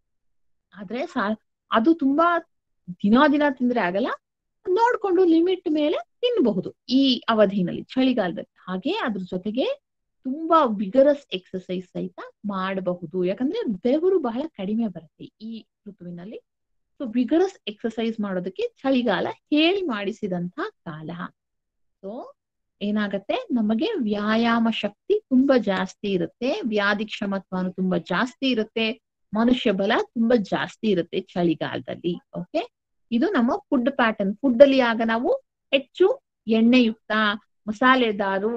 ಆದ್ರೆ ಅದು ತುಂಬಾ ದಿನ ದಿನ ತಿಂದ್ರೆ ಆಗಲ್ಲ ನೋಡ್ಕೊಂಡು ಲಿಮಿಟ್ ಮೇಲೆ ತಿನ್ನಬಹುದು ಈ ಅವಧಿನಲ್ಲಿ ಚಳಿಗಾಲದಲ್ಲಿ ಹಾಗೆ ಅದ್ರ ಜೊತೆಗೆ ತುಂಬಾ ವಿಗರಸ್ ಎಕ್ಸಸೈಸ್ ಸಹಿತ ಮಾಡಬಹುದು ಯಾಕಂದ್ರೆ ಬೆವರು ಬಹಳ ಕಡಿಮೆ ಬರುತ್ತೆ ಈ ಋತುವಿನಲ್ಲಿ ಸೊ ವಿಗರಸ್ ಎಕ್ಸಸೈಸ್ ಮಾಡೋದಕ್ಕೆ ಚಳಿಗಾಲ ಹೇಳಿ ಮಾಡಿಸಿದಂತ ಕಾಲ ಸೊ ಏನಾಗತ್ತೆ ನಮಗೆ ವ್ಯಾಯಾಮ ಶಕ್ತಿ ತುಂಬಾ ಜಾಸ್ತಿ ಇರುತ್ತೆ ವ್ಯಾಧಿ ಕ್ಷಮತ್ವನು ತುಂಬಾ ಜಾಸ್ತಿ ಇರುತ್ತೆ ಮನುಷ್ಯ ಬಲ ತುಂಬಾ ಜಾಸ್ತಿ ಇರುತ್ತೆ ಚಳಿಗಾಲದಲ್ಲಿ ಓಕೆ ಇದು ನಮ್ಮ ಫುಡ್ ಪ್ಯಾಟರ್ನ್ ಫುಡ್ ಅಲ್ಲಿ ಆಗ ನಾವು ಹೆಚ್ಚು ಎಣ್ಣೆಯುಕ್ತ ಮಸಾಲೆದಾರು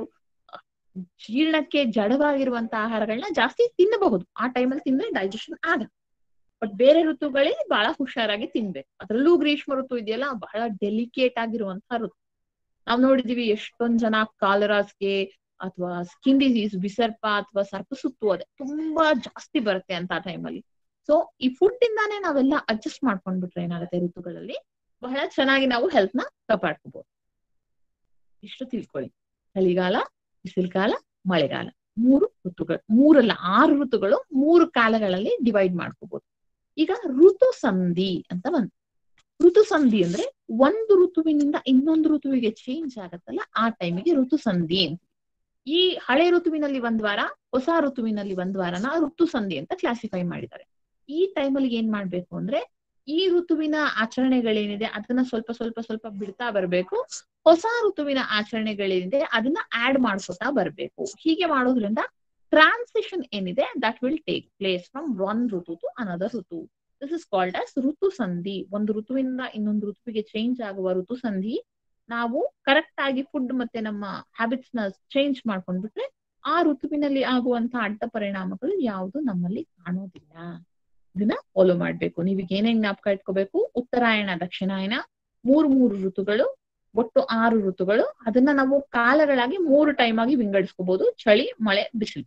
ಜೀರ್ಣಕ್ಕೆ ಜಡವಾಗಿರುವಂತ ಆಹಾರಗಳನ್ನ ಜಾಸ್ತಿ ತಿನ್ನಬಹುದು ಆ ಟೈಮಲ್ಲಿ ತಿಂದ್ರೆ ಡೈಜೆಷನ್ ಆಗ ಬಟ್ ಬೇರೆ ಋತುಗಳಲ್ಲಿ ಬಹಳ ಹುಷಾರಾಗಿ ತಿನ್ಬೇಕು ಅದ್ರಲ್ಲೂ ಗ್ರೀಷ್ಮ ಋತು ಇದೆಯಲ್ಲ ಬಹಳ ಡೆಲಿಕೇಟ್ ಆಗಿರುವಂತಹ ಋತು ನಾವ್ ನೋಡಿದೀವಿ ಎಷ್ಟೊಂದ್ ಜನ ಕಾಲರಾಸ್ಗೆ ಅಥವಾ ಸ್ಕಿನ್ ಡಿಸೀಸ್ ವಿಸರ್ಪ ಅಥವಾ ಸರ್ಪಸುತ್ತು ಅದೇ ತುಂಬಾ ಜಾಸ್ತಿ ಬರುತ್ತೆ ಅಂತ ಆ ಟೈಮಲ್ಲಿ ಸೊ ಈ ಫುಡ್ ಇಂದಾನೇ ನಾವೆಲ್ಲ ಅಡ್ಜಸ್ಟ್ ಮಾಡ್ಕೊಂಡ್ಬಿಟ್ರೆ ಏನಾಗುತ್ತೆ ಋತುಗಳಲ್ಲಿ ಬಹಳ ಚೆನ್ನಾಗಿ ನಾವು ಹೆಲ್ತ್ ನ ಕಾಪಾಡ್ಕೋಬಹುದು ಇಷ್ಟು ತಿಳ್ಕೊಳ್ಳಿ ಚಳಿಗಾಲ ಬಿಸಿಲುಗಾಲ ಮಳೆಗಾಲ ಮೂರು ಋತುಗಳು ಮೂರಲ್ಲ ಆರು ಋತುಗಳು ಮೂರು ಕಾಲಗಳಲ್ಲಿ ಡಿವೈಡ್ ಮಾಡ್ಕೋಬಹುದು ಈಗ ಋತು ಸಂಧಿ ಅಂತ ಬಂತು ಋತು ಸಂಧಿ ಅಂದ್ರೆ ಒಂದು ಋತುವಿನಿಂದ ಇನ್ನೊಂದು ಋತುವಿಗೆ ಚೇಂಜ್ ಆಗತ್ತಲ್ಲ ಆ ಟೈಮಿಗೆ ಋತು ಸಂಧಿ ಅಂತ ಈ ಹಳೆ ಋತುವಿನಲ್ಲಿ ಒಂದ್ ವಾರ ಹೊಸ ಋತುವಿನಲ್ಲಿ ಒಂದ್ ವಾರನ ಋತು ಸಂಧಿ ಅಂತ ಕ್ಲಾಸಿಫೈ ಮಾಡಿದ್ದಾರೆ ಈ ಟೈಮಲ್ಲಿ ಏನ್ ಮಾಡ್ಬೇಕು ಅಂದ್ರೆ ಈ ಋತುವಿನ ಆಚರಣೆಗಳೇನಿದೆ ಅದನ್ನ ಸ್ವಲ್ಪ ಸ್ವಲ್ಪ ಸ್ವಲ್ಪ ಬಿಡ್ತಾ ಬರ್ಬೇಕು ಹೊಸ ಋತುವಿನ ಆಚರಣೆಗಳೇನಿದೆ ಅದನ್ನ ಆಡ್ ಮಾಡ್ಕೊತಾ ಬರ್ಬೇಕು ಹೀಗೆ ಮಾಡೋದ್ರಿಂದ ಟ್ರಾನ್ಸಿಷನ್ ಏನಿದೆ that will take place from one ಋತು ಟು ಅನದರ್ ಋತು ದಿಸ್ ಇಸ್ ಕಾಲ್ಡ್ ಆಸ್ ಋತು ಸಂಧಿ ಒಂದು ಋತುವಿನಿಂದ ಇನ್ನೊಂದು ಋತುವಿಗೆ ಚೇಂಜ್ ಆಗುವ ಋತು ಸಂಧಿ ನಾವು ಕರೆಕ್ಟ್ ಆಗಿ ಫುಡ್ ಮತ್ತೆ ನಮ್ಮ ಹ್ಯಾಬಿಟ್ಸ್ ನ ಚೇಂಜ್ ಮಾಡ್ಕೊಂಡ್ಬಿಟ್ರೆ ಆ ಋತುವಿನಲ್ಲಿ ಆಗುವಂತಹ ಅಡ್ಡ ಪರಿಣಾಮಗಳು ಯಾವುದು ನಮ್ಮಲ್ಲಿ ಕಾಣೋದಿಲ್ಲ ಇದನ್ನ ಫಾಲೋ ಮಾಡ್ಬೇಕು ನೀವೀಗ ಏನೇನ್ ಜ್ಞಾಪಕ ಇಟ್ಕೋಬೇಕು ಉತ್ತರಾಯಣ ದಕ್ಷಿಣಾಯನ ಮೂರು ಮೂರು ಋತುಗಳು ಒಟ್ಟು ಆರು ಋತುಗಳು ಅದನ್ನ ನಾವು ಕಾಲಗಳಾಗಿ ಮೂರು ಟೈಮ್ ಆಗಿ ವಿಂಗಡಿಸ್ಕೋಬಹುದು ಚಳಿ ಮಳೆ ಬಿಸಿಲು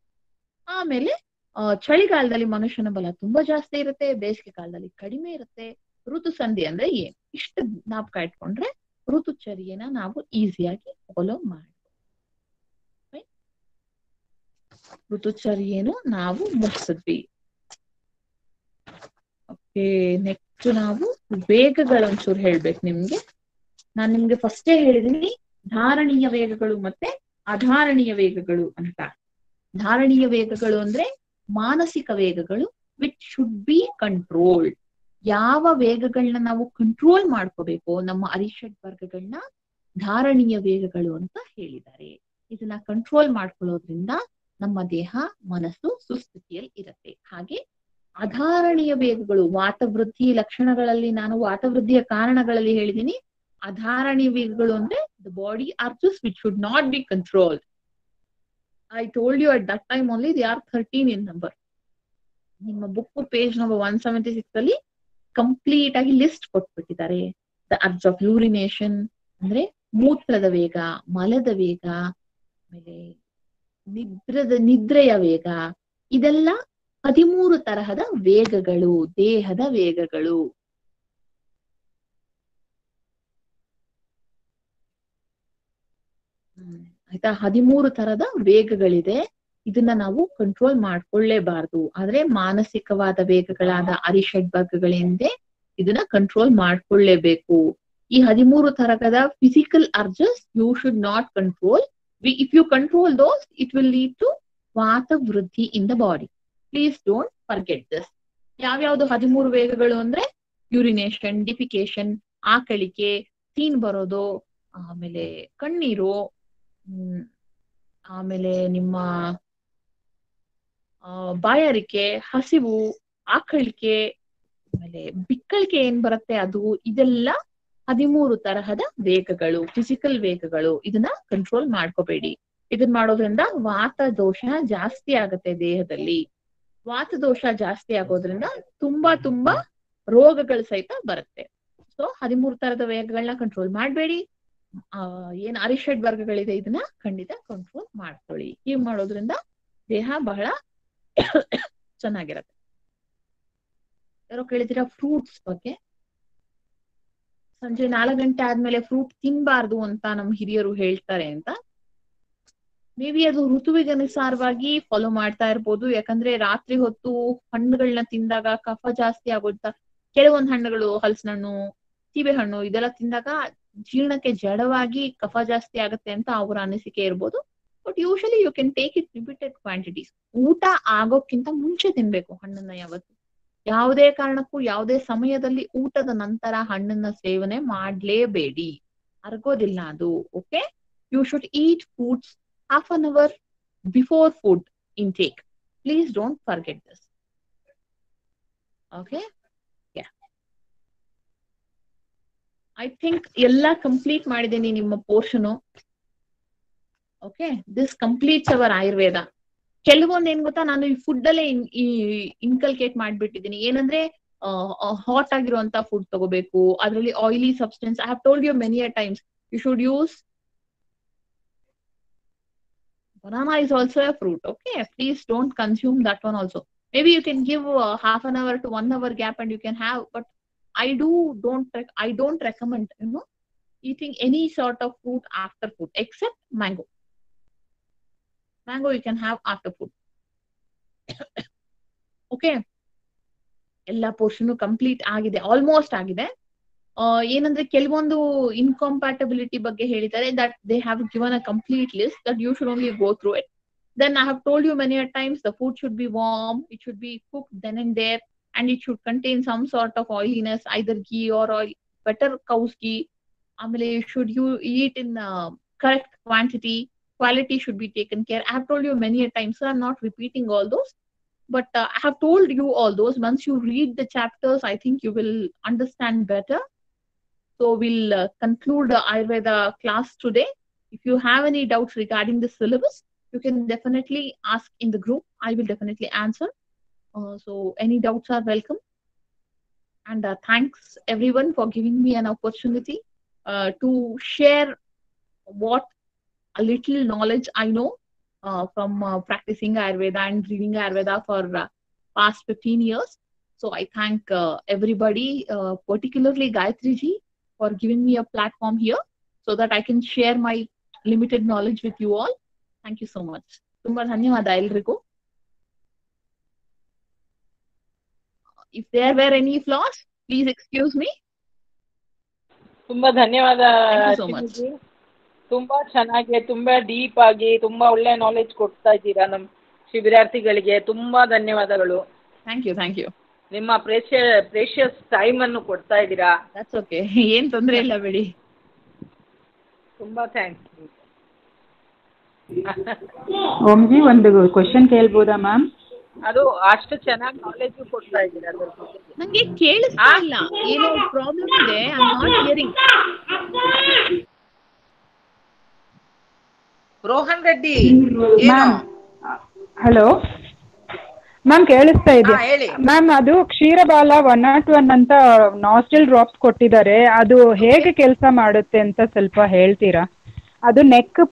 ಆಮೇಲೆ ಅಹ್ ಚಳಿಗಾಲದಲ್ಲಿ ಮನುಷ್ಯನ ಬಲ ತುಂಬಾ ಜಾಸ್ತಿ ಇರುತ್ತೆ ಬೇಸಿಗೆ ಕಾಲದಲ್ಲಿ ಕಡಿಮೆ ಇರುತ್ತೆ ಋತು ಸಂಧಿ ಅಂದ್ರೆ ಏನ್ ಇಷ್ಟು ಜ್ಞಾಪಕ ಇಟ್ಕೊಂಡ್ರೆ ಋತುಚರ್ಯನ ನಾವು ಈಸಿಯಾಗಿ ಫಾಲೋ ಮಾಡಿ ಋತುಚರ್ಯನು ನಾವು ಮುಗಿಸಿದ್ವಿ ಓಕೆ ನೆಕ್ಸ್ಟ್ ನಾವು ವೇಗಗಳೊಂಚೂರು ಹೇಳ್ಬೇಕು ನಿಮ್ಗೆ ನಾನ್ ನಿಮ್ಗೆ ಫಸ್ಟೇ ಹೇಳಿದೀನಿ ಧಾರಣೀಯ ವೇಗಗಳು ಮತ್ತೆ ಅಧಾರಣೀಯ ವೇಗಗಳು ಅಂತ ಧಾರಣೀಯ ವೇಗಗಳು ಅಂದ್ರೆ ಮಾನಸಿಕ ವೇಗಗಳು ವಿಚ್ ಶುಡ್ ಬಿ ಕಂಟ್ರೋಲ್ಡ್ ಯಾವ ವೇಗಗಳನ್ನ ನಾವು ಕಂಟ್ರೋಲ್ ಮಾಡ್ಕೋಬೇಕು ನಮ್ಮ ಅರಿಷಡ್ ವರ್ಗಗಳನ್ನ ಧಾರಣೀಯ ವೇಗಗಳು ಅಂತ ಹೇಳಿದ್ದಾರೆ ಇದನ್ನ ಕಂಟ್ರೋಲ್ ಮಾಡ್ಕೊಳ್ಳೋದ್ರಿಂದ ನಮ್ಮ ದೇಹ ಮನಸ್ಸು ಸುಸ್ಥಿತಿಯಲ್ಲಿ ಇರುತ್ತೆ ಹಾಗೆ ಅಧಾರಣೀಯ ವೇಗಗಳು ವಾತವೃದ್ಧಿ ಲಕ್ಷಣಗಳಲ್ಲಿ ನಾನು ವಾತವೃದ್ಧಿಯ ಕಾರಣಗಳಲ್ಲಿ ಹೇಳಿದೀನಿ ಅಧಾರಣೀಯ ವೇಗಗಳು ಅಂದ್ರೆ the body urges which should not be controlled I told you at that time only they are thirteen in number ನಿಮ್ಮ book page number one seventy six ಅಲ್ಲಿ ಕಂಪ್ಲೀಟ್ ಆಗಿ ಲಿಸ್ಟ್ ಕೊಟ್ಬಿಟ್ಟಿದ್ದಾರೆ ದ ಅರ್ಜ್ ಆಫ್ ಯೂರಿನೇಷನ್ ಅಂದ್ರೆ ಮೂತ್ರದ ವೇಗ ಮಲದ ವೇಗ ಆಮೇಲೆ ನಿದ್ರದ ನಿದ್ರೆಯ ವೇಗ ಇದೆಲ್ಲ ಹದಿಮೂರು ತರಹದ ವೇಗಗಳು ದೇಹದ ವೇಗಗಳು ಆಯ್ತಾ ಹದಿಮೂರು ತರದ ವೇಗಗಳಿದೆ ಇದನ್ನ ನಾವು ಕಂಟ್ರೋಲ್ ಮಾಡ್ಕೊಳ್ಳೇಬಾರ್ದು ಆದ್ರೆ ಮಾನಸಿಕವಾದ ವೇಗಗಳಾದ ಅರಿಷಡ್ ವರ್ಗಗಳಿಂದೆ ಇದನ್ನ ಕಂಟ್ರೋಲ್ ಮಾಡ್ಕೊಳ್ಳೇಬೇಕು ಈ ಹದಿಮೂರು ತರಹದ physical urges you should not control if you control those it will lead to ವಾತ ವೃದ್ಧಿ in the body please don't forget this ಯಾವ್ಯಾವ್ದು ಹದಿಮೂರು ವೇಗಗಳು ಅಂದ್ರೆ ಯೂರಿನೇಷನ್ ಡಿಫಿಕೇಶನ್ ಆಕಳಿಕೆ ಸೀನ್ ಬರೋದು ಆಮೇಲೆ ಕಣ್ಣೀರು ಹ್ಮ್ ಆಮೇಲೆ ನಿಮ್ಮ ಆ ಬಾಯಾರಿಕೆ ಹಸಿವು ಆಕಳಿಕೆ ಆಮೇಲೆ ಬಿಕ್ಕಳಿಕೆ ಏನ್ ಬರುತ್ತೆ ಅದು ಇದೆಲ್ಲ ಹದಿಮೂರು ತರಹದ ವೇಗಗಳು ಫಿಸಿಕಲ್ ವೇಗಗಳು ಇದನ್ನ ಕಂಟ್ರೋಲ್ ಮಾಡ್ಕೋಬೇಡಿ ಇದನ್ ಮಾಡೋದ್ರಿಂದ ವಾತ ದೋಷ ಜಾಸ್ತಿ ಆಗತ್ತೆ ದೇಹದಲ್ಲಿ ವಾತ ದೋಷ ಜಾಸ್ತಿ ಆಗೋದ್ರಿಂದ ತುಂಬಾ ತುಂಬಾ ರೋಗಗಳು ಸಹಿತ ಬರುತ್ತೆ ಸೊ ಹದಿಮೂರು ತರದ ವೇಗಗಳನ್ನ ಕಂಟ್ರೋಲ್ ಮಾಡಬೇಡಿ ಆ ಏನ್ ಅರಿಷಡ್ ವರ್ಗಗಳಿದೆ ಇದನ್ನ ಖಂಡಿತ ಕಂಟ್ರೋಲ್ ಮಾಡ್ಕೊಳ್ಳಿ ಹೀಗ್ ಮಾಡೋದ್ರಿಂದ ದೇಹ ಬಹಳ ಚೆನ್ನಾಗಿರತ್ತೆ ಯಾರೋ ಕೇಳಿದಿರ ಫ್ರೂಟ್ಸ್ ಬಗ್ಗೆ ಸಂಜೆ ನಾಲ್ಕು ಗಂಟೆ ಆದ್ಮೇಲೆ ಫ್ರೂಟ್ ತಿನ್ಬಾರ್ದು ಅಂತ ನಮ್ ಹಿರಿಯರು ಹೇಳ್ತಾರೆ ಅಂತ ಮೇ ಬಿ ಅದು ಋತುವಿಗೆ ಅನುಸಾರವಾಗಿ ಫಾಲೋ ಮಾಡ್ತಾ ಇರ್ಬೋದು ಯಾಕಂದ್ರೆ ರಾತ್ರಿ ಹೊತ್ತು ಹಣ್ಣುಗಳನ್ನ ತಿಂದಾಗ ಕಫ ಜಾಸ್ತಿ ಆಗೋದ್ತಾ ಕೆಲವೊಂದ್ ಹಣ್ಣುಗಳು ಹಲಸಿನ ಹಣ್ಣು ಸೀಬೆ ಹಣ್ಣು ಇದೆಲ್ಲ ತಿಂದಾಗ ಜೀರ್ಣಕ್ಕೆ ಜಡವಾಗಿ ಕಫ ಜಾಸ್ತಿ ಆಗುತ್ತೆ ಅಂತ ಅವರ ಅನಿಸಿಕೆ ಇರ್ಬೋದು but usually you can take it limited quantities ಊಟ ಆಗೋಕ್ಕಿಂತ ಮುಂಚೆ ತಿನ್ಬೇಕು ಹಣ್ಣನ್ನ ಯಾವತ್ತು ಯಾವುದೇ ಕಾರಣಕ್ಕೂ ಯಾವುದೇ ಸಮಯದಲ್ಲಿ ಊಟದ ನಂತರ ಹಣ್ಣನ್ನ ಸೇವನೆ ಮಾಡ್ಲೇಬೇಡಿ ಅರ್ಗೋದಿಲ್ಲ ಅದು okay you should eat fruits half an hour before food intake please don't forget this okay yeah i think ಎಲ್ಲ ಕಂಪ್ಲೀಟ್ ಮಾಡಿದ್ದೀನಿ ನಿಮ್ಮ portion okay this completes our Ayurveda ಕೆಲವೊಂದ್ ಏನ್ ಗೊತ್ತಾ ನಾನು ಈ ಫುಡ್ ಅಲ್ಲೇ ಇನ್ಕಲ್ಕೇಟ್ ಮಾಡ್ಬಿಟ್ಟಿದ್ದೀನಿ ಏನಂದ್ರೆ ಹಾಟ್ ಆಗಿರುವಂತ ಫುಡ್ ತಗೋಬೇಕು ಅದರಲ್ಲಿ oily substance I have told you many a times you should use banana is also a fruit okay please don't consume that one also maybe you can give uh, half an hour to one hour gap and you can have but i do don't rec- i don't recommend you know eating any sort of fruit after food except mango mango you can have after food okay ಎಲ್ಲ portion complete ಆಗಿದೆ almost ಆಗಿದೆ ಏನಂದ್ರೆ ಕೆಲವೊಂದು incompatibility ಬಗ್ಗೆ ಹೇಳಿದ್ದಾರೆ that they have given a complete list that you should only go through it then I have told you many a times the food should be warm it should be cook then and there and it should contain some sort of oiliness either ghee or oil better cow's ghee ಆಮೇಲೆ should you eat in correct quantity quality should be taken care I have told you many a times I am not repeating all those but uh, I have told you all those. Once you read the chapters, I think you will understand better. So we'll uh, conclude the Ayurveda class today. If you have any doubts regarding the syllabus, you can definitely ask in the group. I will definitely answer. Uh, so any doubts are welcome. And uh, thanks everyone for giving me an opportunity uh, to share what a little knowledge I know uh, from uh, practicing Ayurveda and reading Ayurveda for uh, past 15 years. So I thank uh, everybody, uh, particularly Gayatri ji, for giving me a platform here so that I can share my limited knowledge with you all. Thank you so much. ತುಂಬಾ ಧನ್ಯವಾದ ಎಲ್ರಿಗೂ if there were any flaws please excuse me ತುಂಬಾ ಧನ್ಯವಾದ Thank you so much. ಚಿನ್ನುಜಿ. ತುಂಬಾ ಚೆನ್ನಾಗಿ ತುಂಬಾ deep ಆಗಿ ತುಂಬಾ ಒಳ್ಳೆ ನಾಲೆಜ್ ಕೊಡ್ತಾ ಇದ್ದೀರಾ ನಮ್ ಶಿಬಿರಾರ್ಥಿಗಳಿಗೆ ತುಂಬಾ ಧನ್ಯವಾದಗಳು ಥ್ಯಾಂಕ್ ಯು ಥ್ಯಾಂಕ್ ಯು ನಿಮ್ಮ ಪ್ರೇಷಿಯ ಪ್ರೇಷಿಯಸ್ ಟೈಮ್ ಅನ್ನು ಕೊಡ್ತಾ ಇದ್ದೀರಾ ದಟ್ಸ್ ಓಕೆ ಏನ್ ತೊಂದ್ರೆ ಇಲ್ಲ ಬಿಡಿ ತುಂಬಾ ಥ್ಯಾಂಕ್ಸ್ ಓಮ್ಜಿ ಒಂದು ಕ್ವಶನ್ ಕೇಳ್ಬೋದಾ ಮ್ಯಾಮ್ ಅದು ಅಷ್ಟು ಚೆನ್ನಾಗಿ ನಾಲೆಜ್ ಕೊಡ್ತಾ ಇದ್ದೀರಾ ಅದ್ರ ಬಗ್ಗೆ ನಂಗೆ ಕೇಳಿಸ್ತಾ ಇಲ್ಲ ಏನೋ ಪ್ರಾಬ್ಲಮ್ ಇದೆ I am not hearing Rohan Reddy ma'am hello ma'am ಕೇಳಿಸ್ತಾ ಇದೆ ಹಾ, ಹೇಳಿ. ಮ್ಯಾಮ್ ಅದು ಕ್ಷೀರಬಾಲ ಒನ್ ನಾಟ್ ಒನ್ ಅಂತ ನಾಸ್ಟಿಲ್ ಡ್ರಾಪ್ಸ್ ಕೊಟ್ಟಿದ್ದಾರೆ ಅದು ಹೇಗೆ ಕೆಲಸ ಮಾಡುತ್ತೆ ಅಂತ ಸ್ವಲ್ಪ ಹೇಳ್ತೀರಾ ಅದು ನೆಕ್